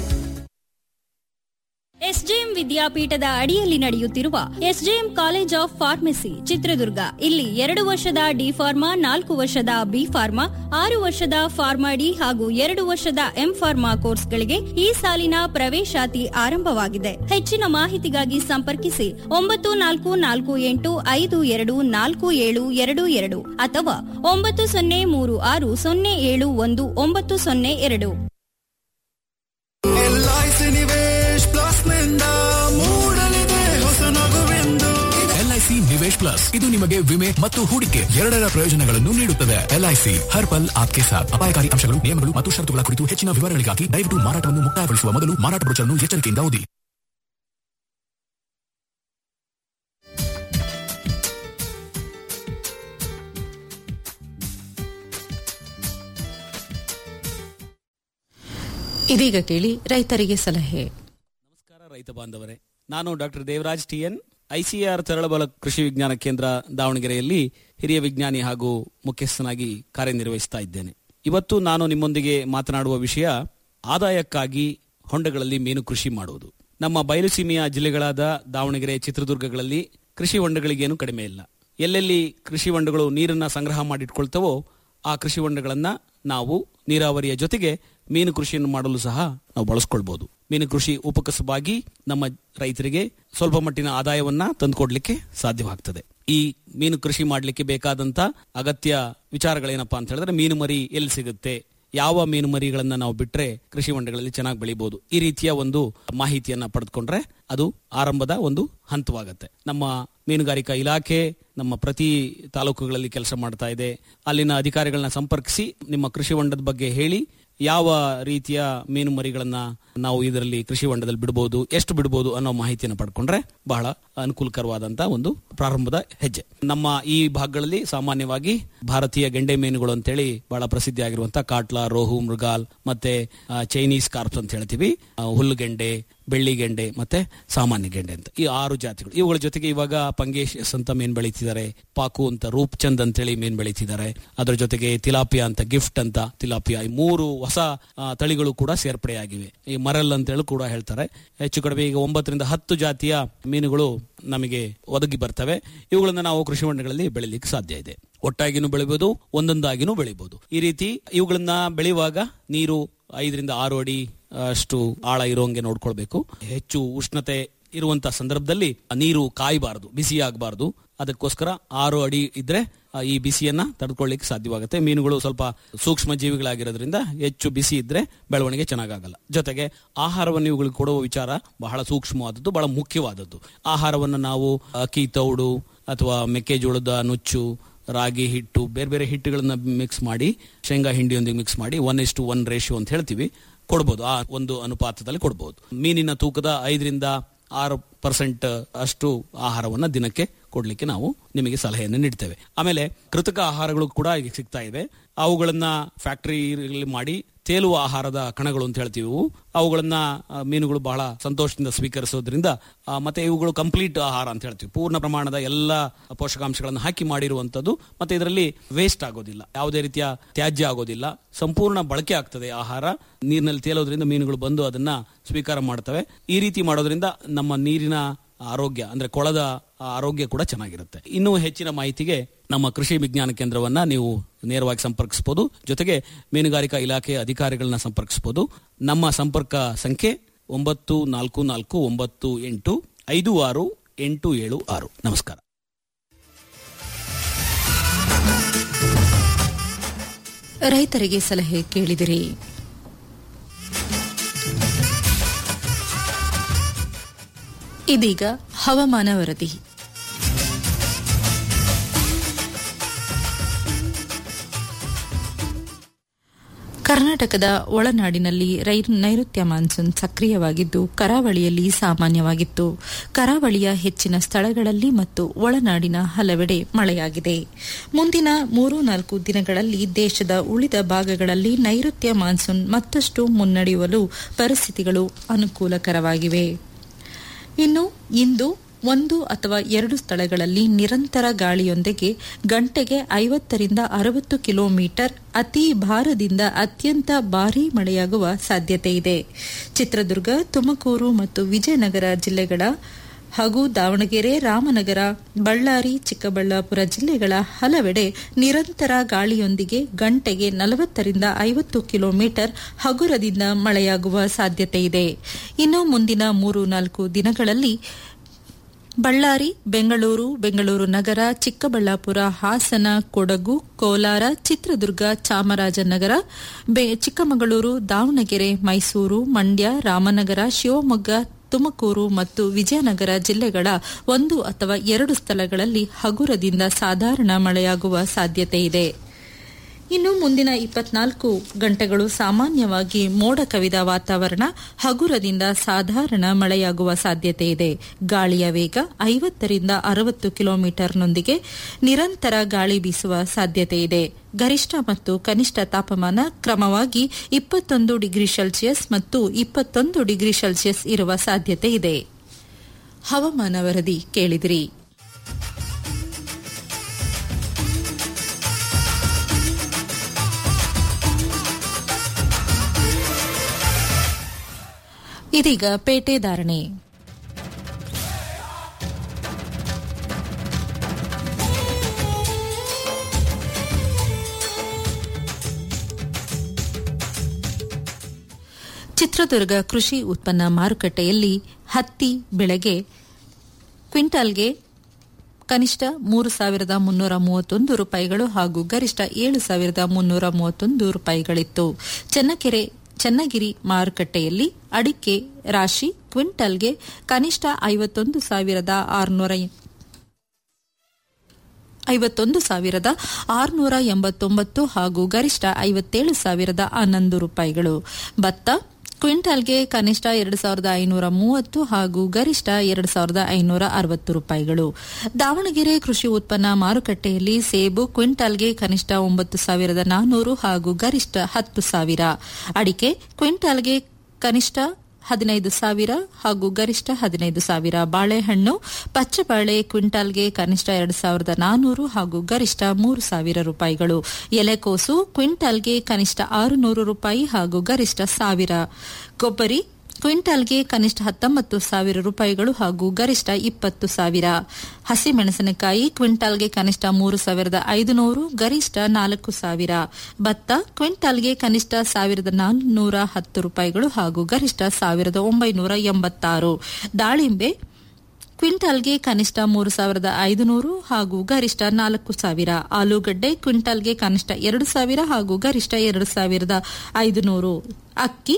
ಎಸ್ಜೆಎಂ ವಿದ್ಯಾಪೀಠದ ಅಡಿಯಲ್ಲಿ ನಡೆಯುತ್ತಿರುವ SJM college of pharmacy Chitradurga ಇಲ್ಲಿ ಎರಡು ವರ್ಷದ ಡಿ ಫಾರ್ಮಾ ನಾಲ್ಕು ವರ್ಷದ ಬಿ ಫಾರ್ಮಾ ಆರು ವರ್ಷದ ಫಾರ್ಮಾ ಡಿ ಹಾಗೂ ಎರಡು ವರ್ಷದ ಎಂ ಫಾರ್ಮಾ ಕೋರ್ಸ್ಗಳಿಗೆ ಈ ಸಾಲಿನ ಪ್ರವೇಶಾತಿ ಆರಂಭವಾಗಿದೆ ಹೆಚ್ಚಿನ ಮಾಹಿತಿಗಾಗಿ ಸಂಪರ್ಕಿಸಿ ಒಂಬತ್ತು ನಾಲ್ಕು ನಾಲ್ಕು ಎಂಟು ಐದು ಎರಡು ನಾಲ್ಕು ಏಳು ಎರಡು ಎರಡು ಅಥವಾ ಒಂಬತ್ತು ಸೊನ್ನೆ ಮೂರು ಆರು ಸೊನ್ನೆ ಏಳು ಒಂದು ಒಂಬತ್ತು ಸೊನ್ನೆ ಎರಡು ಎಲ್ಐಸಿ ನಿವೇಶ್ ಪ್ಲಸ್ ನಿಂದ ಮೂಡಲಿದೆ ಹೊಸ ನಗುವೆಂದು ಎಲ್ಐಸಿ ನಿವೇಶ್ ಪ್ಲಸ್ ಇದು ನಿಮಗೆ ವಿಮೆ ಮತ್ತು ಹೂಡಿಕೆ ಎರಡರ ಪ್ರಯೋಜನಗಳನ್ನು ನೀಡುತ್ತದೆ ಎಲ್ಐಸಿ ಹರ್ ಪಲ್ ಆಪ್ಕೆ ಸಾಥ್ ಅಪಾಯಕಾರಿ ಅಂಶಗಳು ನಿಯಮಗಳು ಮತ್ತು ಷರತ್ತುಗಳ ಕುರಿತು ಹೆಚ್ಚಿನ ವಿವರಗಳಿಗಾಗಿ ದಯವಿಟ್ಟು ಮಾರಾಟವನ್ನು ಮುಕ್ತಾಯಗೊಳಿಸುವ ಮೊದಲು ಮಾರಾಟ ಬ್ರೋಚರ್ನ್ನು ಎಚ್ಚರಿಕೆಯಿಂದ ಓದಿ ಇದೀಗ ಕೇಳಿ ರೈತರಿಗೆ ಸಲಹೆ ನಮಸ್ಕಾರ ರೈತ ಬಾಂಧವರೇ ನಾನು doctor Devaraj T N ICAR Taralabalu Krishi Vigyan ಕೇಂದ್ರ ದಾವಣಗೆರೆಯಲ್ಲಿ ಹಿರಿಯ ವಿಜ್ಞಾನಿ ಹಾಗೂ ಮುಖ್ಯಸ್ಥನಾಗಿ ಕಾರ್ಯನಿರ್ವಹಿಸ್ತಾ ಇದ್ದೇನೆ ಇವತ್ತು ನಾನು ನಿಮ್ಮೊಂದಿಗೆ ಮಾತನಾಡುವ ವಿಷಯ ಆದಾಯಕ್ಕಾಗಿ ಹೊಂಡಗಳಲ್ಲಿ ಮೀನು ಕೃಷಿ ಮಾಡುವುದು ನಮ್ಮ ಬಯಲುಸೀಮೆಯ ಜಿಲ್ಲೆಗಳಾದ ದಾವಣಗೆರೆ ಚಿತ್ರದುರ್ಗಗಳಲ್ಲಿ ಕೃಷಿ ಹೊಂಡಗಳಿಗೇನು ಕಡಿಮೆ ಇಲ್ಲ ಎಲ್ಲೆಲ್ಲಿ ಕೃಷಿ ಹೊಂಡಗಳು ನೀರನ್ನ ಸಂಗ್ರಹ ಮಾಡಿಟ್ಕೊಳ್ತವೋ ಆ ಕೃಷಿ ಹೊಂಡಗಳನ್ನ ನಾವು ನೀರಾವರಿಯ ಜೊತೆಗೆ ಮೀನು ಕೃಷಿಯನ್ನು ಮಾಡಲು ಸಹ ನಾವು ಬಳಸ್ಕೊಳ್ಬಹುದು ಮೀನು ಕೃಷಿ ಉಪಕಸಬಾಗಿ ನಮ್ಮ ರೈತರಿಗೆ ಸ್ವಲ್ಪ ಮಟ್ಟಿನ ಆದಾಯವನ್ನ ತಂದುಕೊಡ್ಲಿಕ್ಕೆ ಸಾಧ್ಯವಾಗ್ತದೆ ಈ ಮೀನು ಕೃಷಿ ಮಾಡಲಿಕ್ಕೆ ಬೇಕಾದಂತ ಅಗತ್ಯ ವಿಚಾರಗಳೇನಪ್ಪಾ ಅಂತ ಹೇಳಿದ್ರೆ ಮೀನು ಮರಿ ಎಲ್ಲಿ ಸಿಗುತ್ತೆ ಯಾವ ಮೀನು ಮರಿಗಳನ್ನ ನಾವು ಬಿಟ್ರೆ ಕೃಷಿ ಹೊಂಡಗಳಲ್ಲಿ ಚೆನ್ನಾಗಿ ಬೆಳಿಬಹುದು ಈ ರೀತಿಯ ಒಂದು ಮಾಹಿತಿಯನ್ನ ಪಡೆದುಕೊಂಡ್ರೆ ಅದು ಆರಂಭದ ಒಂದು ಹಂತವಾಗತ್ತೆ ನಮ್ಮ ಮೀನುಗಾರಿಕಾ ಇಲಾಖೆ ನಮ್ಮ ಪ್ರತಿ ತಾಲೂಕುಗಳಲ್ಲಿ ಕೆಲಸ ಮಾಡ್ತಾ ಇದೆ ಅಲ್ಲಿನ ಅಧಿಕಾರಿಗಳನ್ನ ಸಂಪರ್ಕಿಸಿ ನಿಮ್ಮ ಕೃಷಿ ಹೊಂಡದ ಬಗ್ಗೆ ಹೇಳಿ ಯಾವ ರೀತಿಯ ಮೀನು ಮರಿಗಳನ್ನ ನಾವು ಇದರಲ್ಲಿ ಕೃಷಿ ಹೊಂಡದಲ್ಲಿ ಬಿಡಬಹುದು ಎಷ್ಟು ಬಿಡಬಹುದು ಅನ್ನೋ ಮಾಹಿತಿಯನ್ನು ಪಡ್ಕೊಂಡ್ರೆ ಬಹಳ ಅನುಕೂಲಕರವಾದಂತಹ ಒಂದು ಪ್ರಾರಂಭದ ಹೆಜ್ಜೆ ನಮ್ಮ ಈ ಭಾಗಗಳಲ್ಲಿ ಸಾಮಾನ್ಯವಾಗಿ ಭಾರತೀಯ ಗೆಂಡೆ ಮೀನುಗಳು ಅಂತೇಳಿ ಬಹಳ ಪ್ರಸಿದ್ಧಿ ಆಗಿರುವಂತಹ ಕಾಟ್ಲಾ ರೋಹು ಮೃಗಾಲ್ ಮತ್ತೆ ಆ, ಚೈನೀಸ್ ಕಾರ್ಪ್ಸ್ ಅಂತ ಹೇಳ್ತೀವಿ ಆ, ಹುಲ್ಲುಗೆಂಡೆ ಬೆಳ್ಳಿ ಗೆಂಡೆ ಮತ್ತೆ ಸಾಮಾನ್ಯ ಗೆಂಡೆ ಅಂತ ಈ ಆರು ಜಾತಿಗಳು ಇವುಗಳ ಜೊತೆಗೆ ಇವಾಗ ಪಂಗೇಶ್ ಅಂತ ಮೀನ್ ಬೆಳೀತಿದ್ದಾರೆ ಪಾಕು ಅಂತ ರೂಪ್ ಚಂದ್ ಅಂತೇಳಿ ಮೀನ್ ಬೆಳೀತಿದ್ದಾರೆ ಅದರ ಜೊತೆಗೆ ತಿಲಾಪಿಯಾ ಅಂತ ಗಿಫ್ಟ್ ಅಂತ ತಿಲಾಪಿಯಾ ಈ ಮೂರು ಹೊಸ ಆ, ತಳಿಗಳು ಕೂಡ ಸೇರ್ಪಡೆಯಾಗಿವೆ ಈ ಮರಲ್ ಅಂತೇಳಿ ಕೂಡ ಹೇಳ್ತಾರೆ ಹೆಚ್ಚು ಕಡಿಮೆ ಈಗ ಒಂಬತ್ತರಿಂದ ಹತ್ತು ಜಾತಿಯ ಮೀನುಗಳು ನಮಗೆ ಒದಗಿ ಬರ್ತವೆ ಇವುಗಳನ್ನ ನಾವು ಕೃಷಿ ಹೊಂಡಗಳಲ್ಲಿ ಬೆಳಿಲಿಕ್ಕೆ ಸಾಧ್ಯ ಇದೆ ಒಟ್ಟಾಗಿನೂ ಬೆಳಿಬಹುದು ಒಂದೊಂದಾಗಿನೂ ಬೆಳಿಬಹುದು ಈ ರೀತಿ ಇವುಗಳನ್ನ ಬೆಳೆಯುವಾಗ ನೀರು ಐದರಿಂದ ಆರು ಅಡಿ ಅಷ್ಟು ಆಳ ಇರೋಂಗೆ ನೋಡ್ಕೊಳ್ಬೇಕು ಹೆಚ್ಚು ಉಷ್ಣತೆ ಇರುವಂತ ಸಂದರ್ಭದಲ್ಲಿ ನೀರು ಕಾಯಬಾರದು ಬಿಸಿ ಆಗಬಾರದು ಅದಕ್ಕೋಸ್ಕರ ಆರು ಅಡಿ ಇದ್ರೆ ಆ, ಈ ಬಿಸಿಯನ್ನ ತಡ್ಕೊಳ್ಳಿಕ್ಕೆ ಸಾಧ್ಯವಾಗುತ್ತೆ ಮೀನುಗಳು ಸ್ವಲ್ಪ ಸೂಕ್ಷ್ಮ ಜೀವಿಗಳಾಗಿರೋದ್ರಿಂದ ಹೆಚ್ಚು ಬಿಸಿ ಇದ್ರೆ ಬೆಳವಣಿಗೆ ಚೆನ್ನಾಗಾಗಲ್ಲ ಜೊತೆಗೆ ಆಹಾರವನ್ನು ಇವುಗಳಿಗೆ ಕೊಡುವ ವಿಚಾರ ಬಹಳ ಸೂಕ್ಷ್ಮವಾದದ್ದು ಬಹಳ ಮುಖ್ಯವಾದದ್ದು ಆಹಾರವನ್ನು ನಾವು ಅಕ್ಕಿ ತೌಡು ಅಥವಾ ಮೆಕ್ಕೆಜೋಳದ ನುಚ್ಚು ರಾಗಿ ಹಿಟ್ಟು ಬೇರೆ ಬೇರೆ ಹಿಟ್ಟುಗಳನ್ನ ಮಿಕ್ಸ್ ಮಾಡಿ ಶೇಂಗಾ ಹಿಂಡಿಯೊಂದಿಗೆ ಮಿಕ್ಸ್ ಮಾಡಿ one is to one ratio ಅಂತ ಹೇಳ್ತೀವಿ ಕೊಡ್ಬೋದು ಆ ಒಂದು ಅನುಪಾತದಲ್ಲಿ ಕೊಡ್ಬೋದು ಮೀನಿನ ತೂಕದ ಐದರಿಂದ ಆರು ಪರ್ಸೆಂಟ್ ಅಷ್ಟು ಆಹಾರವನ್ನ ದಿನಕ್ಕೆ ಕೊಡ್ಲಿಕ್ಕೆ ನಾವು ನಿಮಗೆ ಸಲಹೆಯನ್ನು ನೀಡ್ತೇವೆ ಆಮೇಲೆ ಕೃತಕ ಆಹಾರಗಳು ಕೂಡ ಈಗ ಸಿಗ್ತಾ ಇವೆ ಅವುಗಳನ್ನ ಫ್ಯಾಕ್ಟರಿ ಮಾಡಿ ತೇಲುವ ಆಹಾರದ ಕಣಗಳು ಅಂತ ಹೇಳ್ತೀವಿ ಇವು. ಅವುಗಳನ್ನ ಆ, ಮೀನುಗಳು ಬಹಳ ಸಂತೋಷದಿಂದ ಸ್ವೀಕರಿಸೋದ್ರಿಂದ ಆ, ಮತ್ತೆ ಇವುಗಳು ಕಂಪ್ಲೀಟ್ ಆಹಾರ ಅಂತ ಹೇಳ್ತೀವಿ ಪೂರ್ಣ ಪ್ರಮಾಣದ ಎಲ್ಲ ಪೋಷಕಾಂಶಗಳನ್ನು ಹಾಕಿ ಮಾಡಿರುವಂತದ್ದು ಮತ್ತೆ ಇದರಲ್ಲಿ ವೇಸ್ಟ್ ಆಗೋದಿಲ್ಲ ಯಾವುದೇ ರೀತಿಯ ತ್ಯಾಜ್ಯ ಆಗೋದಿಲ್ಲ ಸಂಪೂರ್ಣ ಬಳಕೆ ಆಗ್ತದೆ ಆಹಾರ ನೀರಿನಲ್ಲಿ ತೇಲೋದ್ರಿಂದ ಮೀನುಗಳು ಬಂದು ಅದನ್ನ ಸ್ವೀಕಾರ ಮಾಡ್ತವೆ ಈ ರೀತಿ ಮಾಡೋದ್ರಿಂದ ನಮ್ಮ ನೀರಿನ ಆರೋಗ್ಯ ಅಂದ್ರೆ ಕೊಳದ ಆರೋಗ್ಯ ಕೂಡ ಚೆನ್ನಾಗಿರುತ್ತೆ ಇನ್ನೂ ಹೆಚ್ಚಿನ ಮಾಹಿತಿಗೆ ನಮ್ಮ ಕೃಷಿ ವಿಜ್ಞಾನ ಕೇಂದ್ರವನ್ನ ನೀವು ನೇರವಾಗಿ ಸಂಪರ್ಕಿಸಬಹುದು ಜೊತೆಗೆ ಮೀನುಗಾರಿಕಾ ಇಲಾಖೆ ಅಧಿಕಾರಿಗಳನ್ನ ಸಂಪರ್ಕಿಸಬಹುದು ನಮ್ಮ ಸಂಪರ್ಕ ಸಂಖ್ಯೆ ಒಂಬತ್ತು ನಾಲ್ಕು ನಾಲ್ಕು ಒಂಬತ್ತು ಎಂಟು ಐದು ಆರು ಎಂಟು ಏಳು ಆರು ನಮಸ್ಕಾರ ರೈತರಿಗೆ ಸಲಹೆ ಕೇಳಿದಿರಿ ಇದೀಗ ಹವಾಮಾನ ವರದಿ ಕರ್ನಾಟಕದ ಒಳನಾಡಿನಲ್ಲಿ ರೈ- ನೈಋತ್ಯ ಮಾನ್ಸೂನ್ ಸಕ್ರಿಯವಾಗಿದ್ದು ಕರಾವಳಿಯಲ್ಲಿ ಸಾಮಾನ್ಯವಾಗಿತ್ತು ಕರಾವಳಿಯ ಹೆಚ್ಚಿನ ಸ್ಥಳಗಳಲ್ಲಿ ಮತ್ತು ಒಳನಾಡಿನ ಹಲವೆಡೆ ಮಳೆಯಾಗಿದೆ ಮುಂದಿನ ಮೂರು ನಾಲ್ಕು ದಿನಗಳಲ್ಲಿ ದೇಶದ ಉಳಿದ ಭಾಗಗಳಲ್ಲಿ ನೈಋತ್ಯ ಮಾನ್ಸೂನ್ ಮತ್ತಷ್ಟು ಮುನ್ನಡೆಯಲು ಪರಿಸ್ಥಿತಿಗಳು ಅನುಕೂಲಕರವಾಗಿವೆ ಇನ್ನು ಇಂದು ಒಂದು ಅಥವಾ ಎರಡು ಸ್ಥಳಗಳಲ್ಲಿ ನಿರಂತರ ಗಾಳಿಯೊಂದಿಗೆ ಗಂಟೆಗೆ ಐವತ್ತರಿಂದ ಅರವತ್ತು ಕಿಲೋಮೀಟರ್ ಅತಿ ಭಾರದಿಂದ ಅತ್ಯಂತ ಭಾರೀ ಮಳೆಯಾಗುವ ಸಾಧ್ಯತೆ ಇದೆ ಚಿತ್ರದುರ್ಗ ತುಮಕೂರು ಮತ್ತು ವಿಜಯನಗರ ಜಿಲ್ಲೆಗಳ ಹಾಗೂ ದಾವಣಗೆರೆ ರಾಮನಗರ ಬಳ್ಳಾರಿ ಚಿಕ್ಕಬಳ್ಳಾಪುರ ಜಿಲ್ಲೆಗಳ ಹಲವೆಡೆ ನಿರಂತರ ಗಾಳಿಯೊಂದಿಗೆ ಗಂಟೆಗೆ ನಲವತ್ತರಿಂದ ಐವತ್ತು ಕಿಲೋಮೀಟರ್ ಹಗುರದಿಂದ ಮಳೆಯಾಗುವ ಸಾಧ್ಯತೆ ಇದೆ ಇನ್ನು ಮುಂದಿನ ಮೂರು ನಾಲ್ಕು ದಿನಗಳಲ್ಲಿ ಬಳ್ಳಾರಿ ಬೆಂಗಳೂರು ಬೆಂಗಳೂರು ನಗರ ಚಿಕ್ಕಬಳ್ಳಾಪುರ ಹಾಸನ ಕೊಡಗು ಕೋಲಾರ ಚಿತ್ರದುರ್ಗ ಚಾಮರಾಜನಗರ ಬೆ- ಚಿಕ್ಕಮಗಳೂರು ದಾವಣಗೆರೆ ಮೈಸೂರು ಮಂಡ್ಯ ರಾಮನಗರ ಶಿವಮೊಗ್ಗ ತುಮಕೂರು ಮತ್ತು ವಿಜಯನಗರ ಜಿಲ್ಲೆಗಳ ಒಂದು ಅಥವಾ ಎರಡು ಸ್ಥಳಗಳಲ್ಲಿ ಹಗುರದಿಂದ ಸಾಧಾರಣ ಮಳೆಯಾಗುವ ಸಾಧ್ಯತೆ ಇದೆ ಇನ್ನು ಮುಂದಿನ ಇಪ್ಪತ್ನಾಲ್ಕು ಗಂಟೆಗಳು ಸಾಮಾನ್ಯವಾಗಿ ಮೋಡ ಕವಿದ ವಾತಾವರಣ ಹಗುರದಿಂದ ಸಾಧಾರಣ ಮಳೆಯಾಗುವ ಸಾಧ್ಯತೆ ಇದೆ ಗಾಳಿಯ ವೇಗ ಐವತ್ತರಿಂದ ಅರವತ್ತು ಕಿಲೋಮೀಟರ್ನೊಂದಿಗೆ ನಿರಂತರ ಗಾಳಿ ಬೀಸುವ ಸಾಧ್ಯತೆ ಇದೆ ಗರಿಷ್ಠ ಮತ್ತು ಕನಿಷ್ಠ ತಾಪಮಾನ ಕ್ರಮವಾಗಿ ಇಪ್ಪತ್ತೊಂದು ಡಿಗ್ರಿ ಸೆಲ್ಸಿಯಸ್ ಮತ್ತು ಇಪ್ಪತ್ತೊಂದು ಡಿಗ್ರಿ ಸೆಲ್ಸಿಯಸ್ ಇರುವ ಸಾಧ್ಯತೆ ಇದೆ ಹವಾಮಾನ ವರದಿ ಕೇಳಿದಿರಿ ಇದೀಗ ಪೇಟೆ ಧಾರಣೆ ಚಿತ್ರದುರ್ಗ ಕೃಷಿ ಉತ್ಪನ್ನ ಮಾರುಕಟ್ಟೆಯಲ್ಲಿ ಹತ್ತಿ ಬೆಳೆಗೆ ಕ್ವಿಂಟಾಲ್ಗೆ ಕನಿಷ್ಠ ಮೂರು ಸಾವಿರದ ಮುನ್ನೂರ ಮೂವತ್ತೊಂದು ರೂಪಾಯಿಗಳು ಹಾಗೂ ಗರಿಷ್ಠ ಏಳು ಸಾವಿರದ ಮುನ್ನೂರ ಮೂವತ್ತೊಂದು ರೂಪಾಯಿಗಳಿತ್ತು ಚನ್ನಕೆರೆ ಚನ್ನಗಿರಿ ಮಾರುಕಟ್ಟೆಯಲ್ಲಿ ಅಡಿಕೆ ರಾಶಿ ಕ್ವಿಂಟಲ್ಗೆ ಕನಿಷ್ಠ ಐವತ್ತೊಂದು ಸಾವಿರದ ಆರುನೂರ ಐವತ್ತೊಂದು ಸಾವಿರದ ಆರುನೂರ ಎಂಬತ್ತೊಂಬತ್ತು ಹಾಗೂ ಗರಿಷ್ಠ ಐವತ್ತೇಳು ಸಾವಿರದ ಹನ್ನೊಂದು ರೂಪಾಯಿಗಳು ಭತ್ತ ಕ್ವಿಂಟಾಲ್ಗೆ ಕನಿಷ್ಠ ಎರಡು ಸಾವಿರದ ಐನೂರ ಮೂವತ್ತು ಹಾಗೂ ಗರಿಷ್ಠ ಎರಡು ಸಾವಿರದ ಐನೂರ ಅರವತ್ತು ರೂಪಾಯಿಗಳು ದಾವಣಗೆರೆ ಕೃಷಿ ಉತ್ಪನ್ನ ಮಾರುಕಟ್ಟೆಯಲ್ಲಿ ಸೇಬು ಕ್ವಿಂಟಾಲ್ಗೆ ಕನಿಷ್ಠ ಒಂಬತ್ತು ಸಾವಿರದ ನಾನ್ನೂರು ಹಾಗೂ ಗರಿಷ್ಠ ಹತ್ತು ಸಾವಿರ ಅಡಿಕೆ ಕ್ವಿಂಟಾಲ್ಗೆ ಕನಿಷ್ಠ ಹದಿನೈದು ಸಾವಿರ ಹಾಗೂ ಗರಿಷ್ಠ ಹದಿನೈದು ಸಾವಿರ ಬಾಳೆಹಣ್ಣು ಪಚ್ಚಬಾಳೆ ಕ್ವಿಂಟಾಲ್ಗೆ ಕನಿಷ್ಠ ಎರಡು ಸಾವಿರದ ನಾನ್ನೂರು ಹಾಗೂ ಗರಿಷ್ಠ ಮೂರು ಸಾವಿರ ರೂಪಾಯಿಗಳು ಎಲೆಕೋಸು ಕ್ವಿಂಟಾಲ್ಗೆ ಕನಿಷ್ಠ ಆರುನೂರು ರೂಪಾಯಿ ಹಾಗೂ ಗರಿಷ್ಠ ಸಾವಿರ ಕೊಬ್ಬರಿ ಕ್ವಿಂಟಾಲ್ಗೆ ಕನಿಷ್ಠ ಹತ್ತೊಂಬತ್ತು ಸಾವಿರ ರೂಪಾಯಿಗಳು ಹಾಗೂ ಗರಿಷ್ಠ ಇಪ್ಪತ್ತು ಸಾವಿರ ಹಸಿಮೆಣಸಿನಕಾಯಿ ಕ್ವಿಂಟಾಲ್ಗೆ ಕನಿಷ್ಠ ಮೂರು ಸಾವಿರದ ಐದುನೂರು ಗರಿಷ್ಠ ನಾಲ್ಕು ಸಾವಿರ ಭತ್ತ ಕ್ವಿಂಟಾಲ್ಗೆ ಕನಿಷ್ಠ ಸಾವಿರದ ನಾನ್ನೂರ ಹತ್ತು ರೂಪಾಯಿಗಳು ಹಾಗೂ ಗರಿಷ್ಠ ಸಾವಿರದ ಒಂಬೈನೂರ ಎಂಬತ್ತಾರು ದಾಳಿಂಬೆ ಕ್ವಿಂಟಾಲ್ಗೆ ಕನಿಷ್ಠ ಮೂರು ಸಾವಿರದ ಐದುನೂರು ಹಾಗೂ ಗರಿಷ್ಠ ನಾಲ್ಕು ಸಾವಿರ ಆಲೂಗಡ್ಡೆ ಕ್ವಿಂಟಾಲ್ಗೆ ಕನಿಷ್ಠ ಎರಡು ಸಾವಿರ ಹಾಗೂ ಗರಿಷ್ಠ ಎರಡು ಸಾವಿರದ ಐದುನೂರು ಅಕ್ಕಿ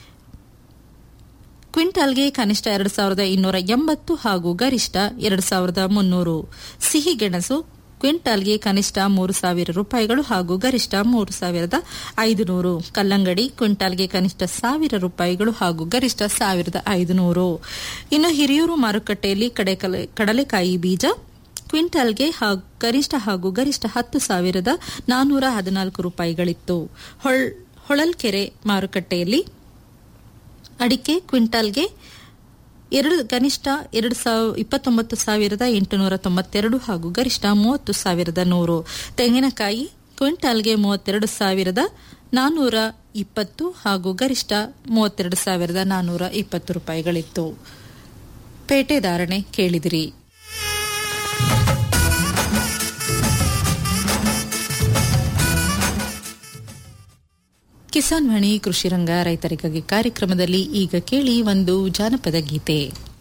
ಕ್ವಿಂಟಾಲ್ಗೆ ಕನಿಷ್ಠ ಎರಡು ಸಾವಿರದ ಇನ್ನೂರ ಎಂಬತ್ತು ಹಾಗೂ ಗರಿಷ್ಠ ಎರಡು ಸಾವಿರದ ಮುನ್ನೂರು ಸಿಹಿಗೆಣಸು ಕ್ವಿಂಟಾಲ್ಗೆ ಕನಿಷ್ಠ ಮೂರು ಸಾವಿರ ರೂಪಾಯಿಗಳು ಹಾಗೂ ಗರಿಷ್ಠ ಮೂರು ಸಾವಿರದ ಐದುನೂರು ಕಲ್ಲಂಗಡಿ ಕ್ವಿಂಟಾಲ್ಗೆ ಕನಿಷ್ಠ ಸಾವಿರ ರೂಪಾಯಿಗಳು ಹಾಗೂ ಗರಿಷ್ಠ ಸಾವಿರದ ಐದುನೂರು ಇನ್ನು ಹಿರಿಯೂರು ಮಾರುಕಟ್ಟೆಯಲ್ಲಿ ಕಡೆಕಲೆ- ಕಡಲೆಕಾಯಿ ಬೀಜ ಕ್ವಿಂಟಾಲ್ಗೆ ಹಾಗೂ ಗರಿಷ್ಠ ಹಾಗೂ ಗರಿಷ್ಠ ಹತ್ತು ಸಾವಿರದ ನಾನ್ನೂರ ಹದಿನಾಲ್ಕು ರೂಪಾಯಿಗಳಿತ್ತು ಹೊಳ್- ಹೊಳಲ್ಕೆರೆ ಮಾರುಕಟ್ಟೆಯಲ್ಲಿ ಅಡಿಕೆ ಕ್ವಿಂಟಾಲ್ಗೆ ಎರಡು ಕನಿಷ್ಠ ಎರಡು ಸಾವಿರ ಇಪ್ಪತ್ತೊಂಬತ್ತು ಸಾವಿರದ ಎಂಟುನೂರ ತೊಂಬತ್ತೆರಡು ಹಾಗೂ ಗರಿಷ್ಠ ಮೂವತ್ತು ಸಾವಿರದ ನೂರು ತೆಂಗಿನಕಾಯಿ ಕ್ವಿಂಟಾಲ್ಗೆ ಮೂವತ್ತೆರಡು ಸಾವಿರದ ನಾನ್ನೂರ ಇಪ್ಪತ್ತು ಹಾಗೂ ಗರಿಷ್ಠ ಮೂವತ್ತೆರಡು ಸಾವಿರದ ನಾನ್ನೂರ ಇಪ್ಪತ್ತು ರೂಪಾಯಿಗಳಿತ್ತು ಪೇಟೆ ಧಾರಣೆ ಕೇಳಿದಿರಿ ಕಿಸಾನ್ ವಾಣಿ ಕೃಷಿ ರಂಗ ರೈತರಿಗಾಗಿ ಕಾರ್ಯಕ್ರಮದಲ್ಲಿ ಈಗ ಕೇಳಿ ಒಂದು ಜಾನಪದ ಗೀತೆ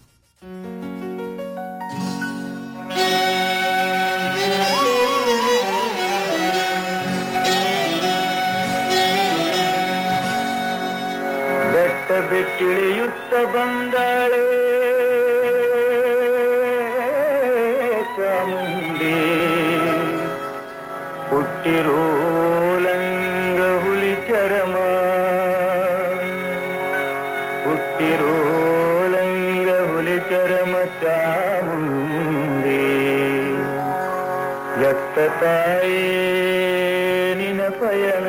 ಬೆಟ್ಟ ಬಿಟ್ಟಿಳಿಯುತ್ತ ಬಂದಾಳೆ ಚಾಮುಂಡಿ ಹುಟ್ಟಿರೋ ಲಂಗ ಹುಲಿ ಚರಮ ತಾಯೇ ನಿನ ಪಯಣ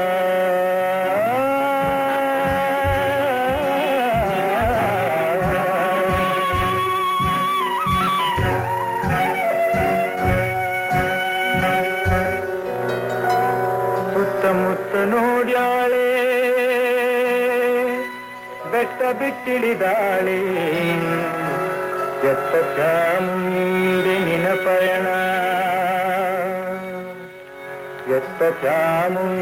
ಸುತ್ತಮುತ್ತ ನೋಡ್ಯಾಳೆ ಬೆಟ್ಟ ಬಿಟ್ಟಿಳಿದಾಳೆ ಎತ್ತ ಚಾಮುಂಡಿ ನಿನ ಪಯಣ ಎತ್ತ ಚಾಮುಂಡಿ